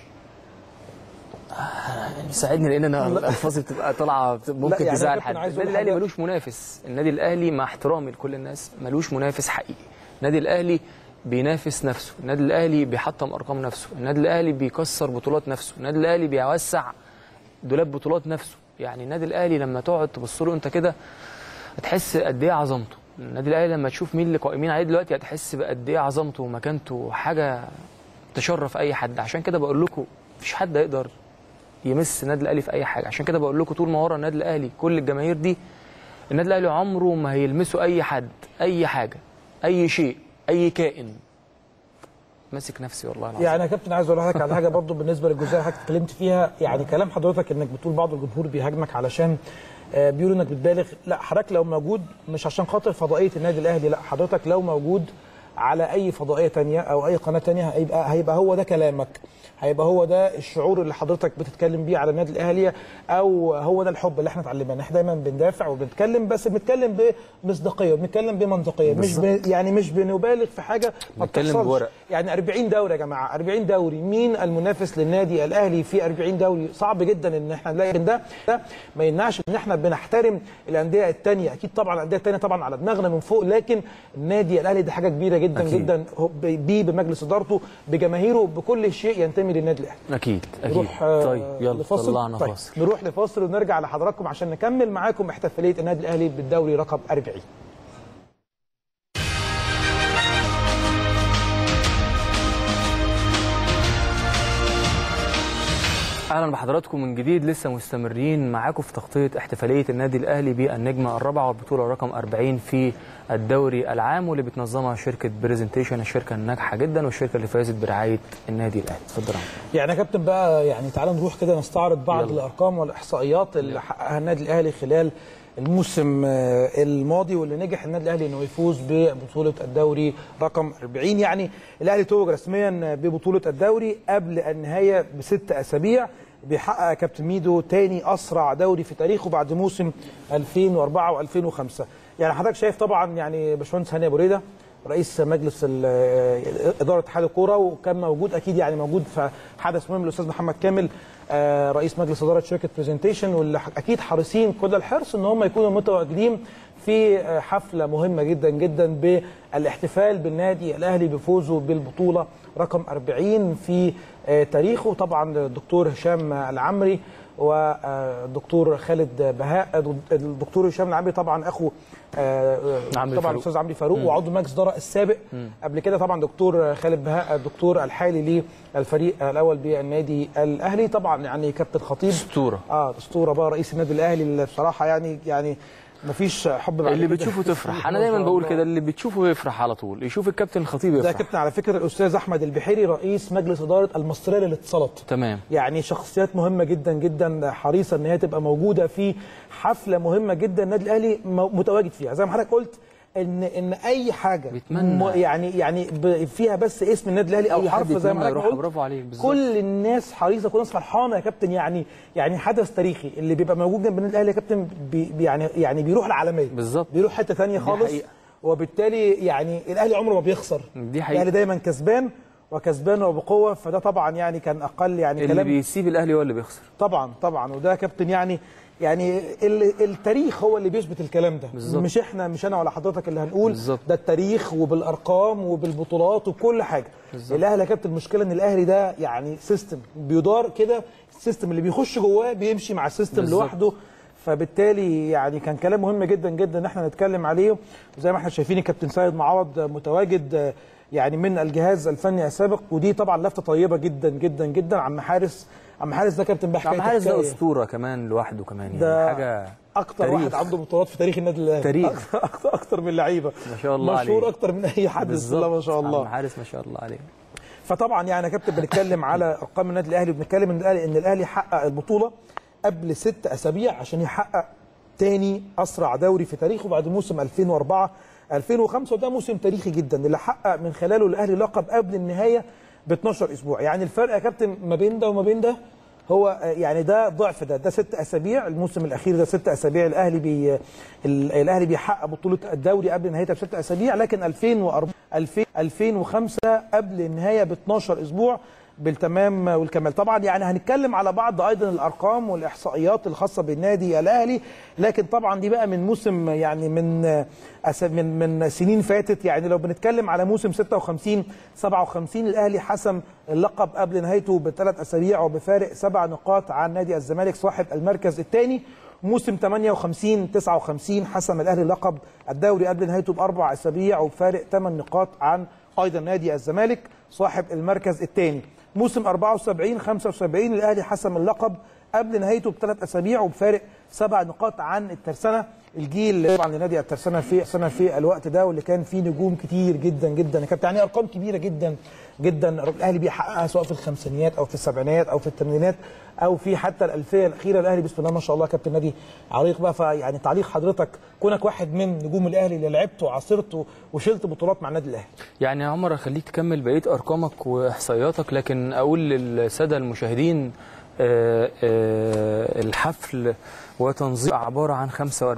ساعدني لان انا الالفاظ بتبقى طالعه ممكن يعني أنا تزعل كابتن حد عايز أقول النادي الاهلي حاجة. ملوش منافس النادي الاهلي مع احترامي لكل الناس ملوش منافس حقيقي النادي الاهلي بينافس نفسه النادي الاهلي بيحطم ارقام نفسه النادي الاهلي بيكسر بطولات نفسه النادي الاهلي بيوسع دولاب بطولات نفسه يعني النادي الاهلي لما تقعد تبص له انت كده هتحس قد ايه عظمته النادي الاهلي لما تشوف مين اللي قائمين عليه دلوقتي هتحس بقد ايه عظمته ومكانته حاجه تشرف اي حد عشان كده بقول لكم مفيش حد يقدر يمس النادي الاهلي في اي حاجه عشان كده بقول لكم طول ما ورا النادي الاهلي كل الجماهير دي النادي الاهلي عمره ما هيلمسوا اي حد اي حاجه اي شيء اي كائن ماسك نفسي والله العظيم يعني يا كابتن عايز اقول لحضرتك على حاجه برضو بالنسبه للجزئيه اللي حضرتك اتكلمت فيها يعني كلام حضرتك انك بتقول بعض الجمهور بيهاجمك علشان آه، بيقولوا انك بتبالغ لا حضرتك لو موجود مش عشان خاطر فضائيه النادي الاهلي لا حضرتك لو موجود على اي فضائيه تانية او اي قناه تانية هيبقى هيبقى هو ده كلامك هيبقى هو ده الشعور اللي حضرتك بتتكلم بيه على النادي الاهلي او هو ده الحب اللي احنا اتعلمناه احنا دايما بندافع وبنتكلم بس بنتكلم بمصداقيه وبنتكلم بمنطقيه مش ب... يعني مش بنبالغ في حاجه ما بنتكلم بتحصلش بورق. يعني 40 دوري يا جماعه 40 دوري مين المنافس للنادي الاهلي في 40 دوري صعب جدا ان احنا نلاقي ده ده ما يمنعش ان احنا بنحترم الانديه الثانيه اكيد طبعا الانديه الثانيه طبعا على دماغنا من فوق لكن النادي الاهلي دي حاجه كبيره جدا أكيد. أكيد. جدا هو ب- بيه بمجلس ادارته بجماهيره بكل شيء ينتمي للنادي الاهلي اكيد اكيد نروح آه، طيب يلا لفاصل؟ طلعنا طيب فاصل نروح لفاصل ونرجع لحضراتكم عشان نكمل معاكم احتفاليه النادي الاهلي بالدوري رقم 40 اهلا بحضراتكم من جديد لسه مستمرين معاكم في تغطيه احتفاليه النادي الاهلي بالنجمه الرابعه والبطوله رقم 40 في الدوري العام واللي بتنظمها شركه بريزنتيشن الشركه الناجحه جدا والشركه اللي فازت برعايه النادي الاهلي اتفضل يا عمرو. يعني يا كابتن بقى يعني تعالى نروح كده نستعرض بعض يلا. الارقام والاحصائيات اللي حققها النادي الاهلي خلال الموسم آه، الماضي واللي نجح النادي الاهلي انه يفوز ببطوله الدوري رقم 40 يعني الاهلي توج رسميا ببطوله الدوري قبل النهايه بست اسابيع بيحقق يا كابتن ميدو تاني اسرع دوري في تاريخه بعد موسم 2004 و2005 يعني حضرتك شايف طبعا يعني باشمهندس هاني ابو ريده رئيس مجلس ال- اداره اتحاد الكوره وكان موجود اكيد يعني موجود في حدث مهم الاستاذ محمد كامل آه، رئيس مجلس اداره شركه برزنتيشن واللي ح- اكيد حريصين كل الحرص ان هم يكونوا متواجدين في آه، حفله مهمه جدا جدا بالاحتفال بالنادي الاهلي بفوزه بالبطوله رقم 40 في آه، تاريخه طبعا الدكتور هشام العمري والدكتور خالد بهاء الدكتور هشام العمري طبعا اخو آه، آه، عمرو طبعا فاروق. الاستاذ عمرو فاروق مم. وعضو مجلس الاداره السابق مم. قبل كده طبعا دكتور خالد بهاء الدكتور الحالي للفريق الاول بالنادي الاهلي طبعا يعني كابتن خطيب اسطوره اه اسطوره بقى رئيس النادي الاهلي اللي بصراحه يعني يعني مفيش حب بعد اللي كده. بتشوفه تفرح ما انا دايما شاء بقول الله. كده اللي بتشوفه يفرح على طول يشوف الكابتن الخطيب ده يفرح كابتن على فكره الاستاذ احمد البحيري رئيس مجلس اداره المصريه للاتصالات تمام يعني شخصيات مهمه جدا جدا حريصه ان هي تبقى موجوده في حفله مهمه جدا النادي الاهلي م- متواجد فيها زي ما حضرتك قلت ان ان اي حاجه بيتمنى. م- يعني يعني ب- فيها بس اسم النادي الاهلي او اي حد حرف زي ما يتمنى حضرتك يروح قلت برافو عليك بالظبط كل الناس حريصه كل الناس فرحانه يا كابتن يعني يعني حدث تاريخي اللي بيبقى موجود جنب النادي الاهلي يا كابتن بي بي- يعني يعني بيروح العالميه بالظبط بيروح حته ثانيه دي خالص حقيقة. وبالتالي يعني الاهلي عمره ما بيخسر دي حقيقة الاهلي دايما كسبان وكسبان وبقوه فده طبعا يعني كان اقل يعني اللي كلام بيسيب الاهلي هو اللي بيخسر طبعا طبعا وده يا كابتن يعني يعني ال- التاريخ هو اللي بيثبت الكلام ده بالظبط. مش احنا مش انا ولا حضرتك اللي هنقول بالظبط. ده التاريخ وبالارقام وبالبطولات وكل حاجه بالظبط. الاهلي يا كابتن المشكله ان الاهلي ده يعني سيستم بيدار كده السيستم اللي بيخش جواه بيمشي مع السيستم بالظبط. لوحده فبالتالي يعني كان كلام مهم جدا جدا ان احنا نتكلم عليه وزي ما احنا شايفين الكابتن سيد معوض متواجد يعني من الجهاز الفني السابق ودي طبعا لفته طيبه جدا جدا جدا عم حارس عم حارس ده كابتن بقى عم حكاية حارس ده حكاية. اسطوره كمان لوحده كمان يعني ده حاجه اكتر تاريخ. واحد عنده بطولات في تاريخ النادي الاهلي تاريخ. اكتر اكتر من لعيبه ما شاء الله مشهور عليه اكتر من اي حد بسم الله ما شاء عم الله حارس ما شاء الله عليه فطبعا يعني يا كابتن بنتكلم على ارقام النادي الاهلي وبنتكلم ان الاهلي ان الاهلي حقق البطوله قبل ست اسابيع عشان يحقق تاني اسرع دوري في تاريخه بعد موسم 2004 2005 وده موسم تاريخي جدا اللي حقق من خلاله الاهلي لقب قبل النهايه ب 12 اسبوع يعني الفرق يا كابتن ما بين ده وما بين ده هو آه، يعني ده ضعف ده ده ست اسابيع الموسم الاخير ده ست اسابيع الاهلي بي ال- الاهلي بيحقق بطوله الدوري قبل نهايتها بست اسابيع لكن 2004 2000 2005 قبل النهايه ب 12 اسبوع بالتمام والكمال طبعا يعني هنتكلم على بعض ايضا الارقام والاحصائيات الخاصه بالنادي الاهلي لكن طبعا دي بقى من موسم يعني من أس- من من سنين فاتت يعني لو بنتكلم على موسم 56 57 الاهلي حسم اللقب قبل نهايته بثلاث اسابيع وبفارق سبع نقاط عن نادي الزمالك صاحب المركز الثاني موسم 58 59 حسم الاهلي لقب الدوري قبل نهايته باربع اسابيع وبفارق 8 نقاط عن ايضا نادي الزمالك صاحب المركز الثاني موسم 74 75 الاهلي حسم اللقب قبل نهايته بثلاث اسابيع وبفارق سبع نقاط عن الترسانه الجيل طبعا لنادي الترسانه في سنه في الوقت ده واللي كان فيه نجوم كتير جدا جدا يا كابتن يعني ارقام كبيره جدا جدا الاهلي بيحققها سواء في الخمسينيات او في السبعينات او في الثمانينات او في حتى الالفيه الاخيره الاهلي بسم الله ما شاء الله كابتن نادي عريق بقى فيعني تعليق حضرتك كونك واحد من نجوم الاهلي اللي لعبت وعاصرت وشلت بطولات مع النادي الاهلي يعني يا عمر اخليك تكمل بقيه ارقامك واحصائياتك لكن اقول للساده المشاهدين آه، آه، الحفل وتنظيم عباره عن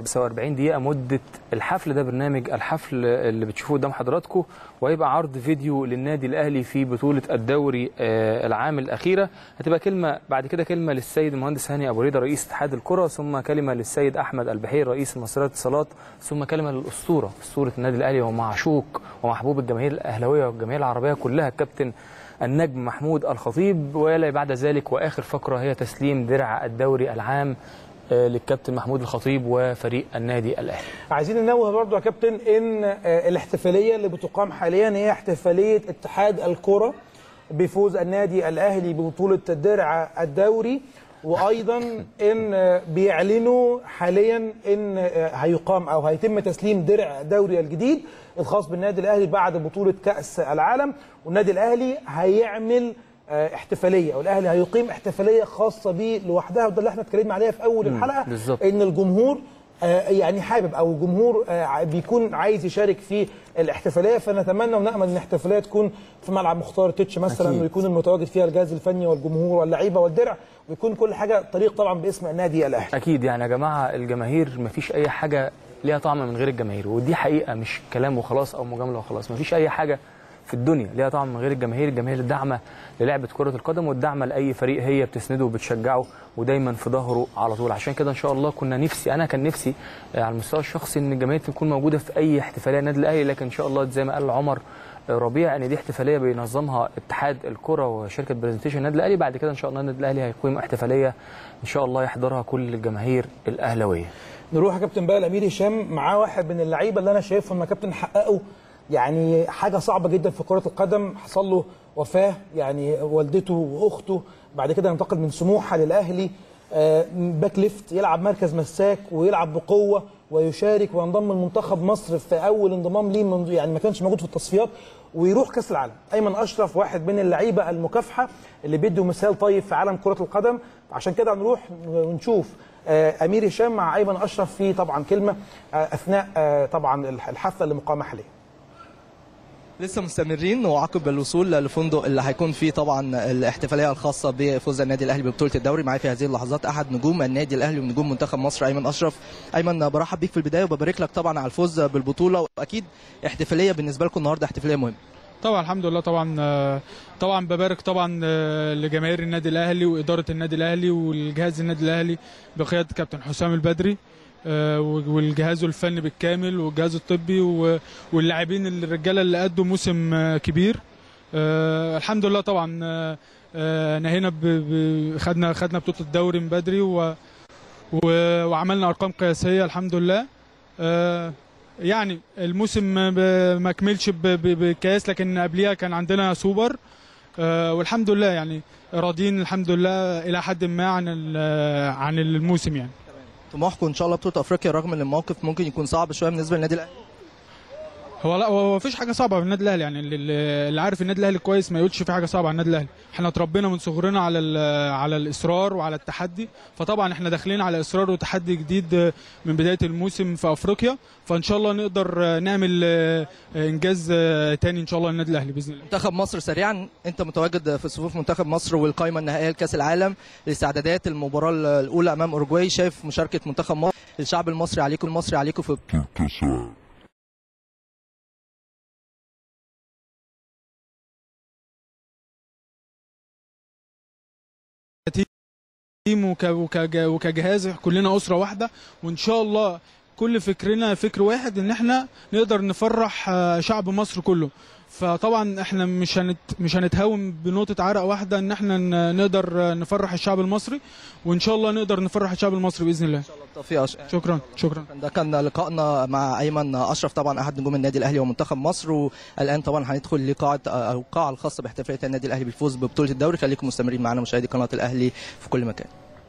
45 دقيقه مده الحفل ده برنامج الحفل اللي بتشوفوه قدام حضراتكم وهيبقى عرض فيديو للنادي الاهلي في بطوله الدوري آه، العام الاخيره هتبقى كلمه بعد كده كلمه للسيد المهندس هاني ابو ريده رئيس اتحاد الكره ثم كلمه للسيد احمد البحير رئيس مصرية الاتصالات ثم كلمه للاسطوره اسطوره النادي الاهلي ومعشوق ومحبوب الجماهير الاهلاويه والجماهير العربيه كلها الكابتن النجم محمود الخطيب ويلي بعد ذلك واخر فقره هي تسليم درع الدوري العام آه، للكابتن محمود الخطيب وفريق النادي الاهلي عايزين ننوه برضو يا كابتن ان آه، الاحتفاليه اللي بتقام حاليا هي احتفاليه اتحاد الكره بفوز النادي الاهلي ببطوله درع الدوري وايضا ان آه، بيعلنوا حاليا ان آه، هيقام او هيتم تسليم درع الدوري الجديد الخاص بالنادي الاهلي بعد بطوله كاس العالم والنادي الاهلي هيعمل آه، احتفاليه والاهلي هيقيم احتفاليه خاصه بيه لوحدها وده اللي احنا اتكلمنا عليها في اول مم، الحلقه بالظبط. ان الجمهور آه، يعني حابب او الجمهور آه، بيكون عايز يشارك في الاحتفاليه فنتمنى ونامل ان الاحتفاليه تكون في ملعب مختار تتش مثلا أكيد. ويكون المتواجد فيها الجهاز الفني والجمهور واللعيبه والدرع ويكون كل حاجه طريق طبعا باسم النادي الاهلي اكيد يعني يا جماعه الجماهير مفيش اي حاجه ليها طعم من غير الجماهير ودي حقيقه مش كلام وخلاص او مجامله وخلاص مفيش اي حاجه في الدنيا ليها طعم من غير الجماهير الجماهير الداعمه للعبه كره القدم والداعمه لاي فريق هي بتسنده وبتشجعه ودايما في ظهره على طول عشان كده ان شاء الله كنا نفسي انا كان نفسي آه، على المستوى الشخصي ان الجماهير تكون موجوده في اي احتفاليه النادي الاهلي لكن ان شاء الله زي ما قال عمر ربيع ان دي احتفاليه بينظمها اتحاد الكره وشركه برزنتيشن النادي الاهلي بعد كده ان شاء الله النادي الاهلي هيقيم احتفاليه ان شاء الله يحضرها كل الجماهير الاهلاويه نروح يا كابتن بقى الامير هشام معاه واحد من اللعيبه اللي انا شايفهم يا كابتن حققوا يعني حاجه صعبه جدا في كره القدم حصل له وفاه يعني والدته واخته بعد كده انتقل من سموحه للاهلي آه، باك ليفت يلعب مركز مساك ويلعب بقوه ويشارك وينضم لمنتخب مصر في اول انضمام ليه من يعني ما كانش موجود في التصفيات ويروح كاس العالم ايمن اشرف واحد من اللعيبه المكافحه اللي بيدوا مثال طيب في عالم كره القدم عشان كده هنروح ونشوف آه، امير هشام مع ايمن اشرف في طبعا كلمه آه، اثناء آه، طبعا الحفله اللي مقامه حاليا لسه مستمرين وعقب الوصول للفندق اللي هيكون فيه طبعا الاحتفاليه الخاصه بفوز النادي الاهلي ببطوله الدوري معايا في هذه اللحظات احد نجوم النادي الاهلي ونجوم منتخب مصر ايمن اشرف ايمن برحب بيك في البدايه وببارك لك طبعا على الفوز بالبطوله واكيد احتفاليه بالنسبه لكم النهارده احتفاليه مهمه طبعا الحمد لله طبعا آه، طبعا ببارك طبعا آه، لجماهير النادي الاهلي واداره النادي الاهلي والجهاز النادي الاهلي بقياده كابتن حسام البدري آه، والجهاز الفني بالكامل والجهاز الطبي و- واللاعبين الرجاله اللي ادوا موسم آه، كبير آه، الحمد لله طبعا آه، آه، نهينا ب- ب- خدنا خدنا بطوله الدوري من بدري و و- وعملنا ارقام قياسيه الحمد لله آه، يعني الموسم ما ب- ما كملش ب- ب- بكاس لكن قبليها كان عندنا سوبر آه، والحمد لله يعني راضيين الحمد لله الى حد ما عن ال- عن الموسم يعني طموحكم ان شاء الله بطوله افريقيا رغم ان الموقف ممكن يكون صعب شويه بالنسبه للنادي الاهلي هو لا هو مفيش حاجه صعبه في النادي الاهلي يعني اللي, اللي عارف النادي الاهلي كويس ما يقولش في حاجه صعبه على النادي الاهلي احنا اتربينا من صغرنا على ال- على الاصرار وعلى التحدي فطبعا احنا داخلين على اصرار وتحدي جديد من بدايه الموسم في افريقيا فان شاء الله نقدر نعمل انجاز تاني ان شاء الله للنادي الاهلي باذن الله منتخب مصر سريعا انت متواجد في صفوف منتخب مصر والقائمه النهائيه لكاس العالم لاستعدادات المباراه الاولى امام اوروجواي شايف مشاركه منتخب مصر الشعب المصري عليكم المصري عليكم في تيم وك وك وكجهاز كلنا اسره واحده وان شاء الله كل فكرنا فكر واحد ان احنا نقدر نفرح آه، شعب مصر كله فطبعا احنا مش هنت مش هنتهاون بنقطه عرق واحده ان احنا ن- نقدر آه، نفرح الشعب المصري وان شاء الله نقدر نفرح الشعب المصري باذن الله توفيق شكرا شكرا ده كان لقائنا مع ايمن اشرف طبعا احد نجوم النادي الاهلي ومنتخب مصر والان طبعا هندخل لقاعه او القاعه الخاصه باحتفاليه النادي الاهلي بالفوز ببطوله الدوري خليكم مستمرين معنا مشاهدي قناه الاهلي في كل مكان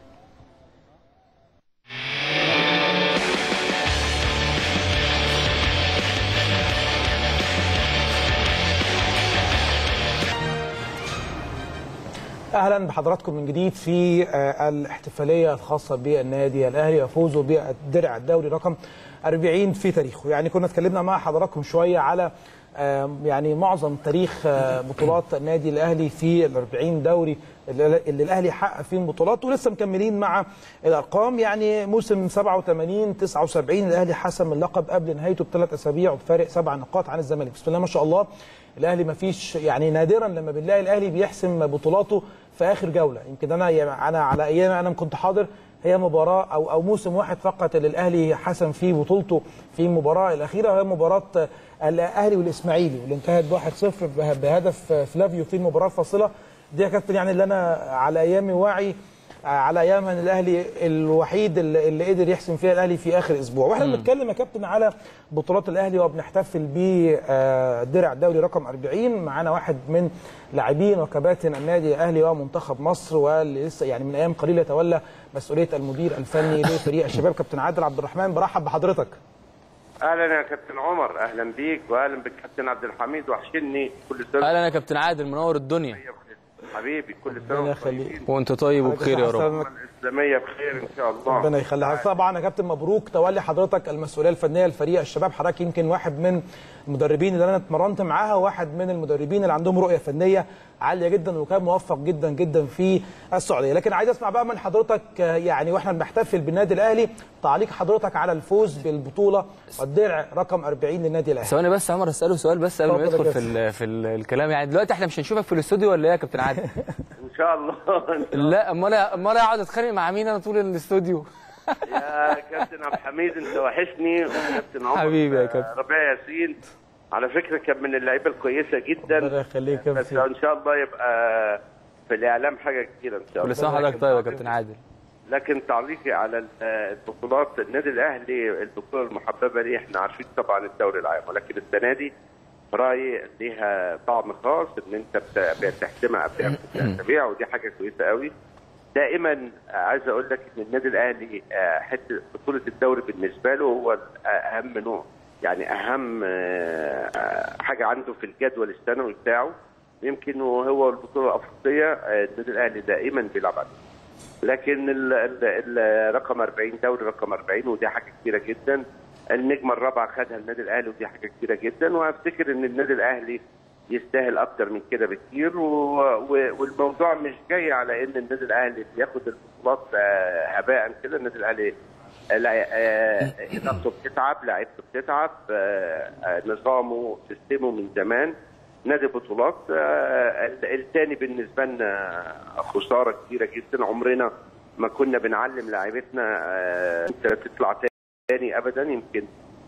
اهلا بحضراتكم من جديد في آه، الاحتفاليه الخاصه بالنادي الاهلي وفوزه بالدرع الدوري رقم 40 في تاريخه يعني كنا اتكلمنا مع حضراتكم شويه على آه، يعني معظم تاريخ آه، بطولات النادي الاهلي في ال 40 دوري اللي اللي الاهلي حقق فيهم بطولات ولسه مكملين مع الارقام يعني موسم 87 79 الاهلي حسم اللقب قبل نهايته بثلاث اسابيع وبفارق سبع نقاط عن الزمالك بسم الله ما شاء الله الاهلي ما فيش يعني نادرا لما بنلاقي الاهلي بيحسم بطولاته في اخر جوله يمكن انا يعني انا على ايام انا كنت حاضر هي مباراه او او موسم واحد فقط اللي الاهلي حسم فيه بطولته في المباراه الاخيره وهي مباراه الاهلي والاسماعيلي واللي انتهت ب 1-0 بهدف فلافيو في المباراه الفاصله دي يا كابتن يعني اللي انا على ايامي واعي على ايام ان الاهلي الوحيد اللي, اللي قدر يحسم فيها الاهلي في اخر اسبوع واحنا بنتكلم يا كابتن على بطولات الاهلي وبنحتفل بدرع الدوري رقم 40 معانا واحد من لاعبين وكباتن النادي الاهلي ومنتخب مصر واللي لسه يعني من ايام قليله تولى مسؤوليه المدير الفني لفريق الشباب كابتن عادل عبد الرحمن برحب بحضرتك اهلا يا كابتن عمر اهلا بيك واهلا بالكابتن عبد الحميد وحشني كل سنه اهلا يا كابتن عادل منور الدنيا حبيبي كل سنه ربنا وانتم يخليك طيبين وانت طيب وبخير يا رب الاسلاميه بخير ان شاء الله ربنا يخليها طبعا يا كابتن مبروك تولي حضرتك المسؤوليه الفنيه لفريق الشباب حضرتك يمكن واحد من المدربين اللي انا اتمرنت معاها واحد من المدربين اللي عندهم رؤيه فنيه عاليه جدا وكان موفق جدا جدا في السعوديه لكن عايز اسمع بقى من حضرتك آه، يعني واحنا بنحتفل بالنادي الاهلي تعليق حضرتك على الفوز بالبطوله والدرع رقم 40 للنادي الاهلي ثواني بس يا عمر اساله سؤال بس قبل ما اتفضل يا يدخل في ال في ال الكلام يعني دلوقتي احنا مش هنشوفك في الاستوديو ولا ايه يا كابتن عادل؟ ان شاء الله لا امال امال اقعد اتخانق مع مين انا طول الاستوديو؟ يا كابتن عبد الحميد انت وحشني وكابتن عمر حبيبي يا آه، كابتن. ربيع ياسين على فكره كان من اللعيبه الكويسه جدا ربنا يخليك يا بس كابتن. ان شاء الله يبقى في الاعلام حاجه كبيره ان شاء الله كل سنه وحضرتك طيب يا كابتن عادل لكن تعليقي على ال- البطولات النادي الاهلي البطوله المحببه ليه احنا عارفين طبعا الدوري العام ولكن السنه دي رايي ليها طعم خاص ان انت بت- بتحسمها قبل ست اسابيع ودي حاجه كويسه قوي دائما عايز اقول لك ان النادي الاهلي آه، حته بطوله الدوري بالنسبه له هو اهم نوع يعني اهم آه، آه، حاجه عنده في الجدول السنوي بتاعه يمكن وهو البطوله الافريقيه آه، النادي الاهلي دائما بيلعب عليه لكن ال- ال- الرقم 40 دوري رقم 40 ودي حاجه كبيره جدا النجمه الرابعه خدها النادي الاهلي ودي حاجه كبيره جدا وافتكر ان النادي الاهلي يستاهل اكتر من كده بكتير و... و... والموضوع مش جاي على ان النادي الاهلي بياخد البطولات آه، هباء كده النادي الاهلي آه، لا آه، ادارته بتتعب لعيبته بتتعب آه، آه، نظامه سيستمه من زمان نادي بطولات آه، ال- التاني بالنسبه لنا خساره كبيره جدا عمرنا ما كنا بنعلم لاعيبتنا آه، انت تطلع تاني ابدا يمكن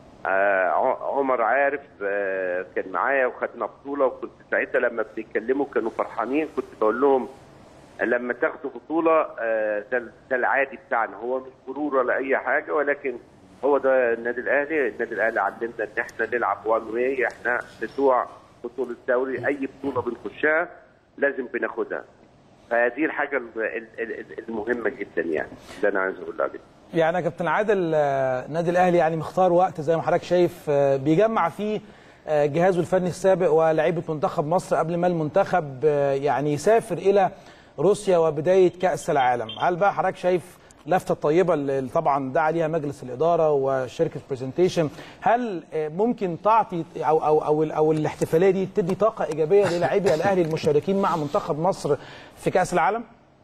آه، ع- عمر عارف آه، كان معايا وخدنا بطوله وكنت ساعتها لما بنتكلموا كانوا فرحانين كنت بقول لهم لما تاخدوا بطوله آه، ده ده العادي بتاعنا هو مش غرور ولا اي حاجه ولكن هو ده النادي الاهلي النادي الاهلي علمنا ان احنا نلعب وان واي احنا بتوع بطوله الدوري اي بطوله بنخشها لازم بناخدها فهذه الحاجه ال- ال- ال- المهمه جدا يعني اللي انا عايز اقول عليها يعني يا كابتن عادل آه، النادي الاهلي يعني مختار وقت زي ما حضرتك شايف آه، بيجمع فيه آه، جهازه الفني السابق ولاعيبه منتخب مصر قبل ما المنتخب آه، يعني يسافر الى روسيا وبدايه كاس العالم هل بقى حضرتك شايف لفته طيبه اللي طبعا دعا عليها مجلس الاداره وشركه برزنتيشن هل آه، ممكن تعطي او او او, أو الاحتفاليه دي تدي طاقه ايجابيه للاعبي الاهلي المشاركين مع منتخب مصر في كاس العالم؟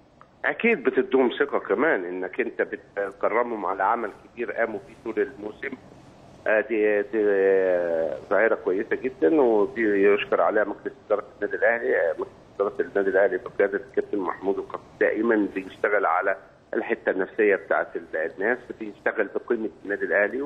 اكيد بتدوم ثقه كمان انك انت بتكرمهم على عمل كبير قاموا بيه طول الموسم آه، دي دي آه، ظاهره كويسه جدا ودي يشكر عليها مجلس اداره النادي الاهلي آه، مجلس اداره النادي الاهلي بقياده الكابتن محمود القصي دائما بيشتغل على الحته النفسيه بتاعت ال- الناس بيشتغل بقيمه النادي الاهلي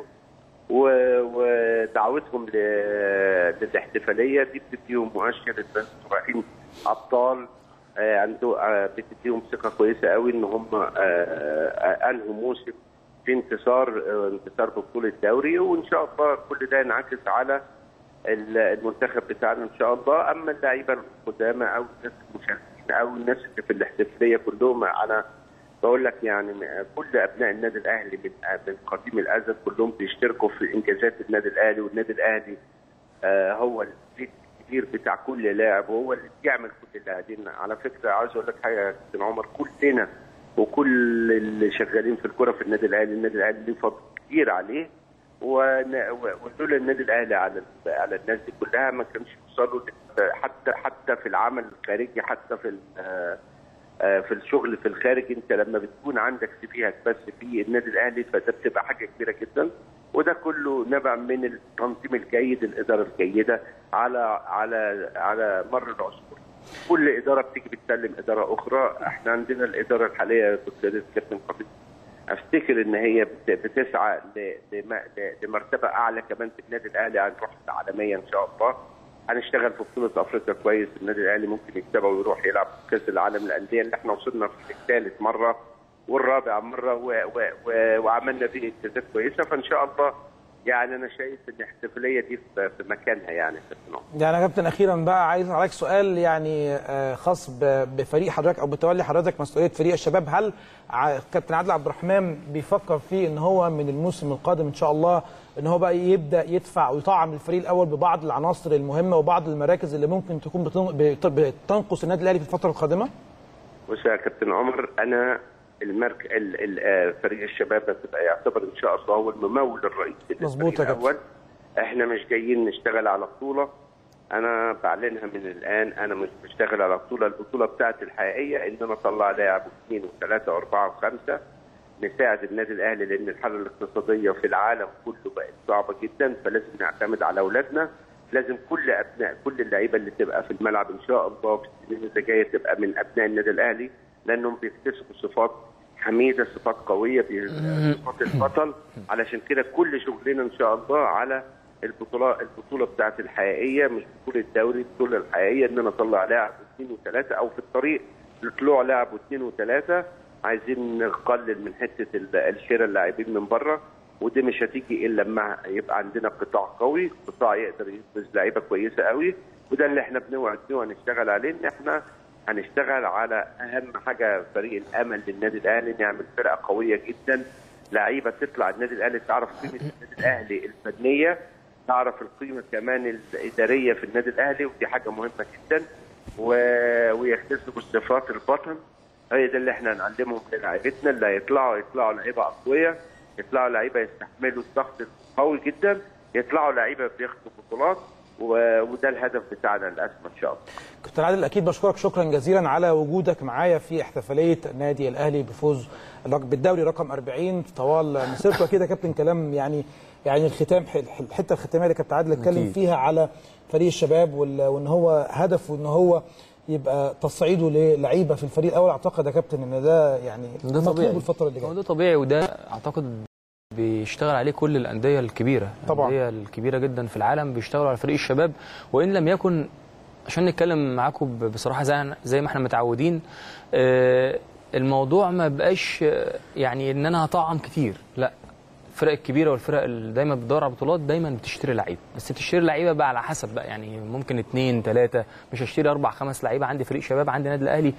و- ودعوتهم ل- للاحتفاليه دي بتديهم مؤشر ان الناس رايحين ابطال آه، عنده آه، بتديهم ثقه كويسه قوي ان هم آه، آه، انهوا موسم في انتصار آه، انتصار ببطوله الدوري وان شاء الله كل ده ينعكس على ال- المنتخب بتاعنا ان شاء الله اما اللعيبه القدامى او الناس المشاركين او الناس اللي في الاحتفاليه كلهم انا بقول لك يعني م- كل ابناء النادي الاهلي من من قديم الازل كلهم بيشتركوا في انجازات النادي الاهلي والنادي الاهلي آه، هو البيت الكبير بتاع كل لاعب وهو اللي بيعمل كل اللاعبين على فكره عاوز اقول لك حاجه يا كابتن عمر كلنا وكل اللي شغالين في الكره في النادي الاهلي النادي الاهلي له فضل كبير عليه ون- و- ولولا النادي الاهلي على على الناس دي كلها ما كانش يوصلوا ل- حتى حتى في العمل الخارجي حتى في ال- آه، آه، في الشغل في الخارج انت لما بتكون عندك سي بس في النادي الاهلي فده بتبقى حاجه كبيره جدا وده كله نبع من التنظيم الجيد الاداره الجيده على على على مر العصور كل اداره بتيجي بتسلم اداره اخرى احنا عندنا الاداره الحاليه بقياده الكابتن قبيل افتكر ان هي بت- بتسعى ل- لم- ل- لمرتبه اعلى كمان في النادي الاهلي هنروح العالميه ان شاء الله هنشتغل في بطوله افريقيا كويس النادي الاهلي ممكن يكسبها ويروح يلعب في كاس العالم للانديه اللي احنا وصلنا في الثالث مره والرابع مره و و و وعملنا فيه انجازات كويسه فان شاء الله يعني انا شايف ان الاحتفاليه دي في في مكانها يعني يا كابتن عمر. يعني يا كابتن اخيرا بقى عايز عليك سؤال يعني آه، خاص ب- بفريق حضرتك او بتولي حضرتك مسؤوليه فريق الشباب هل ع- كابتن عادل عبد الرحمن بيفكر في ان هو من الموسم القادم ان شاء الله ان هو بقى يبدا يدفع ويطعم الفريق الاول ببعض العناصر المهمه وبعض المراكز اللي ممكن تكون بتن- بت- بتنقص النادي الاهلي في الفتره القادمه؟ بص يا كابتن عمر انا المرك ال- ال- آه، فريق الشباب هتبقى يعتبر ان شاء الله هو الممول الرئيسي مظبوط للفريق يا كابتن. الاول احنا مش جايين نشتغل على بطوله انا بعلنها من الان انا مش بشتغل على بطوله البطوله بتاعتي الحقيقيه ان انا اطلع لاعب واثنين وثلاثه واربعه وخمسه نساعد النادي الاهلي لان الحاله الاقتصاديه في العالم كله بقت صعبه جدا فلازم نعتمد على اولادنا لازم كل ابناء كل اللعيبه اللي تبقى في الملعب ان شاء الله في السنين اللي جايه تبقى من ابناء النادي الاهلي لانهم بيكتسبوا صفات حميده صفات قويه بي- صفات البطل علشان كده كل شغلنا ان شاء الله على البطوله البطوله بتاعت الحقيقيه مش بطوله الدوري البطوله الحقيقيه ان انا اطلع لاعب واثنين وثلاثه او في الطريق لطلوع لاعب واثنين وثلاثه عايزين نقلل من حته ال- الشراء اللاعبين من بره ودي مش هتيجي الا لما يبقى عندنا قطاع قوي قطاع يقدر ينفذ لعيبه كويسه قوي وده اللي احنا بنوعد بيه وهنشتغل عليه ان احنا هنشتغل على اهم حاجه فريق الامل للنادي الاهلي نعمل فرقه قويه جدا لعيبه تطلع النادي الاهلي تعرف قيمه النادي الاهلي الفنيه تعرف القيمه كمان الاداريه في النادي الاهلي ودي حاجه مهمه جدا و... ويكتسبوا صفات البطل هي ده اللي احنا هنعلمهم للاعيبتنا اللي هيطلعوا يطلعوا لعيبه اقوياء يطلعوا لعيبه يستحملوا الضغط القوي جدا يطلعوا لعيبه بياخدوا بطولات و... وده الهدف بتاعنا للاسف ان شاء الله كابتن عادل اكيد بشكرك شكرا جزيلا على وجودك معايا في احتفاليه النادي الاهلي بفوز الرق- بالدوري رقم 40 طوال مسيرته اكيد يا كابتن كلام يعني يعني الختام الحته الختاميه اللي كابتن عادل اتكلم أكيد. فيها على فريق الشباب وال- وان هو هدفه ان هو يبقى تصعيده للعيبه في الفريق الاول اعتقد يا كابتن ان ده يعني ده مطلوب طبيعي الفتره اللي هو جايه ده طبيعي وده اعتقد بيشتغل عليه كل الانديه الكبيره طبعاً. الانديه الكبيره جدا في العالم بيشتغلوا على فريق الشباب وان لم يكن عشان نتكلم معاكم ب- بصراحه زي زي ما احنا متعودين آه، الموضوع ما بقاش آه، يعني ان انا هطعم كتير لا الفرق الكبيره والفرق اللي دايما بتدور على بطولات دايما بتشتري لعيبه بس بتشتري لعيبه بقى على حسب بقى يعني ممكن اثنين ثلاثه مش هشتري اربع خمس لعيبه عندي فريق شباب عندي نادي الاهلي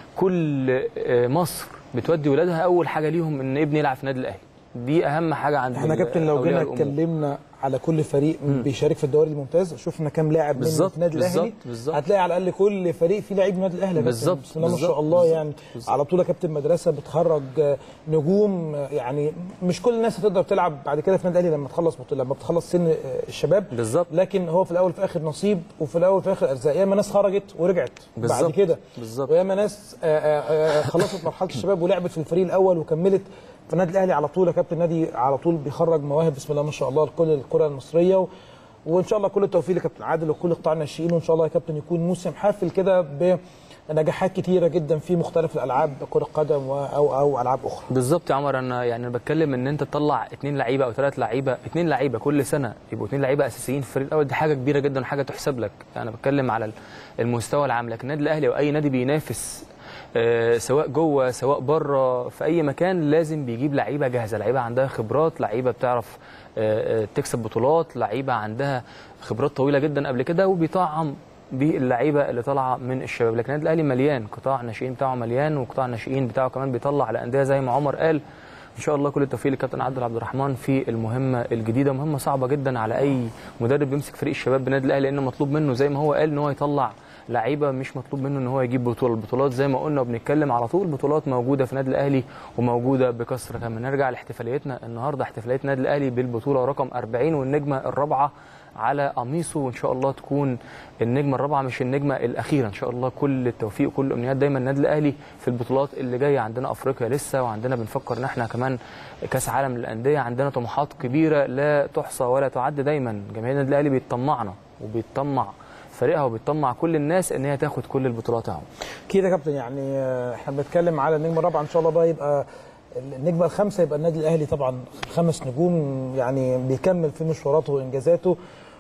كل آه، مصر بتودي ولادها اول حاجه ليهم ان ابني يلعب في النادي الاهلي دي اهم حاجه عند احنا يا كابتن لو أولياء جينا الأمور. اتكلمنا على كل فريق بيشارك في الدوري الممتاز شفنا كام لاعب منه بالظبط، في النادي الاهلي بالظبط، بالظبط. هتلاقي على الاقل كل فريق فيه لعيب من النادي الاهلي يا كابتن. بالظبط، بسم الله ما شاء بالظبط، الله بالظبط، يعني بالظبط. على طول يا كابتن مدرسه بتخرج آه، نجوم آه، يعني مش كل الناس هتقدر تلعب بعد كده في النادي الاهلي لما تخلص بطولة لما بتخلص سن آه، الشباب بالظبط لكن هو في الاول وفي الاخر نصيب وفي الاول وفي الاخر ارزاق ياما ناس خرجت ورجعت بعد بالظبط، كده بالظبط وياما ناس آه، آه، آه، خلصت مرحله الشباب ولعبت في الفريق الاول وكملت في النادي الاهلي على طول يا كابتن النادي على طول بيخرج مواهب بسم الله ما شاء الله لكل الكره المصريه و... وان شاء الله كل التوفيق لكابتن عادل وكل قطاع الناشئين وان شاء الله يا كابتن يكون موسم حافل كده بنجاحات كتيره جدا في مختلف الالعاب كره قدم و... او او العاب اخرى بالظبط يا عمر انا يعني أنا بتكلم ان انت تطلع اثنين لعيبه او ثلاث لعيبه اثنين لعيبه كل سنه يبقوا اثنين لعيبه اساسيين في الفريق الاول دي حاجه كبيره جدا وحاجه تحسب لك انا بتكلم على المستوى العام لكن النادي الاهلي او اي نادي بينافس آه، سواء جوه سواء بره في اي مكان لازم بيجيب لعيبه جاهزه لعيبه عندها خبرات لعيبه بتعرف آه، آه، تكسب بطولات لعيبه عندها خبرات طويله جدا قبل كده وبيطعم باللعيبه اللي طالعه من الشباب لكن النادي الاهلي مليان قطاع الناشئين بتاعه مليان وقطاع الناشئين بتاعه كمان بيطلع لانديه زي ما عمر قال ان شاء الله كل التوفيق للكابتن عادل عبد الرحمن في المهمه الجديده مهمه صعبه جدا على اي مدرب بيمسك فريق الشباب بالنادي الاهلي لان مطلوب منه زي ما هو قال ان هو يطلع لعيبه مش مطلوب منه ان هو يجيب بطوله البطولات زي ما قلنا وبنتكلم على طول بطولات موجوده في النادي الاهلي وموجوده بكثره كمان نرجع لاحتفاليتنا النهارده احتفاليه النادي الاهلي بالبطوله رقم 40 والنجمه الرابعه على قميصه وان شاء الله تكون النجمه الرابعه مش النجمه الاخيره ان شاء الله كل التوفيق وكل الامنيات دايما النادي الاهلي في البطولات اللي جايه عندنا افريقيا لسه وعندنا بنفكر ان احنا كمان كاس عالم للانديه عندنا طموحات كبيره لا تحصى ولا تعد دايما جماهير النادي الاهلي بيطمعنا وبيطمع فريقها وبيطمع كل الناس ان هي تاخد كل البطولات اهو اكيد يا كابتن يعني آه، احنا بنتكلم على النجمه الرابعه ان شاء الله بقى يبقى النجمه الخامسه يبقى النادي الاهلي طبعا خمس نجوم يعني بيكمل في مشواراته وانجازاته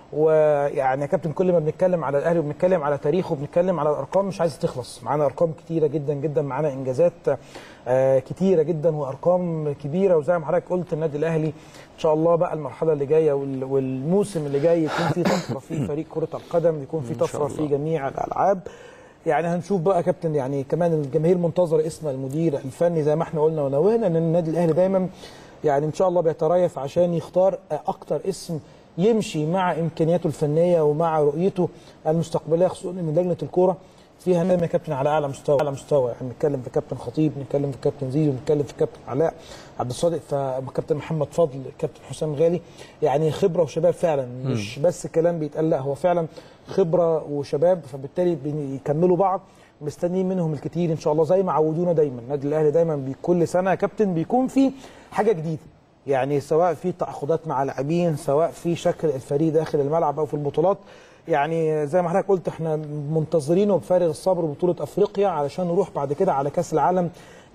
ويعني يا كابتن كل ما بنتكلم على الاهلي وبنتكلم على تاريخه وبنتكلم على الارقام مش عايزه تخلص معانا ارقام كتيره جدا جدا معانا انجازات آه، كتيره جدا وارقام كبيره وزي ما حضرتك قلت النادي الاهلي ان شاء الله بقى المرحله اللي جايه وال- والموسم اللي جاي يكون في طفره في فريق كره القدم يكون في إن شاء طفره في الله. جميع الالعاب يعني هنشوف بقى يا كابتن يعني كمان الجماهير منتظره اسم المدير الفني زي ما احنا قلنا ونوهنا ان النادي الاهلي دايما يعني ان شاء الله بيتريث عشان يختار اكتر اسم يمشي مع امكانياته الفنيه ومع رؤيته المستقبليه خصوصا ان لجنه الكوره فيها نجم يا كابتن على اعلى مستوى اعلى مستوى يعني بنتكلم في كابتن خطيب بنتكلم في كابتن زيزو بنتكلم في كابتن علاء عبد الصادق فكابتن محمد فضل كابتن حسام غالي يعني خبره وشباب فعلا مش بس كلام بيتقال لا هو فعلا خبره وشباب فبالتالي بيكملوا بعض مستنيين منهم الكتير ان شاء الله زي ما عودونا دايما النادي الاهلي دايما بي- كل سنه يا كابتن بيكون في حاجه جديده يعني سواء في تعاقدات مع لاعبين سواء في شكل الفريق داخل الملعب او في البطولات يعني زي ما حضرتك قلت احنا منتظرينه بفارغ الصبر بطوله افريقيا علشان نروح بعد كده على كاس العالم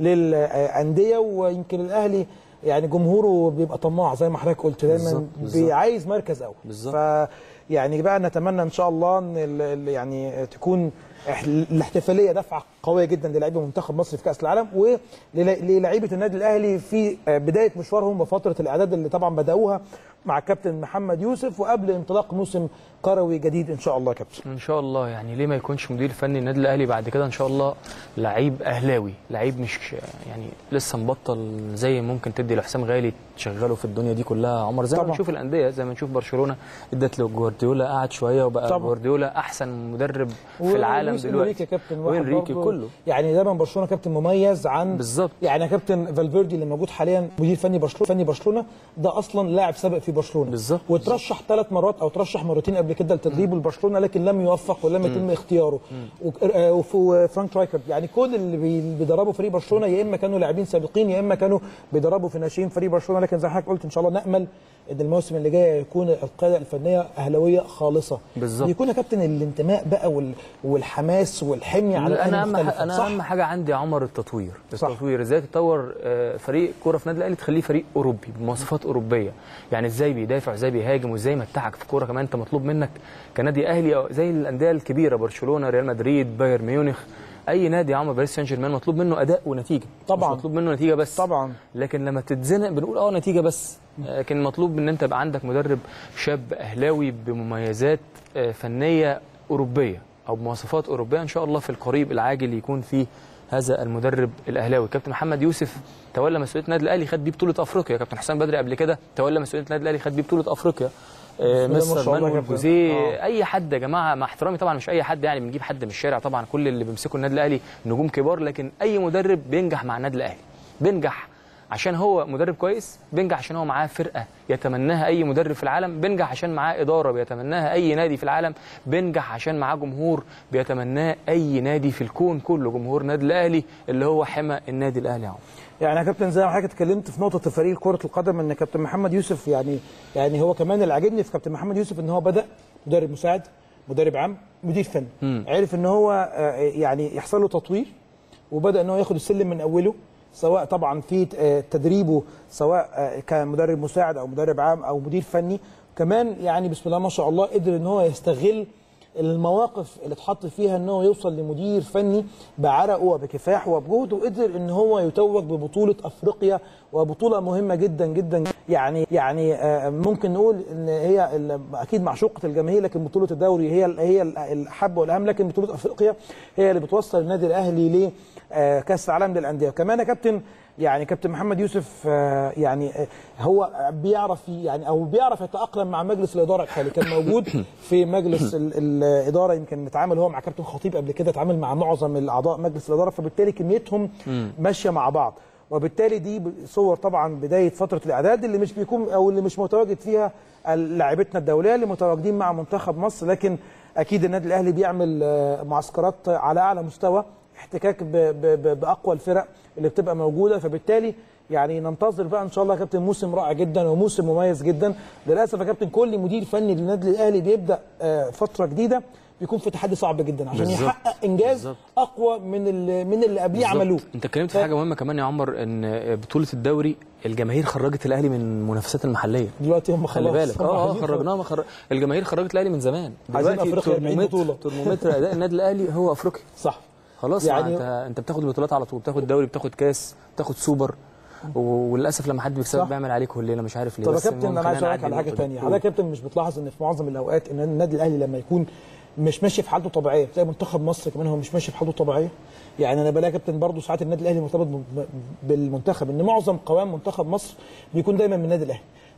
للانديه ويمكن الاهلي يعني جمهوره بيبقى طماع زي ما حضرتك قلت دايما بالظبط، بالظبط. بيعايز مركز اول بالظبط. ف يعني بقى نتمنى ان شاء الله ان ال- ال- يعني تكون إح- الاحتفاليه دفعه قويه جدا للاعيبه منتخب مصر في كاس العالم وللاعيبه النادي الاهلي في بدايه مشوارهم وفتره الاعداد اللي طبعا بداوها مع الكابتن محمد يوسف وقبل انطلاق موسم كروي جديد ان شاء الله يا كابتن ان شاء الله يعني ليه ما يكونش مدير فني النادي الاهلي بعد كده ان شاء الله لعيب اهلاوي لعيب مش يعني لسه مبطل زي ممكن تدي لحسام غالي تشغله في الدنيا دي كلها عمر زي ما طبعا. بنشوف الانديه زي ما نشوف برشلونه ادت لجوارديولا قعد شويه وبقى طبعا. جوارديولا احسن مدرب في العالم ولويس دلوقتي إنريكي كابتن واحد وانريكي برضه. كله يعني دايما برشلونه كابتن مميز عن بالظبط يعني كابتن فالفيردي اللي موجود حاليا مدير فني برشلونه فني برشلونه ده اصلا لاعب سابق في برشلونه بالظبط وترشح ثلاث مرات او ترشح مرتين قبل كده لتدريبه لبرشلونه لكن لم يوفق ولم يتم اختياره وك- آه، وف- وفرانك رايكارد يعني كل اللي بي- بيدربوا فريق برشلونه يا اما كانوا لاعبين سابقين يا اما كانوا بيدربوا في ناشئين فريق برشلونه لكن زي ما حضرتك قلت ان شاء الله نامل ان الموسم اللي جاي يكون القياده الفنيه اهلاويه خالصه بالظبط. يكون يا كابتن الانتماء بقى وال- والحماس والحميه على انا الأهلي اهم مختلفة، ح- انا صح؟ اهم حاجه عندي يا عمر التطوير التطوير ازاي تطور آه، فريق كوره في النادي الاهلي تخليه فريق اوروبي بمواصفات اوروبيه يعني ازاي بيدافع ازاي بيهاجم وازاي يمتعك في كوره كمان انت مطلوب منك كنادي اهلي أو زي الانديه الكبيره برشلونه ريال مدريد بايرن ميونخ اي نادي يا عمر باريس سان جيرمان مطلوب منه اداء ونتيجه طبعا. مش مطلوب منه نتيجه بس طبعا لكن لما تتزنق بنقول اه نتيجه بس لكن مطلوب ان انت يبقى عندك مدرب شاب اهلاوي بمميزات آه، فنيه اوروبيه او بمواصفات اوروبيه ان شاء الله في القريب العاجل يكون فيه هذا المدرب الاهلاوي كابتن محمد يوسف تولى مسؤوليه النادي الاهلي خد بيه بطوله افريقيا كابتن حسام بدري قبل كده تولى مسؤوليه النادي الاهلي خد بيه بطوله افريقيا آه، بسم الله ما مستر شاء الله مانويل كابتن. جوزيه آه. اي حد يا جماعه مع احترامي طبعا مش اي حد يعني بنجيب حد من الشارع طبعا كل اللي بيمسكوا النادي الاهلي نجوم كبار لكن اي مدرب بينجح مع النادي الاهلي بينجح عشان هو مدرب كويس بينجح عشان هو معاه فرقه يتمناها اي مدرب في العالم بينجح عشان معاه اداره بيتمناها اي نادي في العالم بينجح عشان معاه جمهور بيتمناه اي نادي في الكون كله جمهور النادي الاهلي اللي هو حمى النادي الاهلي اهو يعني يا كابتن زي ما حضرتك اتكلمت في نقطه فريق كره القدم ان كابتن محمد يوسف يعني يعني هو كمان اللي عاجبني في كابتن محمد يوسف ان هو بدا مدرب مساعد مدرب عام مدير فني مم. عرف ان هو آه، يعني يحصل له تطوير وبدا ان هو ياخد السلم من اوله سواء طبعا في آه، تدريبه سواء آه، كمدرب مساعد او مدرب عام او مدير فني كمان يعني بسم الله ما شاء الله قدر ان هو يستغل المواقف اللي اتحط فيها ان هو يوصل لمدير فني بعرقه وبكفاحه وبجهده وقدر ان هو يتوج ببطوله افريقيا وبطوله مهمه جدا جدا يعني يعني آه، ممكن نقول ان هي ال- اكيد معشوقه الجماهير لكن بطوله الدوري هي ال- هي ال- الاحب والاهم لكن بطوله افريقيا هي اللي بتوصل النادي الاهلي لكاس العالم للانديه كمان يا كابتن يعني كابتن محمد يوسف آه، يعني آه، هو بيعرف يعني او بيعرف يتاقلم مع مجلس الاداره الحالي كان موجود في مجلس ال- الاداره يمكن اتعامل هو مع كابتن خطيب قبل كده اتعامل مع معظم الاعضاء مجلس الاداره فبالتالي كميتهم ماشيه مع بعض وبالتالي دي صور طبعا بدايه فتره الاعداد اللي مش بيكون او اللي مش متواجد فيها لاعبتنا الدوليه اللي متواجدين مع منتخب مصر لكن اكيد النادي الاهلي بيعمل آه، معسكرات على اعلى مستوى احتكاك ب- ب- ب- باقوى الفرق اللي بتبقى موجوده فبالتالي يعني ننتظر بقى ان شاء الله يا كابتن موسم رائع جدا وموسم مميز جدا للاسف يا كابتن كل مدير فني للنادي الاهلي بيبدا آه، فتره جديده بيكون في تحدي صعب جدا عشان بالظبط. يحقق انجاز بالظبط. اقوى من اللي من اللي قبليه بالظبط. عملوه انت اتكلمت في حاجه مهمه كمان يا عمر ان بطوله الدوري الجماهير خرجت الاهلي من المنافسات المحليه دلوقتي هم خلي خلاص بالك هم اه اه عايزين خرجناها ما خرج... الجماهير خرجت الاهلي من زمان عايزين دلوقتي أفريقيا 40 ترمومتر بطولة. ترمومتر اداء النادي الاهلي هو افريقيا صح خلاص يعني- يعني انت انت بتاخد البطولات على طول بتاخد دوري بتاخد كاس بتاخد سوبر و- وللاسف لما حد بيكسبك صح. بيعمل عليك الليله مش عارف ليه طب يا بس كابتن المهم انا عايز خلينا اقول لك على نعدي حاجه النقطة دي. ثانيه حضرتك يا كابتن مش بتلاحظ ان في معظم الاوقات ان النادي الاهلي لما يكون مش ماشي في حالته طبيعيه تلاقي منتخب مصر كمان هو مش ماشي في حالته طبيعيه يعني انا بلاقي يا كابتن برضه ساعات النادي الاهلي مرتبط ب- بالمنتخب ان معظم قوام منتخب مصر بيكون دايما من النادي الاهلي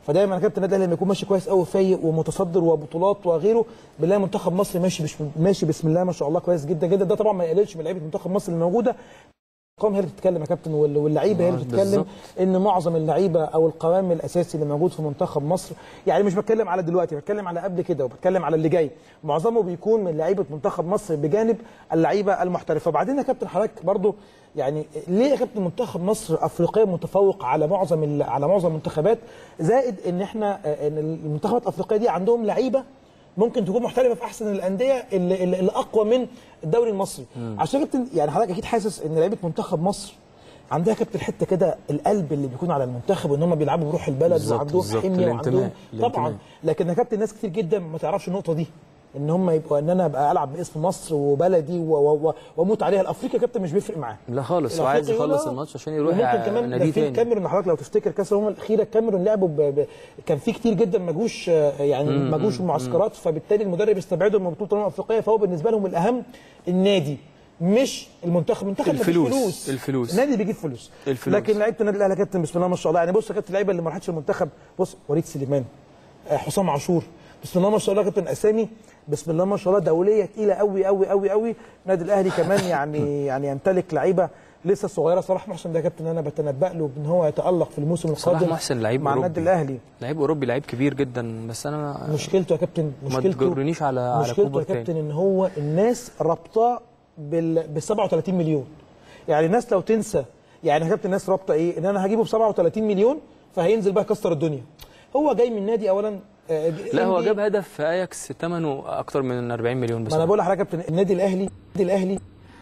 فدايما يا كابتن النادي الاهلي لما يكون ماشي كويس قوي فايق ومتصدر وبطولات وغيره بنلاقي منتخب مصر ماشي بش ماشي بسم الله ما شاء الله كويس جدا جدا ده طبعا ما يقللش من لعيبه منتخب مصر اللي موجوده الارقام هي اللي بتتكلم يا كابتن وال- واللعيبه هي اللي آه، بتتكلم بالظبط. ان معظم اللعيبه او القوام الاساسي اللي موجود في منتخب مصر يعني مش بتكلم على دلوقتي بتكلم على قبل كده وبتكلم على اللي جاي معظمه بيكون من لعيبه منتخب مصر بجانب اللعيبه المحترفه وبعدين يا كابتن حضرتك برضو يعني ليه يا كابتن منتخب مصر افريقيا متفوق على معظم ال- على معظم المنتخبات زائد ان احنا آه، ان المنتخبات الافريقيه دي عندهم لعيبه ممكن تكون محترفه في احسن الانديه اللي, اللي اللي اقوى من الدوري المصري مم. عشان كده كابتن يعني حضرتك اكيد حاسس ان لعيبه منتخب مصر عندها كابتن حته كده القلب اللي بيكون على المنتخب وان هم بيلعبوا بروح البلد بالظبط، وعندهم بالظبط، حميه الانتماء، وعندهم طبعا الانتماء. لكن يا كابتن ناس كتير جدا ما تعرفش النقطه دي ان هم يبقوا ان انا ابقى العب باسم مصر وبلدي و- و- و- واموت عليها الافريقي يا كابتن مش بيفرق معاه لا خالص هو عايز يخلص الماتش عشان يروح وممكن كمان نادي ده في تاني الكاميرون حضرتك لو تفتكر كاس الامم الاخيره الكاميرون لعبوا ب... ب... كان في كتير جدا ما جوش آه، يعني مم، ما جوش مم، المعسكرات فبالتالي المدرب استبعدهم من بطوله الامم الافريقيه فهو بالنسبه لهم الاهم النادي مش المنتخب المنتخب ما فيش الفلوس، فلوس الفلوس. النادي بيجيب فلوس الفلوس. لكن لعيبه النادي الاهلي يا كابتن بسم الله ما شاء الله يعني بص يا كابتن اللعيبه اللي ما راحتش المنتخب بص وليد سليمان آه، حسام عاشور بسم الله ما شاء الله يا كابتن اسامي بسم الله ما شاء الله دوليه تقيله قوي قوي قوي قوي النادي الاهلي كمان يعني يعني يمتلك لعيبه لسه صغيره صلاح محسن ده يا كابتن انا بتنبأ له ان هو يتالق في الموسم صلاح القادم محسن لعيب مع أوروبي. النادي الاهلي لعيب اوروبي لعيب كبير جدا بس انا مشكلته يا كابتن ما مشكلته تجرنيش على على مشكلته كوبر يا كابتن تاني ان هو الناس رابطاه بال ب 37 مليون يعني الناس لو تنسى يعني يا كابتن الناس رابطه ايه ان انا هجيبه ب 37 مليون فهينزل بقى يكسر الدنيا هو جاي من نادي اولا آه، لا هو NBA جاب هدف في اياكس ثمنه اكتر من 40 مليون بس ما انا بقول لحضرتك يا كابتن النادي الاهلي النادي الاهلي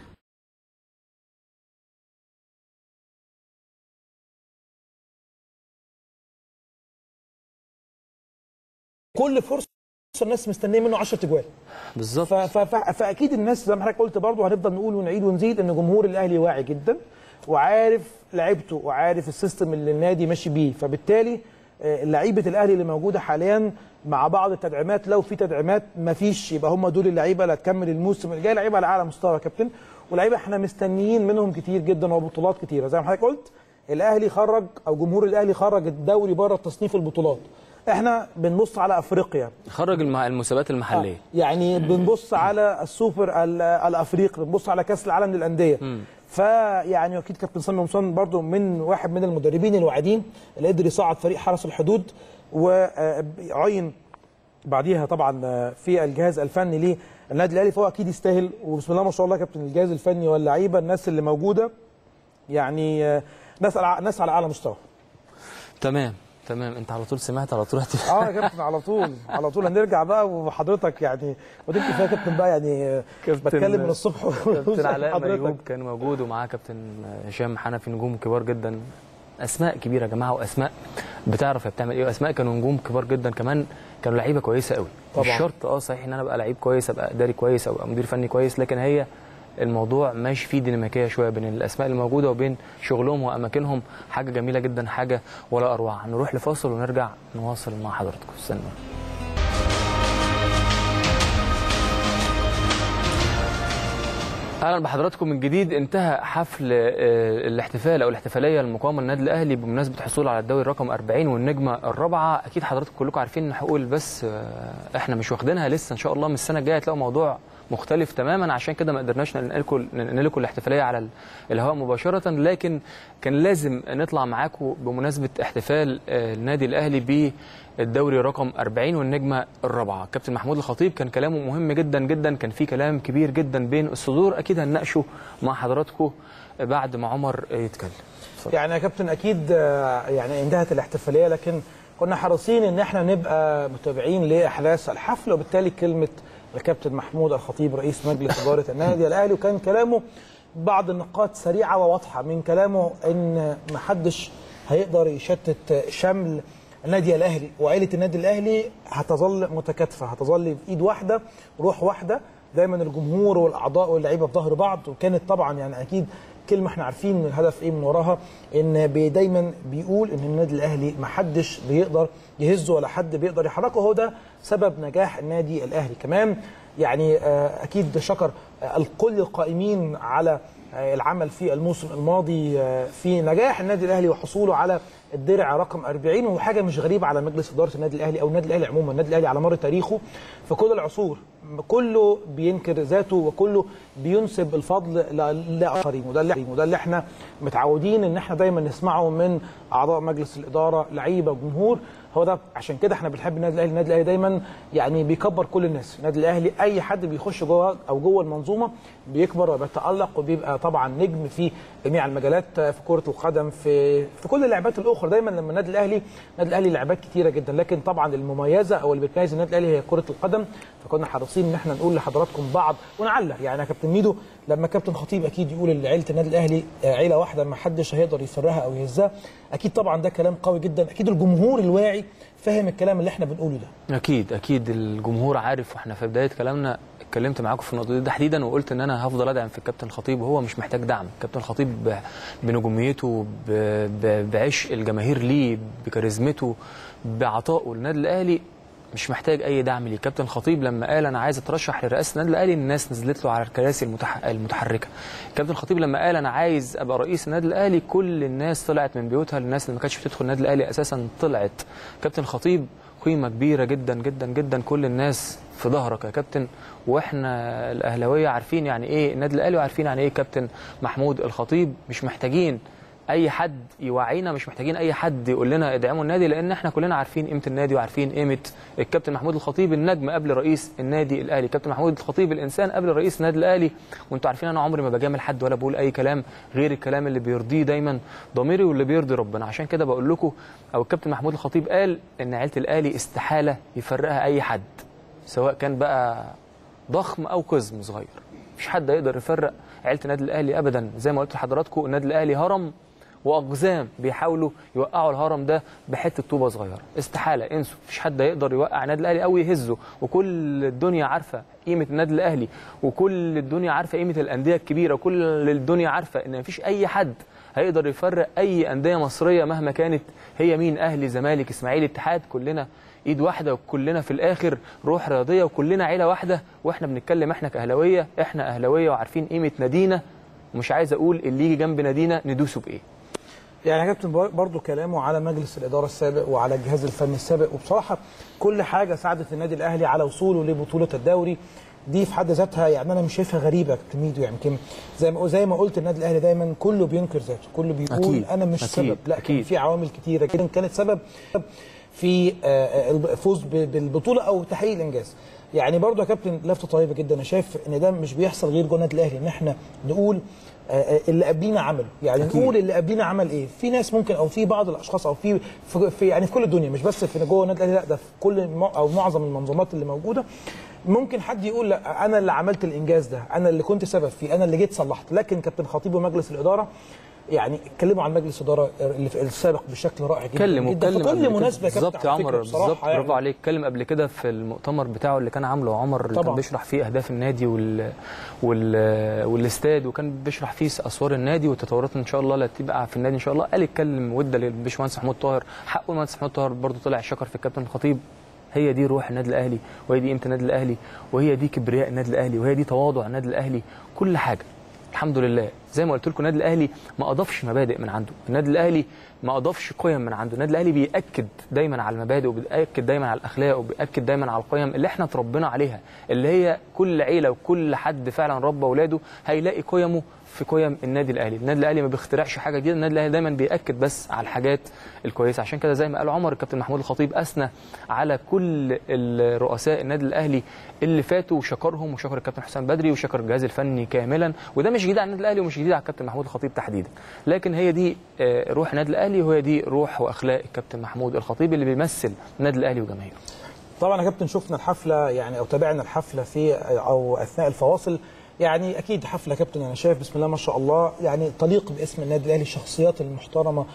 كل فرصه الناس مستنيه منه 10 تجوال بالظبط ف- ف- ف- فاكيد الناس زي ما حضرتك قلت برضه هنفضل نقول ونعيد ونزيد ان جمهور الاهلي واعي جدا وعارف لعيبته وعارف السيستم اللي النادي ماشي بيه فبالتالي آه، لعيبه الاهلي اللي موجوده حاليا مع بعض التدعيمات لو في تدعيمات ما فيش يبقى هم دول اللعيبه اللي هتكمل الموسم اللي جاي لعيبه على اعلى مستوى يا كابتن ولعيبه احنا مستنيين منهم كتير جدا وبطولات كتيره زي ما حضرتك قلت الاهلي خرج او جمهور الاهلي خرج الدوري بره تصنيف البطولات احنا بنبص على افريقيا خرج الم- المسابقات المحليه يعني بنبص على السوبر ال- الافريقي بنبص على كاس العالم للانديه فيعني اكيد كابتن سامي قمصان برضو من واحد من المدربين الواعدين اللي قدر يصعد فريق حرس الحدود وعين بعديها طبعا في الجهاز الفني للنادي الاهلي فهو اكيد يستاهل وبسم الله ما شاء الله كابتن الجهاز الفني واللعيبه الناس اللي موجوده يعني آه، ناس على ناس على اعلى مستوى تمام تمام انت على طول سمعت على طول هت- اه يا كابتن على طول على طول هنرجع بقى وحضرتك يعني وديك كفايه كابتن بقى يعني بتكلم من الصبح كابتن علاء حضرتك. ميوب كان موجود ومعاه كابتن هشام حنفي نجوم كبار جدا اسماء كبيره يا جماعه واسماء بتعرف هي بتعمل ايه واسماء كانوا نجوم كبار جدا كمان كانوا لعيبه كويسه قوي مش طبعاً. شرط اه صحيح ان انا ابقى لعيب كويس ابقى اداري كويس او أبقى مدير فني كويس لكن هي الموضوع ماشي فيه ديناميكيه شويه بين الاسماء الموجوده وبين شغلهم واماكنهم حاجه جميله جدا حاجه ولا اروع هنروح لفاصل ونرجع نواصل مع حضراتكم استنوا اهلا بحضراتكم من جديد انتهى حفل آه، الاحتفال او الاحتفاليه المقامه للنادي الاهلي بمناسبه حصوله على الدوري رقم 40 والنجمه الرابعه اكيد حضراتكم كلكم عارفين ان حقوق البث آه، احنا مش واخدينها لسه ان شاء الله من السنه الجايه هتلاقوا موضوع مختلف تماما عشان كده ما قدرناش ننقل لكم ننقل لكم الاحتفاليه على ال- الهواء مباشره لكن كان لازم نطلع معاكم بمناسبه احتفال آه، النادي الاهلي بالدوري رقم 40 والنجمه الرابعه كابتن محمود الخطيب كان كلامه مهم جدا جدا كان في كلام كبير جدا بين الصدور اكيد هنناقشه مع حضراتكم بعد ما عمر يتكلم يعني يا كابتن اكيد آه، يعني انتهت الاحتفاليه لكن كنا حريصين ان احنا نبقى متابعين لاحداث الحفل وبالتالي كلمه الكابتن محمود الخطيب رئيس مجلس اداره النادي الاهلي وكان كلامه بعض النقاط سريعه وواضحه من كلامه ان محدش هيقدر يشتت شمل النادي الاهلي وعائله النادي الاهلي هتظل متكاتفه هتظل بايد واحده روح واحده دايما الجمهور والاعضاء واللعيبه في ظهر بعض وكانت طبعا يعني اكيد كلمه احنا عارفين الهدف ايه من وراها ان بي دايما بيقول ان النادي الاهلي ما حدش بيقدر يهزه ولا حد بيقدر يحركه هو ده سبب نجاح النادي الاهلي كمان يعني آه، اكيد شكر آه، الكل القائمين على آه، العمل في الموسم الماضي آه، في نجاح النادي الاهلي وحصوله على الدرع رقم 40 وحاجه مش غريبه على مجلس اداره النادي الاهلي او النادي الاهلي عموما النادي الاهلي على مر تاريخه في كل العصور كله بينكر ذاته وكله بينسب الفضل ل- لاخرين وده اللي وده اللي احنا متعودين ان احنا دايما نسمعه من اعضاء مجلس الاداره لعيبه وجمهور هو ده عشان كده احنا بنحب النادي الاهلي النادي الاهلي دايما يعني بيكبر كل الناس النادي الاهلي اي حد بيخش جوه او جوه المنظومه بيكبر وبيتالق وبيبقى طبعا نجم في جميع المجالات في كره القدم في في كل اللعبات الاخرى دايما لما النادي الاهلي النادي الاهلي لعبات كتيره جدا لكن طبعا المميزه او اللي بتميز النادي الاهلي هي كره القدم فكنا حريصين ان احنا نقول لحضراتكم بعض ونعلق يعني يا كابتن ميدو لما كابتن خطيب اكيد يقول ان عيله النادي الاهلي آه، عيله واحده ما حدش هيقدر يفرها او يهزها اكيد طبعا ده كلام قوي جدا اكيد الجمهور الواعي فاهم الكلام اللي احنا بنقوله ده اكيد اكيد الجمهور عارف واحنا في بدايه كلامنا اتكلمت معاكم في النقطه دي تحديدا وقلت ان انا هفضل ادعم في الكابتن الخطيب وهو مش محتاج دعم الكابتن الخطيب ب- بنجوميته ب- ب- بعشق الجماهير ليه بكاريزمته بعطائه للنادي الاهلي مش محتاج اي دعم ليه كابتن الخطيب لما قال انا عايز اترشح لرئاسه النادي الاهلي الناس نزلت له على الكراسي المتح... المتحركه كابتن الخطيب لما قال انا عايز ابقى رئيس النادي الاهلي كل الناس طلعت من بيوتها الناس اللي ما كانتش بتدخل النادي الاهلي اساسا طلعت كابتن الخطيب قيمه كبيره جدا جدا جدا كل الناس في ظهرك يا كابتن واحنا الاهلاويه عارفين يعني ايه النادي الاهلي وعارفين يعني ايه كابتن محمود الخطيب مش محتاجين اي حد يوعينا مش محتاجين اي حد يقول لنا ادعموا النادي لان احنا كلنا عارفين قيمه النادي وعارفين قيمه الكابتن محمود الخطيب النجم قبل رئيس النادي الاهلي كابتن محمود الخطيب الانسان قبل رئيس النادي الاهلي وانتوا عارفين انا عمري ما بجامل حد ولا بقول اي كلام غير الكلام اللي بيرضيه دايما ضميري واللي بيرضي ربنا عشان كده بقول لكم او الكابتن محمود الخطيب قال ان عيله الاهلي استحاله يفرقها اي حد سواء كان بقى ضخم او قزم صغير مفيش حد هيقدر يفرق عيله النادي الاهلي ابدا زي ما قلت لحضراتكم النادي الاهلي هرم واقزام بيحاولوا يوقعوا الهرم ده بحته طوبه صغيره استحاله انسوا مفيش حد هيقدر يوقع النادي الاهلي او يهزه وكل الدنيا عارفه قيمه النادي الاهلي وكل الدنيا عارفه قيمه الانديه الكبيره وكل الدنيا عارفه ان مفيش اي حد هيقدر يفرق اي انديه مصريه مهما كانت هي مين اهلي زمالك اسماعيلي اتحاد كلنا ايد واحده وكلنا في الاخر روح رياضيه وكلنا عيله واحده واحنا بنتكلم احنا كاهلاويه احنا اهلاويه وعارفين قيمه نادينا ومش عايز اقول اللي يجي جنب نادينا ندوسه بايه يعني يا كابتن برضه كلامه على مجلس الاداره السابق وعلى الجهاز الفني السابق وبصراحه كل حاجه ساعدت النادي الاهلي على وصوله لبطوله الدوري دي في حد ذاتها يعني انا مش شايفها غريبه يا كابتن ميدو يعني يمكن زي ما زي ما قلت النادي الاهلي دايما كله بينكر ذاته كله بيقول أكيد. انا مش أكيد. سبب لا كان في عوامل كتيره جدا كانت سبب في آه، الفوز ب- بالبطوله او تحقيق الانجاز يعني برضه يا كابتن لفته طيبه جدا انا شايف ان ده مش بيحصل غير جوه النادي الاهلي ان احنا نقول آه، آه، اللي قبلينا عمله يعني أكيد. نقول اللي قبلينا عمل ايه في ناس ممكن او في بعض الاشخاص او في في, في يعني في كل الدنيا مش بس في جوه النادي الاهلي لا ده في كل م- او معظم المنظومات اللي موجوده ممكن حد يقول لا انا اللي عملت الانجاز ده انا اللي كنت سبب فيه انا اللي جيت صلحت لكن كابتن خطيب ومجلس الاداره يعني اتكلموا عن مجلس الاداره اللي في السابق بشكل رائع جدا اتكلم جدا واتكلم في قبل كل كده. مناسبه يا كابتن بالظبط يا على فكرة عمر بصراحة بالظبط يعني. برافو عليك اتكلم قبل كده في المؤتمر بتاعه اللي كان عامله عمر اللي كان طبعا. بيشرح فيه اهداف النادي وال... وال... والاستاد وكان بيشرح فيه اسوار النادي والتطورات ان شاء الله اللي هتبقى في النادي ان شاء الله قال اتكلم وده للباشمهندس محمود طاهر حقه المهندس محمود طاهر برضه طلع شكر في الكابتن الخطيب هي دي روح النادي الاهلي وهي دي قيمه النادي الاهلي وهي دي كبرياء النادي الاهلي وهي دي تواضع النادي الاهلي كل حاجه الحمد لله زي ما قلت لكم النادي الاهلي ما اضافش مبادئ من عنده النادي الاهلي ما اضافش قيم من عنده النادي الاهلي بياكد دايما على المبادئ وبياكد دايما على الاخلاق وبياكد دايما على القيم اللي احنا اتربينا عليها اللي هي كل عيله وكل حد فعلا ربى اولاده هيلاقي قيمه في قيم النادي الاهلي النادي الاهلي ما بيخترعش حاجه جديده النادي الاهلي دايما بياكد بس على الحاجات الكويسه عشان كده زي ما قال عمر الكابتن محمود الخطيب اثنى على كل الرؤساء النادي الاهلي اللي فاتوا وشكرهم وشكر الكابتن حسام بدري وشكر الجهاز الفني كاملا وده مش جديد على النادي الاهلي ومش جديد على الكابتن محمود الخطيب تحديدا لكن هي دي آه، روح النادي الاهلي وهي دي روح واخلاق الكابتن محمود الخطيب اللي بيمثل النادي الاهلي وجماهيره طبعا يا كابتن شفنا الحفله يعني او تابعنا الحفله في او اثناء الفواصل يعني اكيد حفله كابتن انا شايف بسم الله ما شاء الله يعني تليق باسم النادي الاهلي الشخصيات المحترمه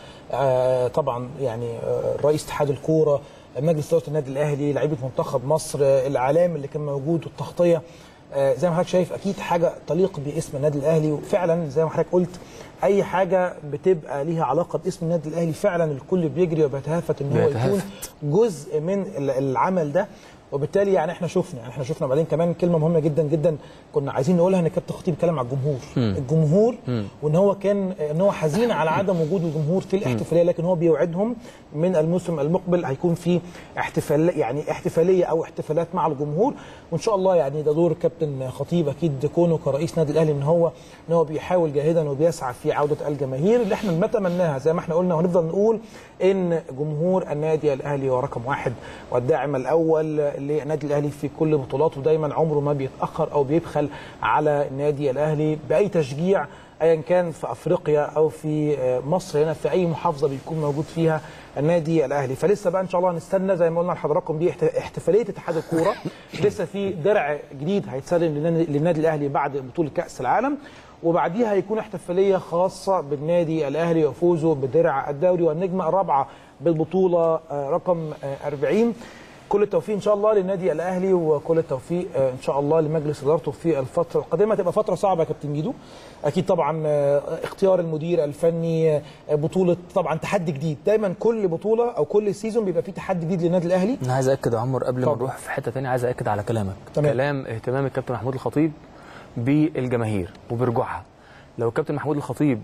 آه طبعا يعني آه رئيس اتحاد الكوره مجلس اداره النادي الاهلي لعيبه منتخب مصر آه الاعلام اللي كان موجود والتغطيه آه زي ما حضرتك شايف اكيد حاجه تليق باسم النادي الاهلي وفعلا زي ما حضرتك قلت اي حاجه بتبقى ليها علاقه باسم النادي الاهلي فعلا الكل بيجري وبيتهافت ان هو بيتهافت. يكون جزء من ال- العمل ده وبالتالي يعني احنا شفنا يعني احنا شفنا بعدين كمان كلمه مهمه جدا جدا كنا عايزين نقولها ان كابتن خطيب اتكلم على الجمهور مم. الجمهور مم. وان هو كان ان هو حزين على عدم وجود الجمهور في الاحتفاليه لكن هو بيوعدهم من الموسم المقبل هيكون في احتفال يعني احتفاليه او احتفالات مع الجمهور وان شاء الله يعني ده دور كابتن خطيب اكيد كونه كرئيس نادي الاهلي ان هو ان هو بيحاول جاهدا وبيسعى في عوده الجماهير اللي احنا نتمناها زي ما احنا قلنا وهنفضل نقول ان جمهور النادي الاهلي هو رقم واحد والداعم الاول للنادي الاهلي في كل بطولاته ودايما عمره ما بيتاخر او بيبخل على النادي الاهلي باي تشجيع ايا كان في افريقيا او في مصر هنا في اي محافظه بيكون موجود فيها النادي الاهلي فلسه بقى ان شاء الله هنستنى زي ما قلنا لحضراتكم دي احت- احتفاليه اتحاد الكوره لسه في درع جديد هيتسلم للنادي- للنادي الاهلي بعد بطوله كاس العالم وبعديها هيكون احتفاليه خاصه بالنادي الاهلي وفوزه بدرع الدوري والنجمه الرابعه بالبطوله آه، رقم آه، 40 كل التوفيق ان شاء الله للنادي الاهلي وكل التوفيق آه، ان شاء الله لمجلس ادارته في الفتره القادمه تبقى فتره صعبه يا كابتن ميدو اكيد طبعا آه، اختيار المدير الفني آه، بطوله طبعا تحدي جديد دايما كل بطوله او كل سيزون بيبقى فيه تحدي جديد للنادي الاهلي انا عايز اكد يا عمر قبل ما اتفضل. نروح في حته ثانيه عايز اكد على كلامك تمام. كلام اهتمام الكابتن محمود الخطيب بالجماهير وبرجوعها لو الكابتن محمود الخطيب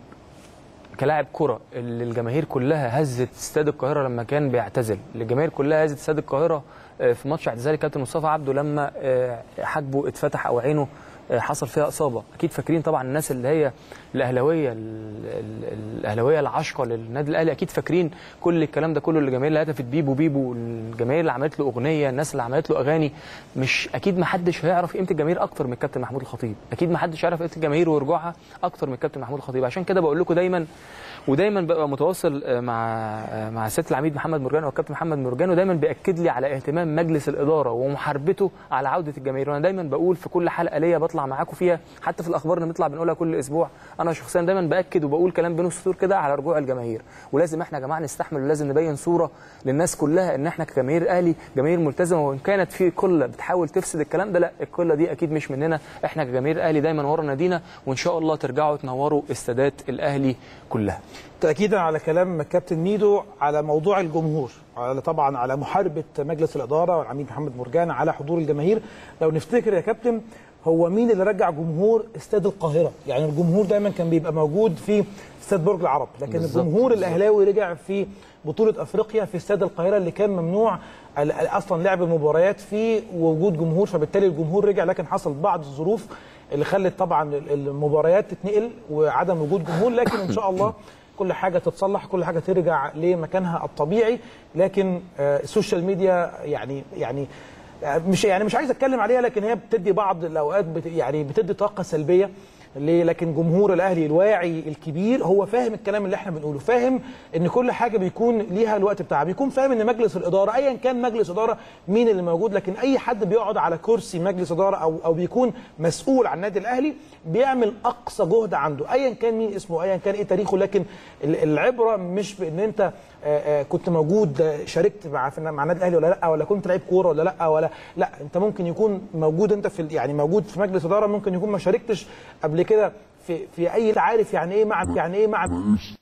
كلاعب كرة اللي الجماهير كلها هزت استاد القاهرة لما كان بيعتزل اللي الجماهير كلها هزت استاد القاهرة آه، في ماتش اعتزال الكابتن مصطفى عبده لما آه، حاجبه اتفتح او عينه آه، حصل فيها اصابه اكيد فاكرين طبعا الناس اللي هي الاهلاويه ال- ال- الاهلاويه العاشقه للنادي الاهلي اكيد فاكرين كل الكلام ده كله اللي الجماهير اللي هتفت بيبو بيبو الجماهير اللي عملت له اغنيه الناس اللي عملت له اغاني مش اكيد ما حدش هيعرف قيمه الجماهير اكتر من الكابتن محمود الخطيب اكيد ما حدش يعرف قيمه الجماهير ورجوعها اكتر من الكابتن محمود الخطيب عشان كده بقول لكم دايما ودايما ببقى متواصل آه، مع آه، مع سياده العميد محمد مرجان والكابتن محمد مرجان ودايما بياكد لي على اهتمام مجلس الاداره ومحاربته على عوده الجماهير وانا دايما بقول في كل حلقه ليا بطلع معاكم فيها حتى في الاخبار اللي بنطلع بنقولها كل اسبوع انا شخصيا دايما باكد وبقول كلام بين السطور كده على رجوع الجماهير ولازم احنا يا جماعه نستحمل ولازم نبين صوره للناس كلها ان احنا كجماهير اهلي جماهير ملتزمه وان كانت في قله بتحاول تفسد الكلام ده لا القله دي اكيد مش مننا احنا كجماهير اهلي دايما ورا نادينا وان شاء الله ترجعوا تنوروا استادات الاهلي كلها تاكيدا على كلام كابتن ميدو على موضوع الجمهور على طبعا على محاربه مجلس الاداره والعميد محمد مرجان على حضور الجماهير لو نفتكر يا كابتن هو مين اللي رجع جمهور استاد القاهره يعني الجمهور دايما كان بيبقى موجود في استاد برج العرب لكن بالظبط، الجمهور بالظبط. الاهلاوي رجع في بطوله افريقيا في استاد القاهره اللي كان ممنوع ال- اصلا لعب المباريات فيه ووجود جمهور فبالتالي الجمهور رجع لكن حصل بعض الظروف اللي خلت طبعا ال- المباريات تتنقل وعدم وجود جمهور لكن ان شاء الله كل حاجه تتصلح كل حاجه ترجع لمكانها الطبيعي لكن آه، السوشيال ميديا يعني يعني آه، مش يعني مش عايز اتكلم عليها لكن هي بتدي بعض الاوقات بت يعني بتدي طاقه سلبيه ليه؟ لكن جمهور الاهلي الواعي الكبير هو فاهم الكلام اللي احنا بنقوله، فاهم ان كل حاجه بيكون ليها الوقت بتاعها، بيكون فاهم ان مجلس الاداره ايا كان مجلس اداره مين اللي موجود لكن اي حد بيقعد على كرسي مجلس اداره او او بيكون مسؤول عن النادي الاهلي بيعمل اقصى جهد عنده، ايا كان مين اسمه ايا كان ايه تاريخه لكن ال- العبره مش بان انت آه، آه، كنت موجود آه، شاركت مع في- مع النادي الاهلي ولا لا ولا كنت لعيب كوره ولا لا ولا لا انت ممكن يكون موجود انت في ال- يعني موجود في مجلس اداره ممكن يكون ما شاركتش قبل كده في في اي عارف يعني ايه مع يعني ايه مع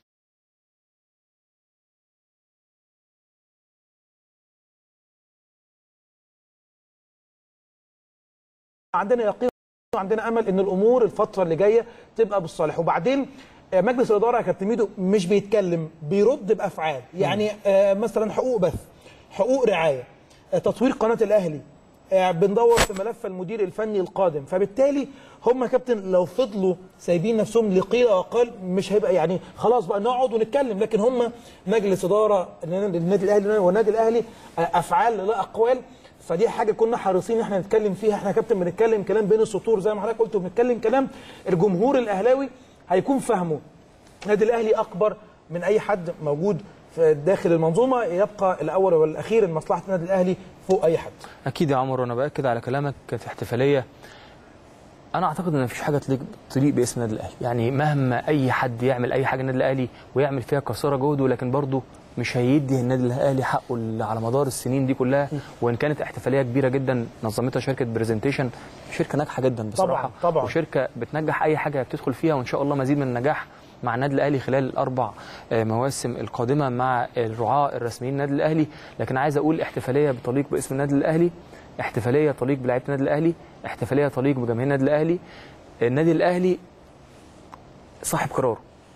عندنا يقين وعندنا امل ان الامور الفتره اللي جايه تبقى بالصالح وبعدين آه، مجلس الاداره يا كابتن ميدو مش بيتكلم بيرد بافعال يعني آه، مثلا حقوق بث حقوق رعايه آه، تطوير قناه الاهلي آه، بندور في ملف المدير الفني القادم فبالتالي هم يا كابتن لو فضلوا سايبين نفسهم لقيل وقال مش هيبقى يعني خلاص بقى نقعد ونتكلم لكن هم مجلس اداره النادي الاهلي والنادي الاهلي آه، افعال لا اقوال فدي حاجه كنا حريصين ان احنا نتكلم فيها احنا يا كابتن بنتكلم كلام بين السطور زي ما حضرتك قلت وبنتكلم كلام الجمهور الاهلاوي هيكون فاهمه النادي الاهلي اكبر من اي حد موجود في داخل المنظومه يبقى الاول والاخير ان مصلحه النادي الاهلي فوق اي حد اكيد يا عمر وانا باكد على كلامك كانت احتفاليه انا اعتقد ان مفيش حاجه تليق تليق باسم النادي الاهلي يعني مهما اي حد يعمل اي حاجه النادي الاهلي ويعمل فيها كساره جهده لكن برضه مش هيدي النادي الاهلي حقه اللي على مدار السنين دي كلها وان كانت احتفاليه كبيره جدا نظمتها شركه برزنتيشن شركه ناجحه جدا بصراحه طبعاً، طبعاً. وشركه بتنجح اي حاجه بتدخل فيها وان شاء الله مزيد من النجاح مع النادي الاهلي خلال الاربع آه، مواسم القادمه مع الرعاه الرسميين النادي الاهلي لكن عايز اقول احتفاليه بتليق باسم النادي الاهلي احتفاليه تليق بلعيبه النادي الاهلي احتفاليه تليق بجماهير النادي الاهلي النادي الاهلي صاحب قراره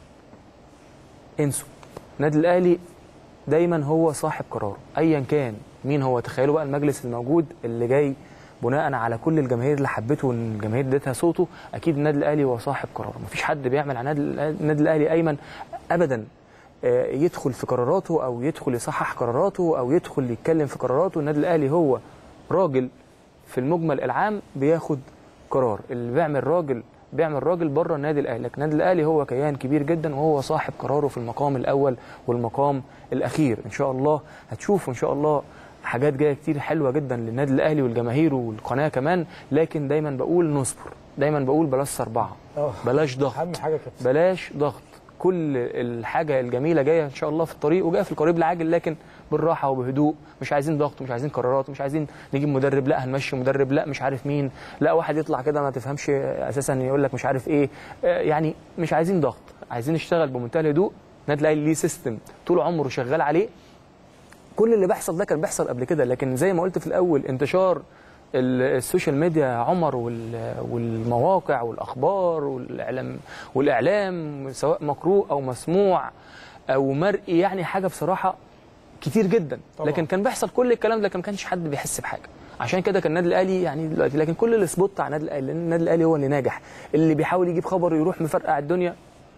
انسوا النادي الاهلي دايما هو صاحب قراره ايا كان مين هو تخيلوا بقى المجلس الموجود اللي جاي بناء على كل الجماهير اللي حبته وان الجماهير ادتها صوته اكيد النادي الاهلي هو صاحب قراره مفيش حد بيعمل على النادي الأهلي- النادي الاهلي ايمن ابدا آه، يدخل في قراراته او يدخل يصحح قراراته او يدخل يتكلم في قراراته النادي الاهلي هو راجل في المجمل العام بياخد قرار اللي بيعمل راجل بيعمل راجل بره النادي الاهلي لكن النادي الاهلي هو كيان كبير جدا وهو صاحب قراره في المقام الاول والمقام الاخير ان شاء الله هتشوفوا ان شاء الله حاجات جايه كتير حلوه جدا للنادي الاهلي والجماهير والقناه كمان لكن دايما بقول نصبر دايما بقول بلاش اربعه آه. بلاش ضغط اهم حاجه كده بلاش ضغط كل الحاجه الجميله جايه ان شاء الله في الطريق وجايه في القريب العاجل لكن بالراحه وبهدوء مش عايزين ضغط مش عايزين قرارات مش عايزين نجيب مدرب لا هنمشي مدرب لا مش عارف مين لا واحد يطلع كده ما تفهمش اساسا يقول لك مش عارف ايه آه، يعني مش عايزين ضغط عايزين نشتغل بمنتهى الهدوء النادي الاهلي ليه سيستم طول عمره شغال عليه كل اللي بيحصل ده كان بيحصل قبل كده لكن زي ما قلت في الاول انتشار ال- السوشيال ميديا يا عمر وال- والمواقع والاخبار والاعلام والاعلام سواء مقروء او مسموع او مرئي يعني حاجه بصراحه كتير جدا طبعا. لكن كان بيحصل كل الكلام ده لكن ما كانش حد بيحس بحاجه عشان كده كان النادي الاهلي يعني دلوقتي لكن كل السبوت على النادي الاهلي لان النادي الاهلي هو اللي ناجح اللي بيحاول يجيب خبر يروح مفرقع الدنيا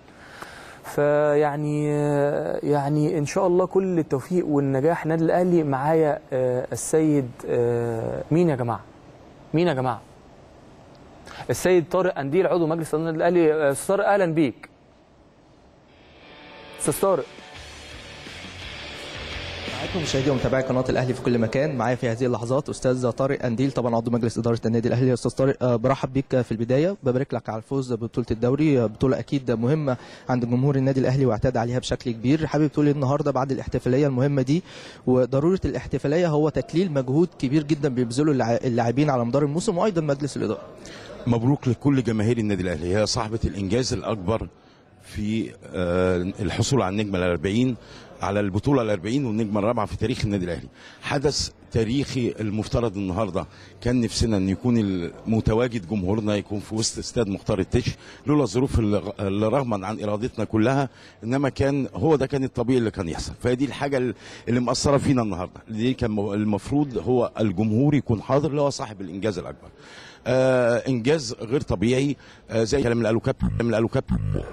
فيعني يعني ان شاء الله كل التوفيق والنجاح النادي الاهلي معايا آه، السيد آه، مين يا جماعه مين يا جماعه السيد طارق انديل عضو مجلس النادي الاهلي آه، أستاذ طارق اهلا بيك استاذ طارق معاكم مشاهدي ومتابعي قناه الاهلي في كل مكان معايا في هذه اللحظات استاذ طارق انديل طبعا عضو مجلس اداره النادي الاهلي استاذ طارق آه، برحب بيك في البدايه ببارك لك على الفوز ببطوله الدوري آه، بطوله اكيد مهمه عند جمهور النادي الاهلي واعتاد عليها بشكل كبير حابب تقول إيه النهارده بعد الاحتفاليه المهمه دي وضروره الاحتفاليه هو تكليل مجهود كبير جدا بيبذله اللاع- اللاعبين على مدار الموسم وايضا مجلس الاداره مبروك لكل جماهير النادي الاهلي هي صاحبه الانجاز الاكبر في آه، الحصول على النجمه الأربعين على البطوله الأربعين والنجمه الرابعه في تاريخ النادي الاهلي حدث تاريخي المفترض النهارده كان نفسنا ان يكون متواجد جمهورنا يكون في وسط استاد مختار التش لولا الظروف اللي اللي رغما عن ارادتنا كلها انما كان هو ده كان الطبيعي اللي كان يحصل فدي الحاجه اللي مأثره فينا النهارده دي كان المفروض هو الجمهور يكون حاضر اللي هو صاحب الانجاز الاكبر آه انجاز غير طبيعي آه زي الكلام اللي قاله كابتن اللي قاله كابتن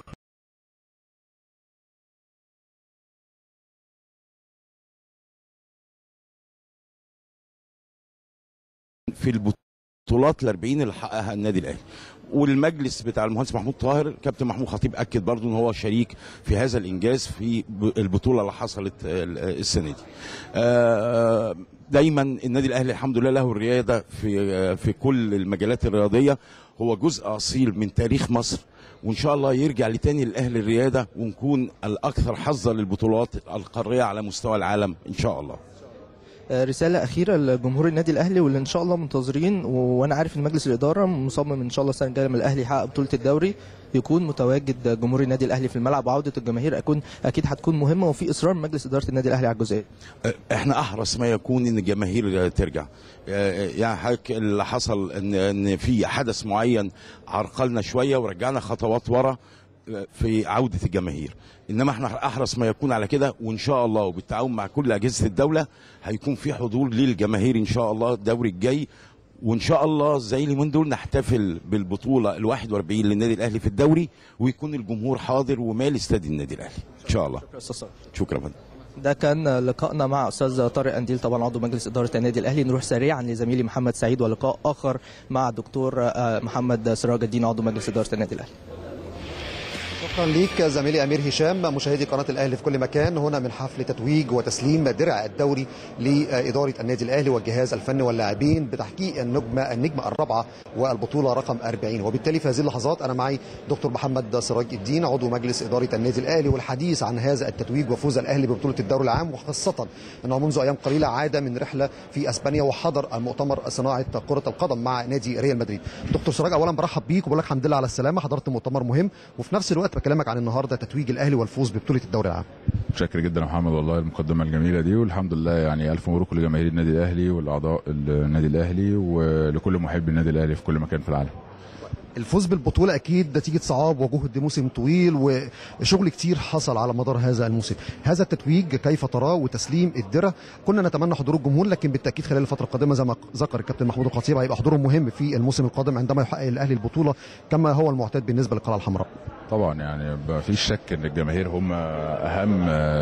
في البطولات ال 40 اللي حققها النادي الاهلي والمجلس بتاع المهندس محمود طاهر كابتن محمود خطيب اكد برضو ان هو شريك في هذا الانجاز في ب- البطوله اللي حصلت آه، السنه دي آه، دايما النادي الاهلي الحمد لله له الرياده في آه، في كل المجالات الرياضيه هو جزء اصيل من تاريخ مصر وان شاء الله يرجع لتاني الاهلي الرياده ونكون الاكثر حظا للبطولات القاريه على مستوى العالم ان شاء الله آه، رسالة أخيرة لجمهور النادي الأهلي واللي إن شاء الله منتظرين و- وأنا عارف إن مجلس الإدارة مصمم إن شاء الله السنة الجاية لما الأهلي يحقق بطولة الدوري يكون متواجد جمهور النادي الأهلي في الملعب وعودة الجماهير أكون أكيد هتكون مهمة وفي إصرار من مجلس إدارة النادي الأهلي على الجزئية احنا احرص ما يكون ان الجماهير ترجع اه، يعني حضرتك اللي حصل ان ان في حدث معين عرقلنا شويه ورجعنا خطوات ورا اه، في عوده الجماهير انما احنا احرص ما يكون على كده وان شاء الله وبالتعاون مع كل اجهزه الدوله هيكون في حضور للجماهير ان شاء الله الدوري الجاي وان شاء الله زي اليومين دول نحتفل بالبطوله ال 41 للنادي الاهلي في الدوري ويكون الجمهور حاضر ومال استاد النادي الاهلي ان شاء الله شكرا فندم ده كان لقائنا مع استاذ طارق انديل طبعا عضو مجلس اداره النادي الاهلي نروح سريعا لزميلي محمد سعيد ولقاء اخر مع الدكتور آه، محمد سراج الدين عضو مجلس اداره النادي الاهلي شكرا ليك زميلي امير هشام مشاهدي قناه الاهلي في كل مكان هنا من حفل تتويج وتسليم درع الدوري لاداره النادي الاهلي والجهاز الفني واللاعبين بتحقيق النجمه النجمه الرابعه والبطوله رقم 40 وبالتالي في هذه اللحظات انا معي دكتور محمد سراج الدين عضو مجلس اداره النادي الاهلي والحديث عن هذا التتويج وفوز الاهلي ببطوله الدوري العام وخاصه انه منذ ايام قليله عاد من رحله في اسبانيا وحضر المؤتمر صناعه كره القدم مع نادي ريال مدريد دكتور سراج اولا برحب بيك وبقول لك الحمد لله على السلامه حضرت مؤتمر مهم وفي نفس الوقت الوقت بكلمك عن النهارده تتويج الاهلي والفوز ببطوله الدوري العام متشكر جدا يا محمد والله المقدمه الجميله دي والحمد لله يعني الف مبروك لجماهير النادي الاهلي والاعضاء النادي الاهلي ولكل محب النادي الاهلي في كل مكان في العالم الفوز بالبطوله اكيد نتيجه صعاب وجهد موسم طويل وشغل كتير حصل على مدار هذا الموسم هذا التتويج كيف تراه وتسليم الدره كنا نتمنى حضور الجمهور لكن بالتاكيد خلال الفتره القادمه زي ما ذكر الكابتن محمود الخطيب هيبقى حضورهم مهم في الموسم القادم عندما يحقق الاهلي البطوله كما هو المعتاد بالنسبه للقلعه الحمراء طبعا يعني ما فيش شك ان الجماهير هم اهم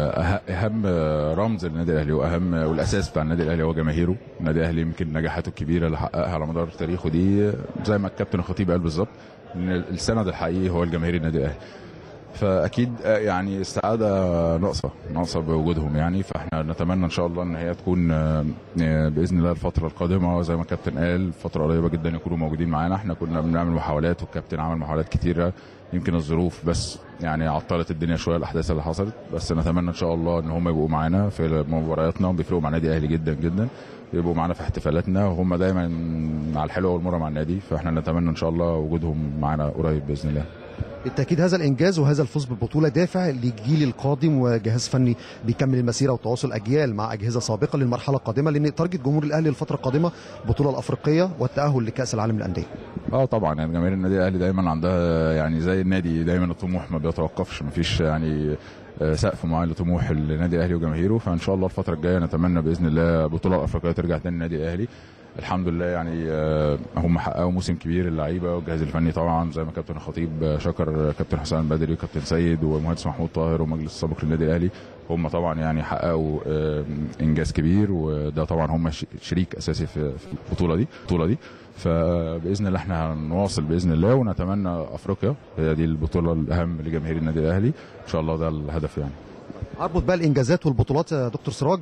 اهم رمز للنادي الاهلي واهم والاساس بتاع النادي الاهلي هو جماهيره النادي الاهلي يمكن نجاحاته الكبيره اللي حققها على مدار تاريخه دي زي ما الكابتن الخطيب قال بالظبط ان السند الحقيقي هو الجماهير النادي الاهلي فاكيد يعني السعاده ناقصه ناقصه بوجودهم يعني فاحنا نتمنى ان شاء الله ان هي تكون باذن الله الفتره القادمه زي ما الكابتن قال فتره قريبه جدا يكونوا موجودين معانا احنا كنا بنعمل محاولات والكابتن عمل محاولات كتيره يمكن الظروف بس يعني عطلت الدنيا شويه الاحداث اللي حصلت بس نتمنى ان شاء الله ان هم يبقوا معانا في مبارياتنا وبيفرقوا مع النادي الاهلي جدا جدا يبقوا معانا في احتفالاتنا وهم دايما على الحلوه والمره مع النادي فاحنا نتمنى ان شاء الله وجودهم معانا قريب باذن الله بالتاكيد هذا الانجاز وهذا الفوز بالبطوله دافع للجيل القادم وجهاز فني بيكمل المسيره وتواصل اجيال مع اجهزه سابقه للمرحله القادمه لان تارجت جمهور الاهلي الفتره القادمه البطوله الافريقيه والتاهل لكاس العالم للانديه. اه طبعا يعني جماهير النادي الاهلي دايما عندها يعني زي النادي دايما الطموح ما بيتوقفش ما فيش يعني سقف معين لطموح النادي الاهلي وجماهيره فان شاء الله الفتره الجايه نتمنى باذن الله البطوله الافريقيه ترجع تاني النادي الاهلي الحمد لله يعني هم حققوا موسم كبير اللعيبه والجهاز الفني طبعا زي ما كابتن الخطيب شكر كابتن حسام البدري وكابتن سيد ومهندس محمود طاهر ومجلس السابق للنادي الاهلي هم طبعا يعني حققوا انجاز كبير وده طبعا هم شريك اساسي في البطوله دي البطوله دي فباذن الله احنا هنواصل باذن الله ونتمنى افريقيا هي دي البطوله الاهم لجماهير النادي الاهلي ان شاء الله ده الهدف يعني اربط بقى الانجازات والبطولات يا دكتور سراج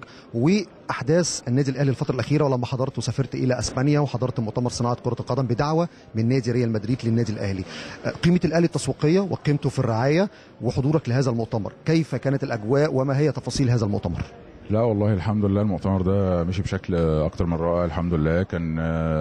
واحداث النادي الاهلي الفتره الاخيره ولما حضرت وسافرت الى اسبانيا وحضرت مؤتمر صناعه كره القدم بدعوه من نادي ريال مدريد للنادي الاهلي قيمه الاهلي التسويقيه وقيمته في الرعايه وحضورك لهذا المؤتمر كيف كانت الاجواء وما هي تفاصيل هذا المؤتمر لا والله الحمد لله المؤتمر ده مشي بشكل اكتر من رائع الحمد لله كان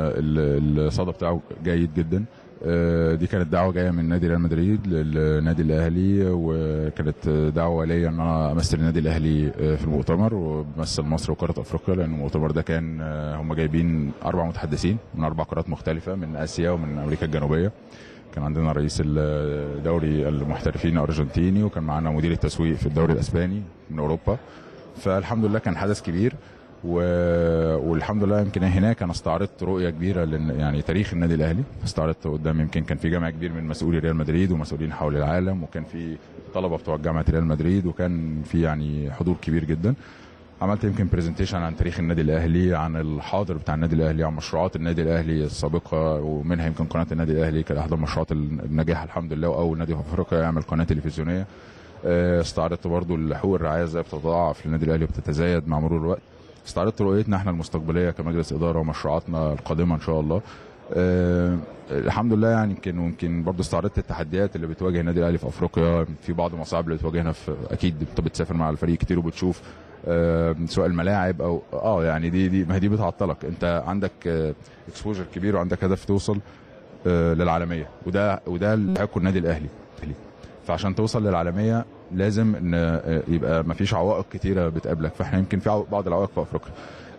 الصدى بتاعه جيد جدا دي كانت دعوه جايه من نادي ريال مدريد للنادي الاهلي وكانت دعوه ليا ان انا امثل النادي الاهلي في المؤتمر وبمثل مصر وقاره افريقيا لان المؤتمر ده كان هم جايبين اربع متحدثين من اربع قارات مختلفه من اسيا ومن امريكا الجنوبيه كان عندنا رئيس الدوري المحترفين ارجنتيني وكان معانا مدير التسويق في الدوري الاسباني من اوروبا فالحمد لله كان حدث كبير و... والحمد لله يمكن هناك انا استعرضت رؤيه كبيره لن... يعني تاريخ النادي الاهلي استعرضت قدام يمكن كان في جمع كبير من مسؤولي ريال مدريد ومسؤولين حول العالم وكان في طلبه بتوع جامعه ريال مدريد وكان في يعني حضور كبير جدا عملت يمكن برزنتيشن عن تاريخ النادي الاهلي عن الحاضر بتاع النادي الاهلي عن مشروعات النادي الاهلي السابقه ومنها يمكن قناه النادي الاهلي كانت احدى مشروعات النجاح الحمد لله واول نادي في افريقيا يعمل قناه تلفزيونيه استعرضت برضو حقوق الرعايه ازاي بتتضاعف للنادي الاهلي وبتتزايد مع مرور الوقت استعرضت رؤيتنا احنا المستقبليه كمجلس اداره ومشروعاتنا القادمه ان شاء الله أه الحمد لله يعني يمكن ويمكن برضه استعرضت التحديات اللي بتواجه النادي الاهلي في افريقيا في بعض المصاعب اللي بتواجهنا في اكيد انت بتسافر مع الفريق كتير وبتشوف أه سواء الملاعب او اه يعني دي دي ما هي دي بتعطلك انت عندك اكسبوجر كبير وعندك هدف توصل أه للعالميه وده وده اللي هيكون النادي الاهلي فعشان توصل للعالميه لازم ان يبقى ما فيش عوائق كتيره بتقابلك فاحنا يمكن في بعض العوائق في افريقيا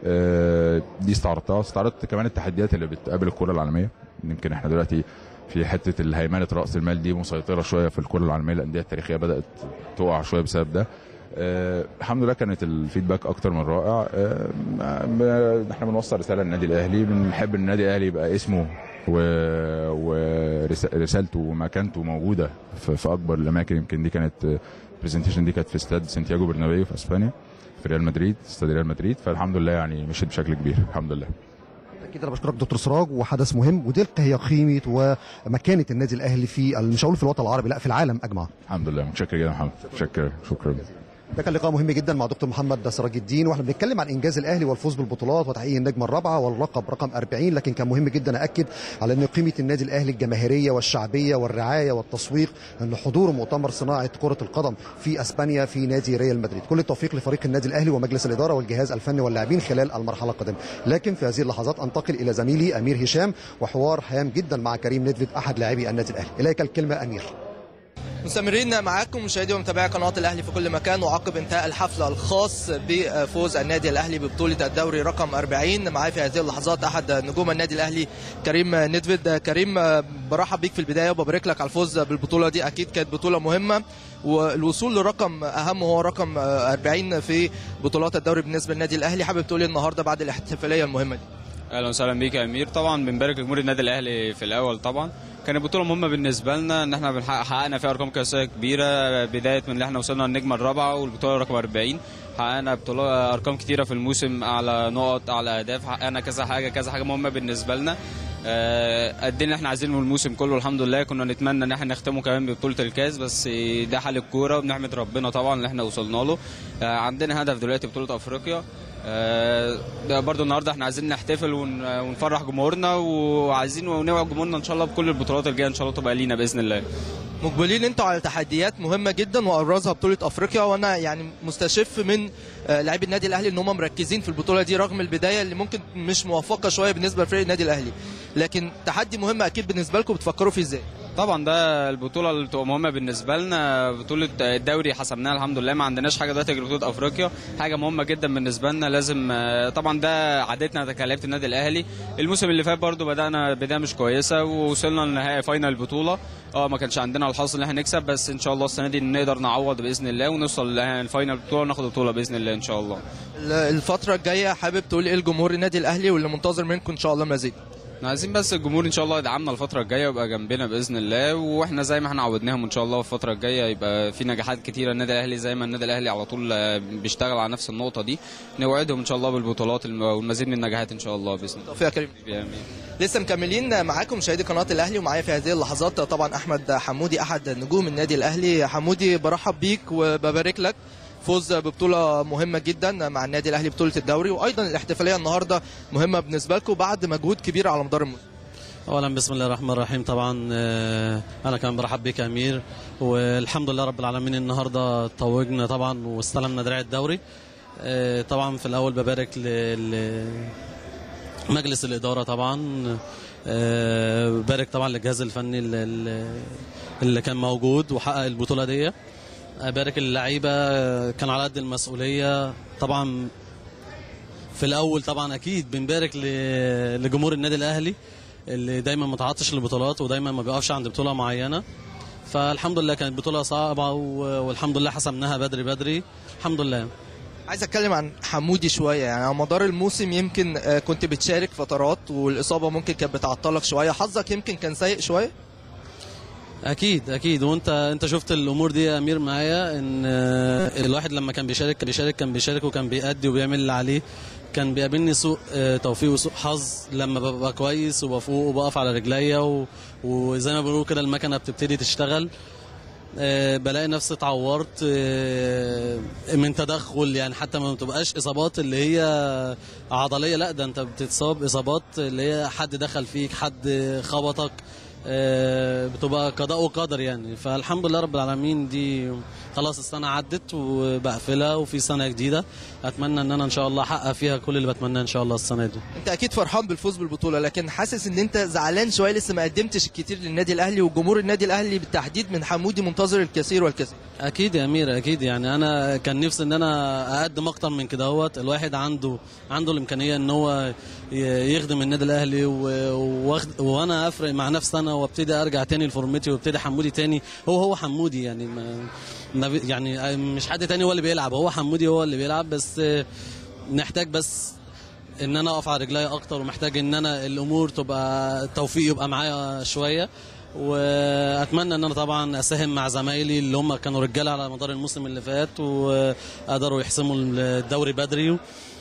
دي استعرضتها استعرضت كمان التحديات اللي بتقابل الكره العالميه يمكن احنا دلوقتي في حته الهيمنه راس المال دي مسيطره شويه في الكره العالميه الانديه التاريخيه بدات تقع شويه بسبب ده أه الحمد لله كانت الفيدباك اكتر من رائع أه احنا بنوصل رساله للنادي الاهلي بنحب النادي الاهلي يبقى اسمه ورسالته ومكانته موجوده في, في اكبر الاماكن يمكن دي كانت برزنتيشن دي كانت في استاد سانتياغو برنابيو في اسبانيا في ريال مدريد استاد ريال مدريد فالحمد لله يعني مشيت بشكل كبير الحمد لله اكيد انا بشكرك دكتور سراج وحدث مهم ودي هي قيمه ومكانه النادي الاهلي في مش هقول في الوطن العربي لا في العالم اجمع الحمد لله متشكر جدا محمد متشكر شكرا ده كان لقاء مهم جدا مع دكتور محمد سراج الدين واحنا بنتكلم عن انجاز الاهلي والفوز بالبطولات وتحقيق النجمه الرابعه واللقب رقم 40 لكن كان مهم جدا اكد على ان قيمه النادي الاهلي الجماهيريه والشعبيه والرعايه والتسويق ان حضور مؤتمر صناعه كره القدم في اسبانيا في نادي ريال مدريد كل التوفيق لفريق النادي الاهلي ومجلس الاداره والجهاز الفني واللاعبين خلال المرحله القادمه لكن في هذه اللحظات انتقل الى زميلي امير هشام وحوار هام جدا مع كريم ندفد احد لاعبي النادي الاهلي اليك الكلمه امير مستمرين معاكم مشاهدي ومتابعي قناه الاهلي في كل مكان وعقب انتهاء الحفل الخاص بفوز النادي الاهلي ببطوله الدوري رقم 40 معايا في هذه اللحظات احد نجوم النادي الاهلي كريم ندفد كريم برحب بيك في البدايه وببارك لك على الفوز بالبطوله دي اكيد كانت بطوله مهمه والوصول لرقم اهم هو رقم 40 في بطولات الدوري بالنسبه للنادي الاهلي حابب تقول النهارده بعد الاحتفاليه المهمه دي اهلا وسهلا بيك يا امير طبعا بنبارك لجمهور النادي الاهلي في الاول طبعا كانت بطوله مهمه بالنسبه لنا ان احنا بنحقق حققنا فيها ارقام قياسيه كبيره بدايه من اللي احنا وصلنا النجمه الرابعه والبطوله رقم 40 حققنا بطوله ارقام كتيره في الموسم على نقط على اهداف حققنا كذا حاجه كذا حاجه مهمه بالنسبه لنا قد اللي احنا عايزينه الموسم كله الحمد لله كنا نتمنى ان احنا نختمه كمان ببطوله الكاس بس ده حال الكوره وبنحمد ربنا طبعا اللي احنا وصلنا له عندنا هدف دلوقتي بطوله افريقيا ده برضو النهارده احنا عايزين نحتفل ونفرح جمهورنا وعايزين ونوعد جمهورنا ان شاء الله بكل البطولات الجايه ان شاء الله تبقى لينا باذن الله مقبلين انتوا على تحديات مهمه جدا وابرزها بطوله افريقيا وانا يعني مستشف من لاعبي النادي الاهلي ان هم مركزين في البطوله دي رغم البدايه اللي ممكن مش موفقه شويه بالنسبه لفريق النادي الاهلي لكن تحدي مهم اكيد بالنسبه لكم بتفكروا فيه ازاي طبعا ده البطوله اللي بتبقى مهمه بالنسبه لنا بطوله الدوري حسبناها الحمد لله ما عندناش حاجه دلوقتي غير بطوله افريقيا حاجه مهمه جدا بالنسبه لنا لازم طبعا ده عادتنا كلاعيبه النادي الاهلي الموسم اللي فات برضو بدانا بدايه مش كويسه ووصلنا لنهائي فاينل البطوله اه ما كانش عندنا الحظ ان احنا نكسب بس ان شاء الله السنه دي نقدر نعوض باذن الله ونوصل للفاينل البطوله وناخد البطوله باذن الله ان شاء الله الفتره الجايه حابب تقول ايه لجمهور النادي الاهلي واللي منتظر منكم ان شاء الله مزيد عايزين بس الجمهور ان شاء الله يدعمنا الفتره الجايه ويبقى جنبنا باذن الله واحنا زي ما احنا عودناهم ان شاء الله في الفتره الجايه يبقى في نجاحات كتيره النادي الاهلي زي ما النادي الاهلي على طول بيشتغل على نفس النقطه دي نوعدهم ان شاء الله بالبطولات والمزيد من النجاحات ان شاء الله باذن الله توفيق يا كريم لسه مكملين معاكم مشاهدي قناه الاهلي ومعايا في هذه اللحظات طبعا احمد حمودي احد نجوم النادي الاهلي حمودي برحب بيك وببارك لك فوز ببطوله مهمه جدا مع النادي الاهلي بطوله الدوري وايضا الاحتفاليه النهارده مهمه بالنسبه لكم بعد مجهود كبير على مدار الموسم اولا بسم الله الرحمن الرحيم طبعا انا كمان برحب بك يا امير والحمد لله رب العالمين النهارده توجنا طبعا واستلمنا دراع الدوري طبعا في الاول ببارك لمجلس الاداره طبعا ببارك طبعا للجهاز الفني اللي كان موجود وحقق البطوله دي ابارك اللعيبه كان على قد المسؤوليه طبعا في الاول طبعا اكيد بنبارك لجمهور النادي الاهلي اللي دايما متعطش للبطولات ودايما ما بيقفش عند بطوله معينه فالحمد لله كانت بطوله صعبه والحمد لله حسمناها بدري بدري الحمد لله عايز اتكلم عن حمودي شويه يعني على مدار الموسم يمكن كنت بتشارك فترات والاصابه ممكن كانت بتعطلك شويه حظك يمكن كان سيء شويه اكيد اكيد وانت انت شفت الامور دي يا امير معايا ان الواحد لما كان بيشارك كان بيشارك كان بيشارك وكان بيأدي وبيعمل اللي عليه كان بيقابلني سوء توفيق وسوء حظ لما ببقى كويس وبفوق وبقف على رجليا و... وزي ما بنقول كده المكنه بتبتدي تشتغل أه بلاقي نفسي اتعورت أه من تدخل يعني حتى ما بتبقاش اصابات اللي هي عضليه لا ده انت بتتصاب اصابات اللي هي حد دخل فيك حد خبطك أه بتبقى قضاء وقدر يعني فالحمد لله رب العالمين دي خلاص السنه عدت وبقفلها وفي سنه جديده اتمنى ان انا ان شاء الله احقق فيها كل اللي بتمناه ان شاء الله السنه دي انت اكيد فرحان بالفوز بالبطوله لكن حاسس ان انت زعلان شويه لسه ما قدمتش الكتير للنادي الاهلي وجمهور النادي الاهلي بالتحديد من حمودي منتظر الكثير والكثير اكيد يا امير اكيد يعني انا كان نفسي ان انا اقدم اكتر من كده اهوت الواحد عنده عنده الامكانيه ان هو يخدم النادي الاهلي وواخد وانا افرق مع نفسي انا وابتدي ارجع تاني لفورمتي وابتدي حمودي تاني هو هو حمودي يعني ما يعني مش حد تاني هو اللي بيلعب هو حمودي هو اللي بيلعب بس نحتاج بس ان انا اقف على رجلي اكتر ومحتاج ان انا الامور تبقى التوفيق يبقى معايا شويه واتمنى ان انا طبعا اساهم مع زمايلي اللي هم كانوا رجاله على مدار الموسم اللي فات وقدروا يحسموا الدوري بدري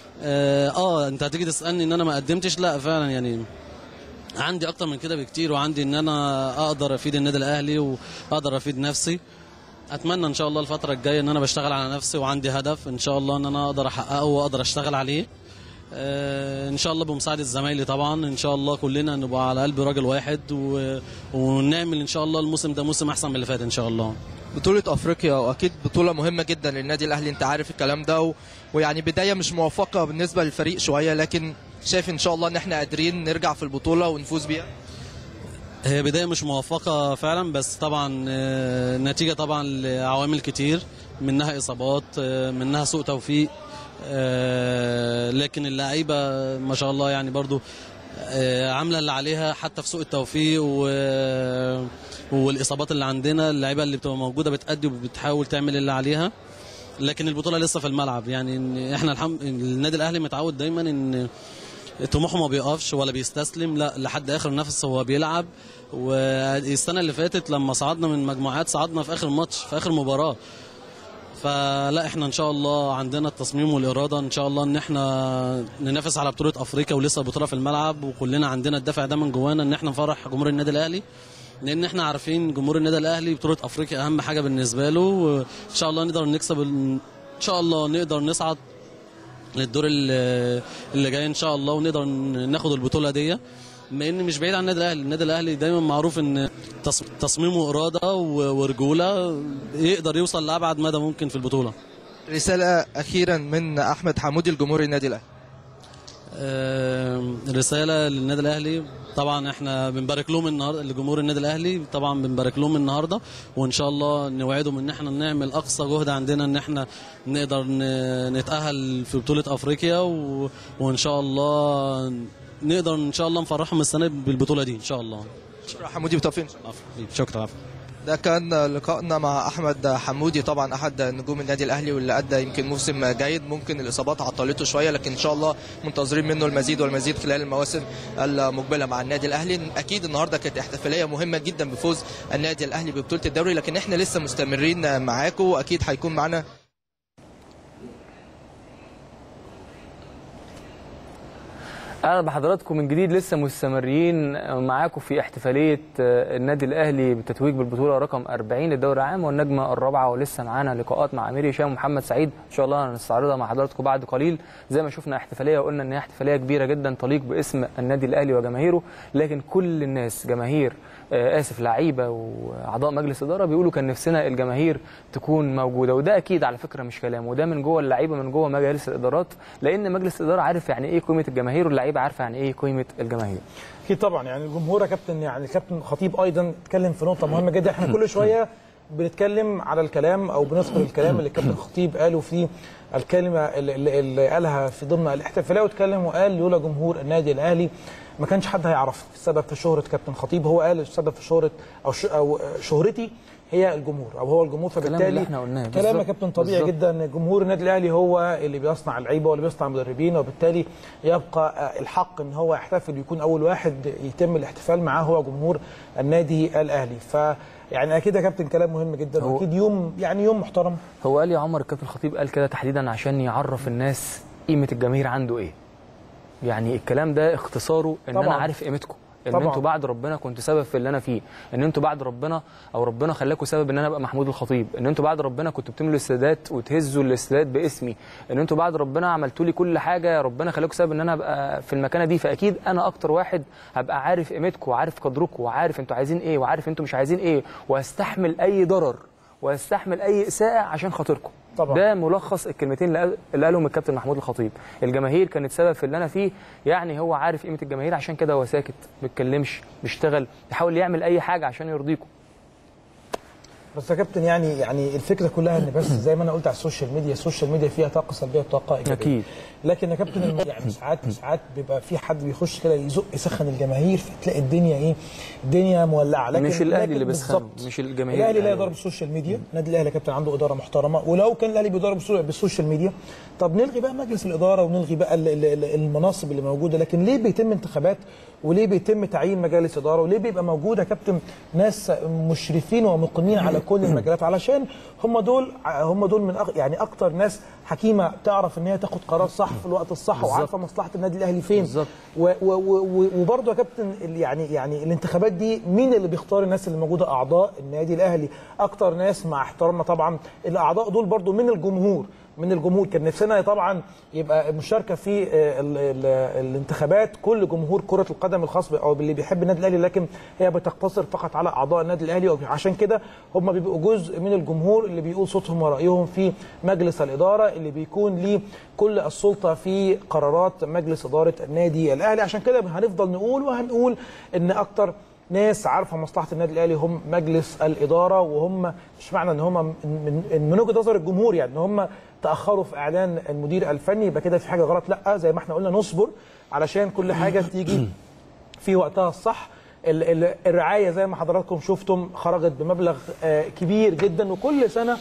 اه انت هتيجي تسالني ان انا ما قدمتش لا فعلا يعني عندي اكتر من كده بكتير وعندي ان انا اقدر افيد النادي الاهلي واقدر افيد نفسي اتمنى ان شاء الله الفتره الجايه ان انا بشتغل على نفسي وعندي هدف ان شاء الله ان انا اقدر احققه واقدر اشتغل عليه آه ان شاء الله بمساعده زمايلي طبعا ان شاء الله كلنا نبقى على قلب راجل واحد و... ونعمل ان شاء الله الموسم ده موسم احسن من اللي فات ان شاء الله بطولة افريقيا واكيد بطولة مهمة جدا للنادي الاهلي انت عارف الكلام ده و... ويعني بداية مش موفقة بالنسبة للفريق شوية لكن شايف ان شاء الله ان احنا قادرين نرجع في البطولة ونفوز بيها هي بدايه مش موفقه فعلا بس طبعا آه، نتيجه طبعا لعوامل كتير منها اصابات آه، منها سوء توفيق آه، لكن اللعيبه ما شاء الله يعني برضو آه، عامله اللي عليها حتى في سوء التوفيق و... والاصابات اللي عندنا اللعيبه اللي بتبقى موجوده بتأدي وبتحاول تعمل اللي عليها لكن البطوله لسه في الملعب يعني إن احنا الحمد النادي الاهلي متعود دايما ان طموحه ما بيقفش ولا بيستسلم لا لحد اخر نفس هو بيلعب والسنه اللي فاتت لما صعدنا من مجموعات صعدنا في اخر ماتش في اخر مباراه فلا احنا ان شاء الله عندنا التصميم والاراده ان شاء الله ان احنا ننافس على بطوله افريقيا ولسه البطوله في الملعب وكلنا عندنا الدافع ده من جوانا ان احنا نفرح جمهور النادي الاهلي لان احنا عارفين جمهور النادي الاهلي بطوله افريقيا اهم حاجه بالنسبه له ان شاء الله نقدر نكسب ال- ان شاء الله نقدر نصعد للدور ال- اللي جاي ان شاء الله ونقدر ناخد البطوله دي بما ان مش بعيد عن النادي الاهلي النادي الاهلي دايما معروف ان تص- تصميم واراده و- ورجوله يقدر يوصل لابعد مدى ممكن في البطوله رساله اخيرا من احمد حمودي لجمهور النادي الاهلي آم، رساله للنادي الاهلي طبعا احنا بنبارك لهم النهارده لجمهور النادي الاهلي طبعا بنبارك لهم النهارده وان شاء الله نوعدهم ان احنا نعمل اقصى جهد عندنا ان احنا نقدر ن- نتاهل في بطوله افريقيا و... وان شاء الله نقدر ان شاء الله نفرحهم السنه دي بالبطوله دي ان شاء الله شكرا حمودي بتوفيق شكرا ده كان لقائنا مع احمد حمودي طبعا احد نجوم النادي الاهلي واللي ادى يمكن موسم جيد ممكن الاصابات عطلته شويه لكن ان شاء الله منتظرين منه المزيد والمزيد خلال المواسم المقبله مع النادي الاهلي اكيد النهارده كانت احتفاليه مهمه جدا بفوز النادي الاهلي ببطوله الدوري لكن احنا لسه مستمرين معاكم واكيد هيكون معانا اهلا بحضراتكم من جديد لسه مستمرين معاكم في احتفاليه النادي الاهلي بالتتويج بالبطوله رقم 40 للدوري العام والنجمه الرابعه ولسه معانا لقاءات مع امير هشام ومحمد سعيد ان شاء الله هنستعرضها مع حضراتكم بعد قليل زي ما شفنا احتفاليه وقلنا ان هي احتفاليه كبيره جدا تليق باسم النادي الاهلي وجماهيره لكن كل الناس جماهير آه، اسف لعيبه واعضاء مجلس اداره بيقولوا كان نفسنا الجماهير تكون موجوده وده اكيد على فكره مش كلام وده من جوه اللعيبه من جوه مجالس الادارات لان مجلس الاداره عارف يعني ايه قيمه الجماهير واللعيبه عارفه يعني ايه قيمه الجماهير اكيد طبعا يعني الجمهور يا كابتن يعني الكابتن خطيب ايضا اتكلم في نقطه مهمه جدا احنا كل شويه بنتكلم على الكلام او بنذكر الكلام اللي الكابتن خطيب قاله في الكلمه اللي, اللي- اللي قالها في ضمن الاحتفاليه واتكلم وقال لولا جمهور النادي الاهلي ما كانش حد هيعرف السبب في شهره كابتن خطيب هو قال السبب في شهره او ش- او شهرتي هي الجمهور او هو الجمهور الكلام فبالتالي اللي احنا قلناه كلام يا بالظبط. كابتن طبيعي بالظبط. جدا جمهور النادي الاهلي هو اللي بيصنع اللعيبه واللي بيصنع المدربين وبالتالي يبقى الحق ان هو يحتفل ويكون اول واحد يتم الاحتفال معاه هو جمهور النادي الاهلي ف يعني اكيد يا كابتن كلام مهم جدا هو- واكيد يوم يعني يوم محترم هو قال يا عمر الكابتن الخطيب قال كده تحديدا عشان يعرف الناس قيمه الجماهير عنده ايه يعني الكلام ده اختصاره ان طبعاً. انا عارف قيمتكم ان طبعاً. انتوا بعد ربنا كنتوا سبب في اللي انا فيه ان انتوا بعد ربنا او ربنا خلاكم سبب ان انا ابقى محمود الخطيب ان انتوا بعد ربنا كنتوا بتملوا الاستادات وتهزوا الاستادات باسمي ان انتوا بعد ربنا عملتوا لي كل حاجه ربنا خلاكم سبب ان انا ابقى في المكانه دي فاكيد انا اكتر واحد هبقى عارف قيمتكم وعارف قدركم وعارف انتوا عايزين ايه وعارف انتوا مش عايزين ايه وهستحمل اي ضرر وهستحمل اي اساءه عشان خاطركم طبعا. ده ملخص الكلمتين اللي قال- اللي قالهم الكابتن محمود الخطيب الجماهير كانت سبب في اللي انا فيه يعني هو عارف قيمه الجماهير عشان كده هو ساكت ما بيتكلمش بيشتغل بيحاول يعمل اي حاجه عشان يرضيكم بس يا كابتن يعني يعني الفكره كلها ان بس زي ما انا قلت على السوشيال ميديا السوشيال ميديا فيها طاقه سلبيه وطاقه ايجابيه أكيد. لكن يا كابتن الم- يعني ساعات ساعات بيبقى في حد بيخش كده يزق يسخن الجماهير فتلاقي الدنيا ايه الدنيا مولعه لكن مش الأهلي لكن اللي بيسخنوا، بالظبط. مش الجماهير الاهلي لا الأهلي. يضرب السوشيال ميديا النادي الاهلي يا كابتن عنده اداره محترمه ولو كان الاهلي بيضرب بالسو- بالسوشيال ميديا طب نلغي بقى مجلس الاداره ونلغي بقى ال- ال- ال- المناصب اللي موجوده لكن ليه بيتم انتخابات وليه بيتم تعيين مجالس اداره وليه بيبقى موجود يا كابتن ناس مشرفين ومقيمين على كل المجالات علشان هم دول هم دول من أغ... يعني اكتر ناس حكيمه تعرف ان هي تاخد قرار صح في الوقت الصح بالظبط. وعارفه مصلحه النادي الاهلي فين بالظبط. و... و... و... وبرضه يا كابتن ال- يعني يعني الانتخابات دي مين اللي بيختار الناس اللي موجوده اعضاء النادي الاهلي اكتر ناس مع احترامنا طبعا الاعضاء دول برضه من الجمهور من الجمهور كان نفسنا طبعا يبقى مشاركه في آه، ال ال الانتخابات كل جمهور كره القدم الخاص ب- او اللي بيحب النادي الاهلي لكن هي بتقتصر فقط على اعضاء النادي الاهلي وعشان كده هم بيبقوا جزء من الجمهور اللي بيقول صوتهم ورايهم في مجلس الاداره اللي بيكون ليه كل السلطه في قرارات مجلس اداره النادي الاهلي عشان كده هنفضل نقول وهنقول ان اكتر ناس عارفه مصلحه النادي الاهلي هم مجلس الاداره وهم مش معنى ان هم من, من, من وجهه نظر الجمهور يعني ان هم تاخروا في اعلان المدير الفني يبقى كده في حاجه غلط لا زي ما احنا قلنا نصبر علشان كل حاجه تيجي في وقتها الصح ال- ال- الرعايه زي ما حضراتكم شفتم خرجت بمبلغ آه، كبير جدا وكل سنه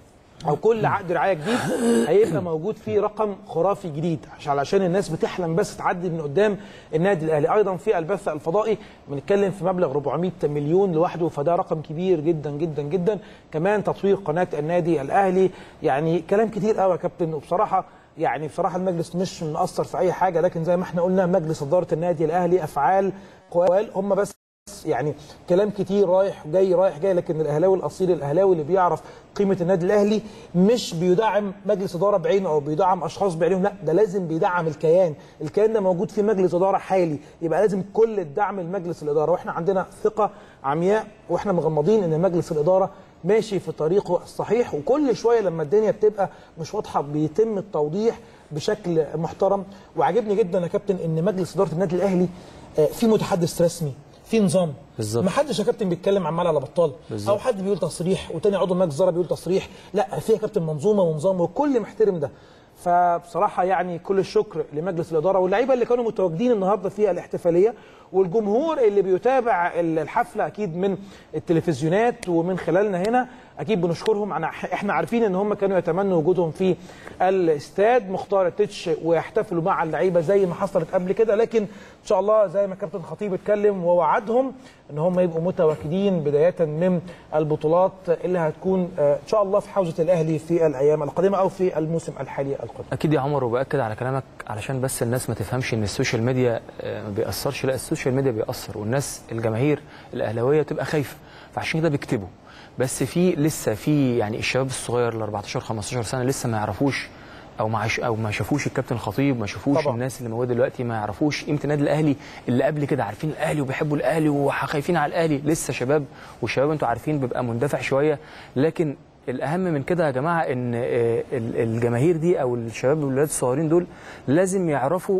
او كل عقد رعايه جديد هيبقى موجود فيه رقم خرافي جديد عشان علشان الناس بتحلم بس تعدي من قدام النادي الاهلي ايضا في البث الفضائي بنتكلم في مبلغ 400 مليون لوحده فده رقم كبير جدا جدا جدا كمان تطوير قناه النادي الاهلي يعني كلام كتير قوي يا كابتن وبصراحه يعني بصراحه المجلس مش مقصر في اي حاجه لكن زي ما احنا قلنا مجلس اداره النادي الاهلي افعال قوال هم بس يعني كلام كتير رايح جاي رايح جاي لكن الاهلاوي الاصيل الاهلاوي اللي بيعرف قيمه النادي الاهلي مش بيدعم مجلس اداره بعينه او بيدعم اشخاص بعينهم لا ده لازم بيدعم الكيان الكيان ده موجود في مجلس اداره حالي يبقى لازم كل الدعم لمجلس الاداره واحنا عندنا ثقه عمياء واحنا مغمضين ان مجلس الاداره ماشي في طريقه الصحيح وكل شويه لما الدنيا بتبقى مش واضحه بيتم التوضيح بشكل محترم وعجبني جدا يا كابتن ان مجلس اداره النادي الاهلي آه، في متحدث رسمي في نظام بالظبط. ما حدش يا كابتن بيتكلم عمال على بطال بالظبط. او حد بيقول تصريح وتاني عضو مجلس اداره بيقول تصريح لا في يا كابتن منظومه ونظام والكل محترم ده فبصراحه يعني كل الشكر لمجلس الاداره واللعيبه اللي كانوا متواجدين النهارده في الاحتفاليه والجمهور اللي بيتابع الحفله اكيد من التلفزيونات ومن خلالنا هنا اكيد بنشكرهم أنا احنا عارفين ان هم كانوا يتمنوا وجودهم في الاستاد مختار التتش ويحتفلوا مع اللعيبه زي ما حصلت قبل كده لكن ان شاء الله زي ما كابتن خطيب اتكلم ووعدهم ان هم يبقوا متواجدين بدايه من البطولات اللي هتكون آه، ان شاء الله في حوزه الاهلي في الايام القادمه او في الموسم الحالي القادم اكيد يا عمر وباكد على كلامك علشان بس الناس ما تفهمش ان السوشيال ميديا آه، ما بيأثرش لا السوشيال ميديا بيأثر والناس الجماهير الاهلاويه تبقى خايفه فعشان كده بيكتبوا بس في لسه في يعني الشباب الصغير ال 14 15 سنه لسه ما يعرفوش او ما عش او ما شافوش الكابتن الخطيب ما شافوش طبعا. الناس اللي موجوده دلوقتي ما يعرفوش قيمه النادي الاهلي اللي قبل كده عارفين الاهلي وبيحبوا الاهلي وخايفين على الاهلي لسه شباب والشباب انتوا عارفين بيبقى مندفع شويه لكن الاهم من كده يا جماعه ان آه، ال- الجماهير دي او الشباب والولاد الصغيرين دول لازم يعرفوا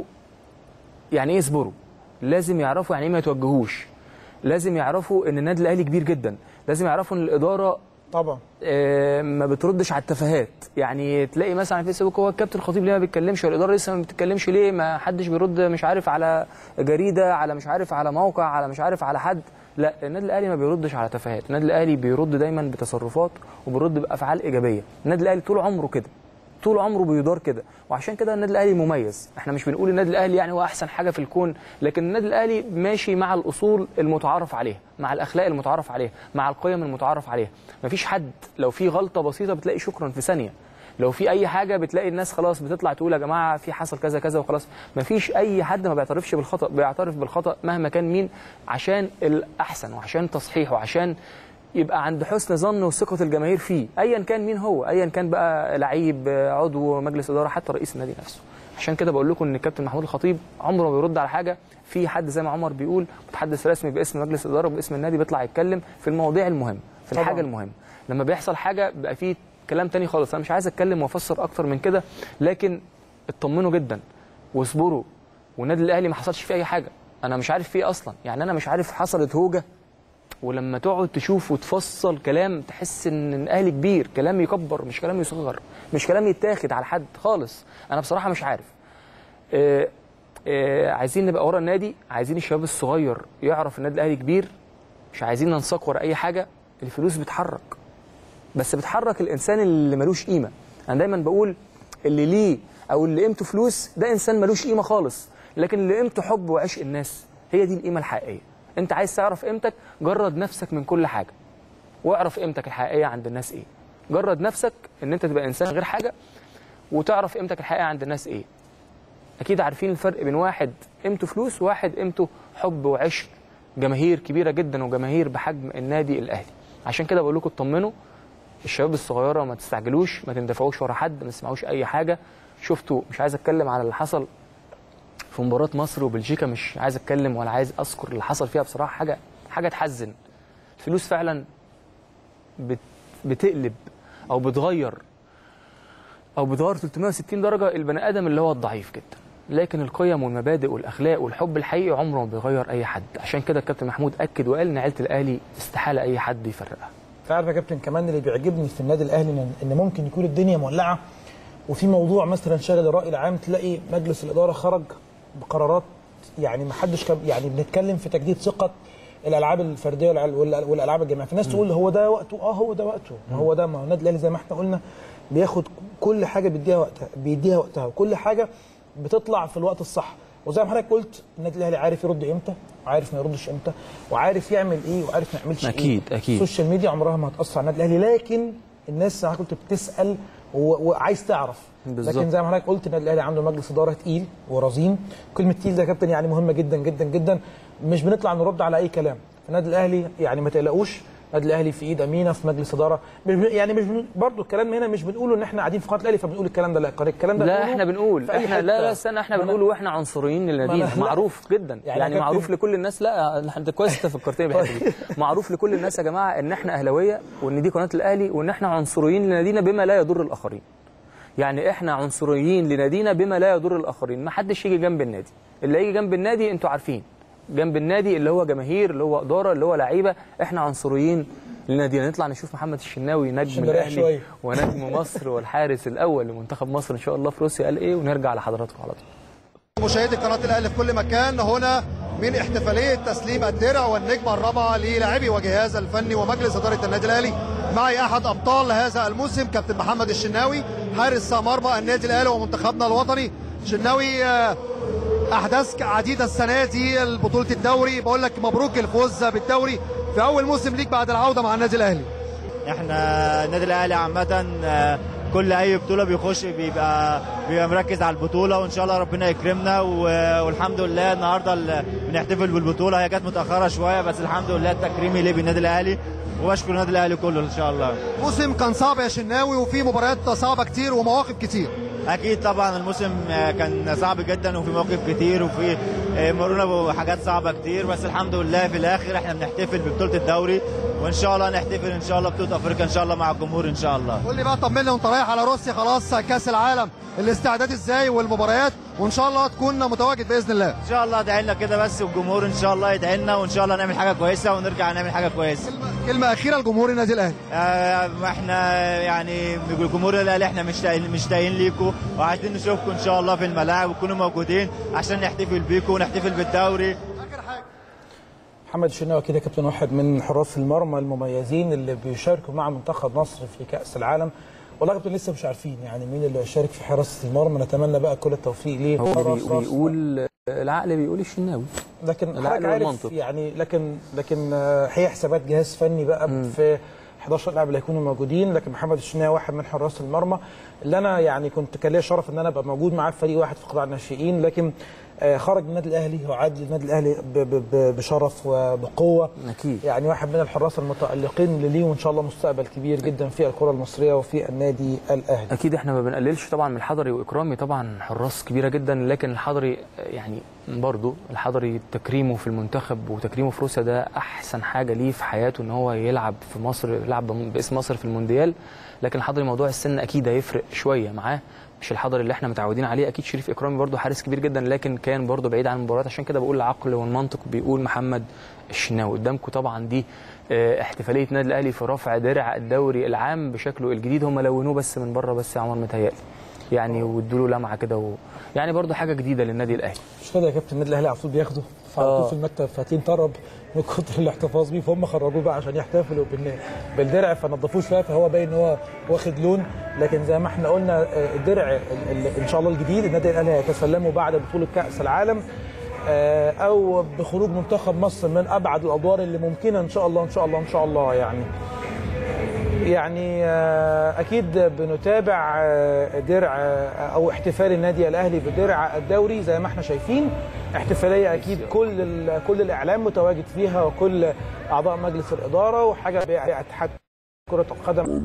يعني ايه يصبروا لازم يعرفوا يعني ايه ما يتوجهوش لازم يعرفوا ان النادي الاهلي كبير جدا لازم يعرفوا ان الاداره طبعا آه، ما بتردش على التفاهات يعني تلاقي مثلا على الفيسبوك هو الكابتن الخطيب ليه ما بيتكلمش والاداره لسه ما بتتكلمش ليه ما حدش بيرد مش عارف على جريده على مش عارف على موقع على مش عارف على حد لا النادي الاهلي ما بيردش على تفاهات النادي الاهلي بيرد دايما بتصرفات وبيرد بافعال ايجابيه النادي الاهلي طول عمره كده طول عمره بيدار كده وعشان كده النادي الاهلي مميز احنا مش بنقول النادي الاهلي يعني هو احسن حاجه في الكون لكن النادي الاهلي ماشي مع الاصول المتعارف عليها مع الاخلاق المتعارف عليها مع القيم المتعارف عليها مفيش حد لو في غلطه بسيطه بتلاقي شكرا في ثانيه لو في اي حاجه بتلاقي الناس خلاص بتطلع تقول يا جماعه في حصل كذا كذا وخلاص مفيش اي حد ما بيعترفش بالخطا بيعترف بالخطا مهما كان مين عشان الاحسن وعشان تصحيح وعشان يبقى عند حسن ظن وثقه الجماهير فيه ايا كان مين هو ايا كان بقى لعيب عضو مجلس اداره حتى رئيس النادي نفسه عشان كده بقول لكم ان الكابتن محمود الخطيب عمره ما بيرد على حاجه في حد زي ما عمر بيقول متحدث رسمي باسم مجلس الاداره وباسم النادي بيطلع يتكلم في المواضيع المهمه في طبعاً. الحاجه المهمه لما بيحصل حاجه بيبقى في كلام تاني خالص انا مش عايز اتكلم وافسر اكتر من كده لكن اطمنوا جدا واصبروا والنادي الاهلي ما حصلش فيه اي حاجه انا مش عارف فيه اصلا يعني انا مش عارف حصلت هوجه ولما تقعد تشوف وتفصل كلام تحس ان الاهلي كبير كلام يكبر مش كلام يصغر مش كلام يتاخد على حد خالص انا بصراحه مش عارف آه آه عايزين نبقى ورا النادي عايزين الشباب الصغير يعرف النادي الاهلي كبير مش عايزين ننساق ورا اي حاجه الفلوس بتحرك بس بتحرك الانسان اللي ملوش قيمه انا دايما بقول اللي ليه او اللي قيمته فلوس ده انسان ملوش قيمه خالص لكن اللي قيمته حب وعشق الناس هي دي القيمه الحقيقيه انت عايز تعرف قيمتك جرد نفسك من كل حاجه واعرف قيمتك الحقيقيه عند الناس ايه جرد نفسك ان انت تبقى انسان غير حاجه وتعرف قيمتك الحقيقيه عند الناس ايه اكيد عارفين الفرق بين واحد قيمته فلوس وواحد قيمته حب وعشق جماهير كبيره جدا وجماهير بحجم النادي الاهلي عشان كده بقول لكم اطمنوا الشباب الصغيره ما تستعجلوش ما تندفعوش ورا حد ما تسمعوش اي حاجه شفتوا مش عايز اتكلم على اللي حصل في مباراه مصر وبلجيكا مش عايز اتكلم ولا عايز اذكر اللي حصل فيها بصراحه حاجه حاجه تحزن الفلوس فعلا بت بتقلب او بتغير او بتغير 360 درجه البني ادم اللي هو الضعيف جدا لكن القيم والمبادئ والاخلاق والحب الحقيقي عمره ما بيغير اي حد عشان كده الكابتن محمود اكد وقال ان عيله الاهلي استحاله اي حد يفرقها تعرف يا كابتن كمان اللي بيعجبني في النادي الاهلي إن- ان ممكن يكون الدنيا مولعه وفي موضوع مثلا شاغل الراي العام تلاقي مجلس الاداره خرج بقرارات يعني ما حدش كان يعني بنتكلم في تجديد ثقه الالعاب الفرديه والأل- والأل- والالعاب الجماعيه فالناس تقول هو ده وقته اه هو ده وقته ما هو ده ما هو النادي الاهلي زي ما احنا قلنا بياخد كل حاجه بيديها وقتها بيديها وقتها وكل حاجه بتطلع في الوقت الصح وزي ما حضرتك قلت النادي الاهلي عارف يرد امتى وعارف ما يردش امتى وعارف يعمل ايه وعارف ما يعملش أكيد، ايه أكيد. السوشيال ميديا عمرها ما هتاثر على النادي الاهلي لكن الناس زي ما حضرتك قلت بتسال و- وعايز تعرف بالظبط. لكن زي ما حضرتك قلت النادي الاهلي عنده مجلس اداره تقيل ورزين كلمه تقيل ده يا كابتن يعني مهمه جدا جدا جدا مش بنطلع نرد على اي كلام النادي الاهلي يعني ما تقلقوش النادي الاهلي في ايد امينه في مجلس اداره مش بن- يعني مش بن- برضو الكلام هنا مش بنقوله ان احنا قاعدين في قناه الاهلي فبنقول الكلام ده لا الكلام ده لا بنقوله احنا بنقول في أي احنا حتة. لا لا استنى احنا ما أنا- بنقول واحنا عنصريين للنادينا ما أنا- لا. معروف جدا يعني يعني, يا يعني كابتن- معروف لكل الناس لا انت كويس انت فكرتني بالحته دي معروف لكل الناس يا جماعه ان احنا اهلاويه وان دي قناه الاهلي وان احنا عنصريين لنادينا بما لا يضر الاخرين يعني احنا عنصريين لنادينا بما لا يضر الاخرين ما حدش يجي جنب النادي اللي يجي جنب النادي انتوا عارفين جنب النادي اللي هو جماهير اللي هو اداره اللي هو لعيبه احنا عنصريين لنادينا نطلع نشوف محمد الشناوي نجم عشان نريح الاهلي شوية. ونجم مصر والحارس الاول لمنتخب مصر ان شاء الله في روسيا قال ايه ونرجع لحضراتكم على طول مشاهدي قناه الاهلي في كل مكان هنا من احتفاليه تسليم الدرع والنجمه الرابعه للاعبي وجهاز الفني ومجلس اداره النادي الاهلي معي احد ابطال هذا الموسم كابتن محمد الشناوي حارس مرمى النادي الاهلي ومنتخبنا الوطني شناوي آه، احداث عديده السنه دي بطوله الدوري بقول لك مبروك الفوز بالدوري في اول موسم ليك بعد العوده مع النادي الاهلي احنا النادي الاهلي عامه آه، كل اي بطوله بيخش بيبقى بيبقى مركز على البطوله وان شاء الله ربنا يكرمنا و- والحمد لله النهارده ال- بنحتفل بالبطوله هي كانت متاخره شويه بس الحمد لله التكريم ليه بالنادي الاهلي وبشكر النادي الاهلي كله ان شاء الله موسم كان صعب يا شناوي وفي مباريات صعبه كتير ومواقف كتير اكيد طبعا الموسم آه، كان صعب جدا وفي مواقف كتير وفي آه، مرورنا بحاجات صعبه كتير بس الحمد لله في الاخر احنا بنحتفل ببطوله الدوري وان شاء الله نحتفل ان شاء الله بطوله افريقيا ان شاء الله مع الجمهور ان شاء الله قول لي بقى طمنا وانت رايح على روسيا خلاص كاس العالم الاستعداد ازاي والمباريات وان شاء الله تكون متواجد باذن الله ان شاء الله ادعي لنا كده بس والجمهور ان شاء الله يدعي لنا وان شاء الله نعمل حاجه كويسه ونرجع نعمل حاجه كويسه كلمه اخيره لجمهور النادي الاهلي آه احنا يعني جمهور الاهلي احنا مشتاقين مشتاقين ليكم وعايزين نشوفكم ان شاء الله في الملاعب وتكونوا موجودين عشان نحتفل بيكم ونحتفل بالدوري محمد الشناوي كده كابتن واحد من حراس المرمى المميزين اللي بيشاركوا مع منتخب مصر في كاس العالم والله يا كابتن لسه مش عارفين يعني مين اللي هيشارك في حراسه المرمى نتمنى بقى كل التوفيق ليه هو راس- بي- راس- بيقول العقل بيقول الشناوي لكن العقل حضرتك عارف والمنطق. يعني لكن لكن آه، هي حسابات جهاز فني بقى في 11 لاعب اللي هيكونوا موجودين لكن محمد الشناوي واحد من حراس المرمى اللي انا يعني كنت كان ليا شرف ان انا ابقى موجود معاه في فريق واحد في قطاع الناشئين لكن آه، خرج من النادي الاهلي وعاد للنادي الاهلي ب- ب- ب- بشرف وبقوه اكيد يعني واحد من الحراس المتالقين اللي ليه وان شاء الله مستقبل كبير جدا في الكره المصريه وفي النادي الاهلي اكيد احنا ما بنقللش طبعا من الحضري واكرامي طبعا حراس كبيره جدا لكن الحضري يعني برضه الحضري تكريمه في المنتخب وتكريمه في روسيا ده احسن حاجه ليه في حياته ان هو يلعب في مصر يلعب باسم مصر في المونديال لكن الحضري موضوع السن اكيد هيفرق شويه معاه مش الحضري اللي احنا متعودين عليه اكيد شريف اكرامي برضه حارس كبير جدا لكن كان برضه بعيد عن المباريات عشان كده بقول العقل والمنطق بيقول محمد الشناوي قدامكم طبعا دي اه، احتفاليه النادي الاهلي في رفع درع الدوري العام بشكله الجديد هم لونوه بس من بره بس يا عمر متهيألي يعني وادوا له لمعه كده و... يعني برضه حاجه جديده للنادي الاهلي مش كده يا كابتن النادي الاهلي على طول بياخده فعلى طول آه. في المكتب فاتين طرب من كتر الاحتفاظ بيه فهم خرجوه بقى عشان يحتفلوا بالن- بالدرع فنضفوه شويه فهو باين ان هو واخد لون لكن زي ما احنا قلنا آه، الدرع ال- ال- ان شاء الله الجديد النادي الاهلي هيتسلمه بعد بطوله كاس العالم آه، او بخروج منتخب مصر من ابعد الادوار اللي ممكنه ان شاء الله ان شاء الله ان شاء الله يعني يعني آه، اكيد بنتابع آه، درع آه، او احتفال النادي الاهلي بدرع الدوري زي ما احنا شايفين احتفاليه اكيد كل ال- كل الاعلام متواجد فيها وكل اعضاء مجلس الاداره وحاجه باتحاد كره القدم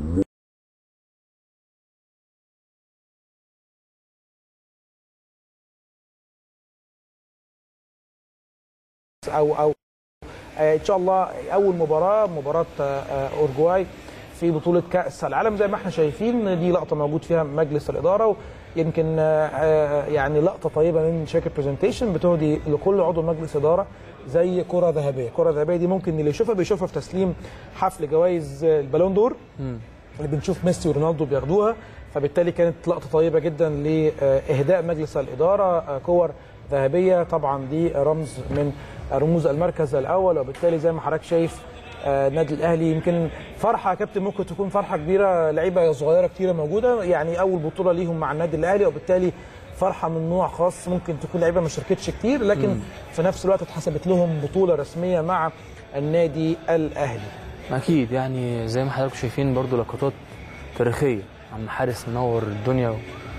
او او آه، ان شاء الله اول مباراه مباراه آه، آه، اورجواي في بطوله كاس العالم زي ما احنا شايفين دي لقطه موجود فيها مجلس الاداره ويمكن آه، آه، يعني لقطه طيبه من شركه برزنتيشن بتهدي لكل عضو مجلس اداره زي كره ذهبيه الكره الذهبيه دي ممكن اللي يشوفها بيشوفها في تسليم حفل جوائز البالون دور اللي بنشوف ميسي ورونالدو بياخدوها فبالتالي كانت لقطه طيبه جدا لاهداء مجلس الاداره آه، كور ذهبيه طبعا دي رمز من رموز المركز الاول وبالتالي زي ما حضرتك شايف آه، النادي الاهلي يمكن فرحه يا كابتن ممكن تكون فرحه كبيره لعيبه صغيره كتيره موجوده يعني اول بطوله ليهم مع النادي الاهلي وبالتالي فرحه من نوع خاص ممكن تكون لعيبه ما شاركتش كتير لكن مم. في نفس الوقت اتحسبت لهم بطوله رسميه مع النادي الاهلي اكيد يعني زي ما حضراتكم شايفين برضو لقطات تاريخيه عم حارس منور الدنيا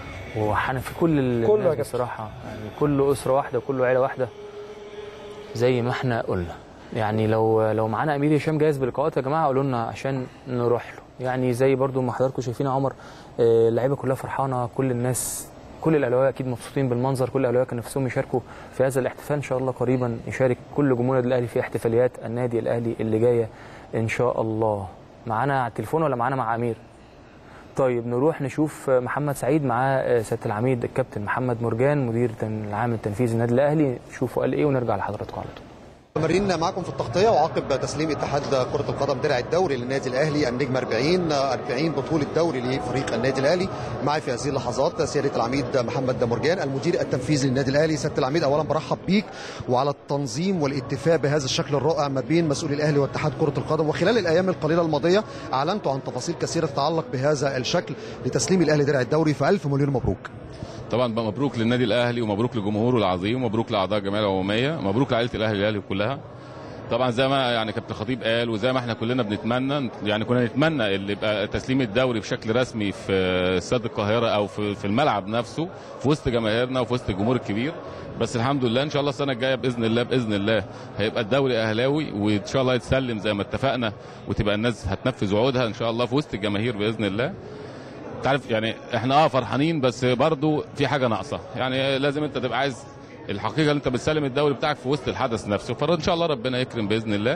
وحنفي كل كله يا الناس كابتن. بصراحه يعني كل اسره واحده وكل عيله واحده زي ما احنا قلنا يعني لو لو معانا امير هشام جاهز بلقاءات يا جماعه قولوا لنا عشان نروح له يعني زي برضو ما حضراتكم شايفين يا عمر آه، اللعيبه كلها فرحانه كل الناس كل الاهلاويه اكيد مبسوطين بالمنظر كل الاهلاويه كان نفسهم يشاركوا في هذا الاحتفال ان شاء الله قريبا يشارك كل جمهور النادي الاهلي في احتفاليات النادي الاهلي اللي جايه ان شاء الله معانا على التليفون ولا معانا مع امير طيب نروح نشوف محمد سعيد معاه سياده العميد الكابتن محمد مرجان مدير العام التنفيذي النادي الاهلي نشوفوا قال ايه ونرجع لحضراتكم على طول مستمرين معكم في التغطيه وعقب تسليم اتحاد كره القدم درع الدوري للنادي الاهلي النجم 40 40 بطوله دوري لفريق النادي الاهلي معي في هذه اللحظات سياده العميد محمد مرجان المدير التنفيذي للنادي الاهلي سياده العميد اولا برحب بيك وعلى التنظيم والاتفاق بهذا الشكل الرائع ما بين مسؤولي الاهلي واتحاد كره القدم وخلال الايام القليله الماضيه اعلنتوا عن تفاصيل كثيره تتعلق بهذا الشكل لتسليم الاهلي درع الدوري فالف مليون مبروك طبعا بقى مبروك للنادي الاهلي ومبروك لجمهوره العظيم ومبروك لاعضاء الجمعيه العموميه مبروك لعائله الاهلي الاهلي كلها طبعا زي ما يعني كابتن خطيب قال وزي ما احنا كلنا بنتمنى يعني كنا نتمنى اللي يبقى تسليم الدوري بشكل رسمي في استاد القاهره او في في الملعب نفسه في وسط جماهيرنا وفي وسط الجمهور الكبير بس الحمد لله ان شاء الله السنه الجايه باذن الله باذن الله هيبقى الدوري اهلاوي وان شاء الله يتسلم زي ما اتفقنا وتبقى الناس هتنفذ وعودها ان شاء الله في وسط الجماهير باذن الله تعرف يعني احنا اه فرحانين بس برضو في حاجه ناقصه يعني لازم انت تبقى عايز الحقيقه اللي انت بتسلم الدوري بتاعك في وسط الحدث نفسه فان شاء الله ربنا يكرم باذن الله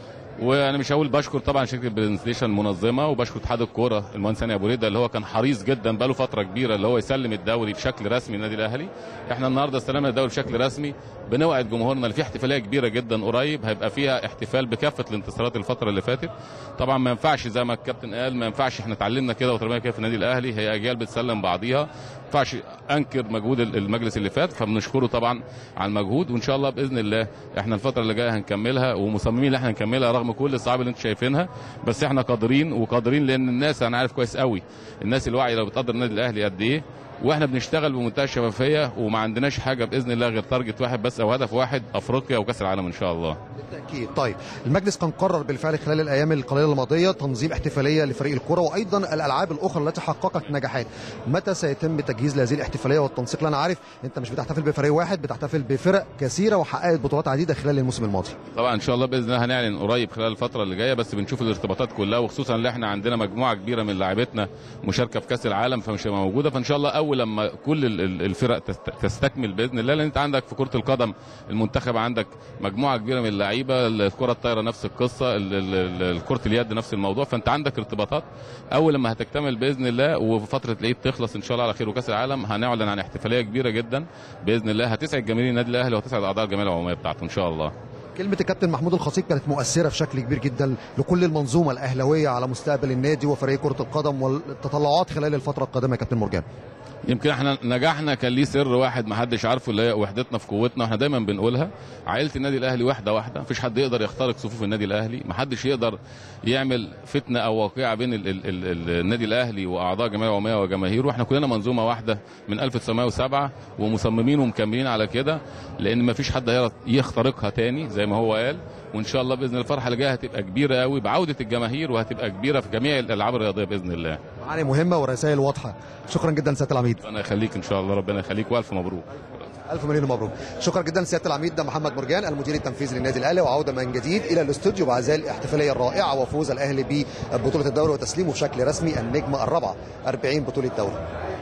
وانا مش هقول بشكر طبعا شركه برزنتيشن المنظمه وبشكر اتحاد الكوره المهندس هاني ابو ريده اللي هو كان حريص جدا بقاله فتره كبيره اللي هو يسلم الدوري بشكل رسمي للنادي الاهلي احنا النهارده استلمنا الدوري بشكل رسمي بنوعد جمهورنا اللي في احتفاليه كبيره جدا قريب هيبقى فيها احتفال بكافه الانتصارات الفتره اللي فاتت طبعا ما ينفعش زي ما الكابتن قال ما ينفعش احنا اتعلمنا كده وتربينا كده في النادي الاهلي هي اجيال بتسلم بعضيها ما ينفعش انكر مجهود المجلس اللي فات فبنشكره طبعا على المجهود وان شاء الله باذن الله احنا الفتره اللي جايه هنكملها ومصممين ان احنا نكملها رغم كل الصعاب اللي انتم شايفينها بس احنا قادرين وقادرين لان الناس انا عارف كويس قوي الناس الواعيه لو بتقدر النادي الاهلي قد ايه واحنا بنشتغل بمنتهى الشفافيه وما عندناش حاجه باذن الله غير تارجت واحد بس او هدف واحد افريقيا وكاس العالم ان شاء الله بالتاكيد طيب المجلس كان قرر بالفعل خلال الايام القليله الماضيه تنظيم احتفاليه لفريق الكره وايضا الالعاب الاخرى التي حققت نجاحات متى سيتم تجهيز لهذه الاحتفاليه والتنسيق لأن انا عارف انت مش بتحتفل بفريق واحد بتحتفل بفرق كثيره وحققت بطولات عديده خلال الموسم الماضي طبعا ان شاء الله باذن الله هنعلن قريب خلال الفتره اللي جايه بس بنشوف الارتباطات كلها وخصوصا ان احنا عندنا مجموعه كبيره من لاعبتنا مشاركه في كاس العالم فمش هتبقى موجوده فان شاء الله اول لما كل ال- ال- الفرق تست- تستكمل باذن الله لان انت عندك في كره القدم المنتخب عندك مجموعه كبيره من اللعيبه الكره الطايره نفس القصه ال- ال- ال- كره اليد نفس الموضوع فانت عندك ارتباطات اول لما هتكتمل باذن الله وفتره العيد تخلص ان شاء الله على خير وكاس العالم هنعلن عن احتفاليه كبيره جدا باذن الله هتسعد جماهير النادي الاهلي وهتسعد اعضاء الجمعيه العموميه بتاعته ان شاء الله كلمة الكابتن محمود الخطيب كانت مؤثرة بشكل كبير جدا لكل المنظومة الأهلوية على مستقبل النادي وفريق كرة القدم والتطلعات خلال الفترة القادمة يا كابتن مرجان يمكن احنا نجاحنا كان ليه سر واحد ما حدش عارفه اللي هي وحدتنا في قوتنا احنا دايما بنقولها عائله النادي الاهلي واحده واحده مفيش حد يقدر يخترق صفوف النادي الاهلي ما حدش يقدر يعمل فتنه او واقعه بين ال ال ال ال النادي الاهلي واعضاء الجمعيه العموميه وجماهيره واحنا كلنا منظومه واحده من 1907 ومصممين ومكملين على كده لان ما فيش حد هيعرف يخترقها تاني زي ما هو قال وان شاء الله باذن الله الفرحه اللي جايه هتبقى كبيره قوي بعوده الجماهير وهتبقى كبيره في جميع الالعاب الرياضيه باذن الله معاني مهمة ورسائل واضحة شكرا جدا سيادة العميد ربنا يخليك ان شاء الله ربنا يخليك والف مبروك ألف مليون مبروك شكرا جدا سيادة العميد محمد مرجان المدير التنفيذي للنادي الأهلي وعودة من جديد إلى الاستوديو بعد هذه الاحتفالية الرائعة وفوز الأهلي ببطولة الدوري وتسليمه بشكل رسمي النجمة الرابعة 40 بطولة دوري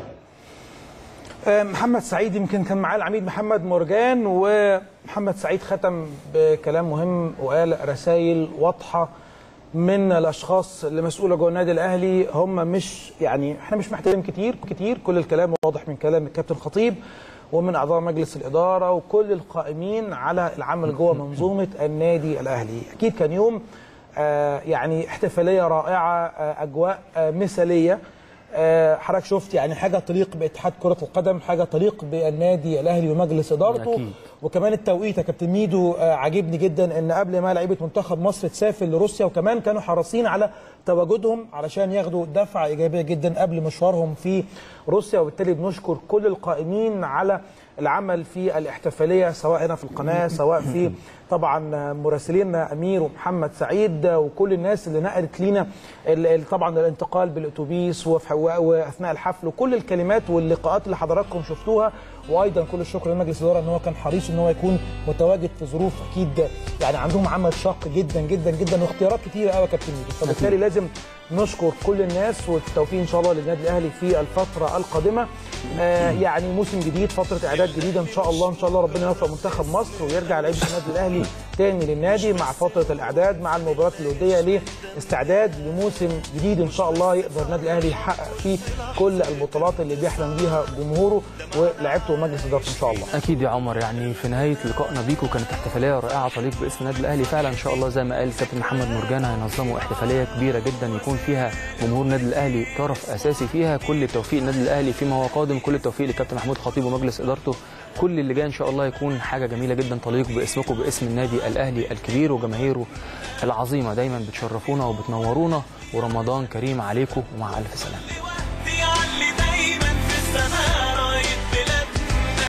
آه، محمد سعيد يمكن كان معاه العميد محمد مرجان ومحمد سعيد ختم بكلام مهم وقال رسائل واضحه من الاشخاص اللي مسؤوله جوه النادي الاهلي هم مش يعني احنا مش محتاجين كتير كتير كل الكلام واضح من كلام الكابتن خطيب ومن اعضاء مجلس الاداره وكل القائمين على العمل جوه منظومه النادي الاهلي اكيد كان يوم آه يعني احتفاليه رائعه آه اجواء آه مثاليه آه، حضرتك شفت يعني حاجه تليق باتحاد كره القدم حاجه تليق بالنادي الاهلي ومجلس ادارته أكيد. وكمان التوقيت يا كابتن ميدو آه، عاجبني جدا ان قبل ما لعيبه منتخب مصر تسافر لروسيا وكمان كانوا حريصين على تواجدهم علشان ياخدوا دفعه ايجابيه جدا قبل مشوارهم في روسيا وبالتالي بنشكر كل القائمين على العمل في الاحتفاليه سواء هنا في القناه سواء في طبعا مراسلينا امير ومحمد سعيد وكل الناس اللي نقلت لينا ال- ال- طبعا الانتقال بالاتوبيس وفي- واثناء الحفل وكل الكلمات واللقاءات اللي حضراتكم شفتوها وايضا كل الشكر لمجلس الاداره ان هو كان حريص ان هو يكون متواجد في ظروف اكيد يعني عندهم عمل شاق جدا جدا جدا واختيارات كتيره قوي يا كابتن ميدو فبالتالي لازم نشكر كل الناس والتوفيق ان شاء الله للنادي الاهلي في الفتره القادمه آه يعني موسم جديد فتره اعداد جديده ان شاء الله ان شاء الله ربنا يوفق منتخب مصر ويرجع لعيبه النادي الاهلي تاني للنادي مع فتره الاعداد مع المباريات الوديه لاستعداد لموسم جديد ان شاء الله يقدر النادي الاهلي يحقق فيه كل البطولات اللي بيحلم بيها جمهوره ولاعيبته ومجلس ادارته ان شاء الله اكيد يا عمر يعني في نهايه لقائنا بيكو كانت احتفاليه رائعه تليق باسم النادي الاهلي فعلا ان شاء الله زي ما قال الكابتن محمد مرجان هينظموا احتفاليه كبيره جدا يكون فيها جمهور النادي الاهلي طرف اساسي فيها كل التوفيق للنادي الاهلي فيما هو قادم كل التوفيق للكابتن محمود خطيب ومجلس ادارته كل اللي جاي ان شاء الله يكون حاجه جميله جدا تليق باسمكم باسم النادي الاهلي الكبير وجماهيره العظيمه دايما بتشرفونا وبتنورونا ورمضان كريم عليكم ومع الف سلامه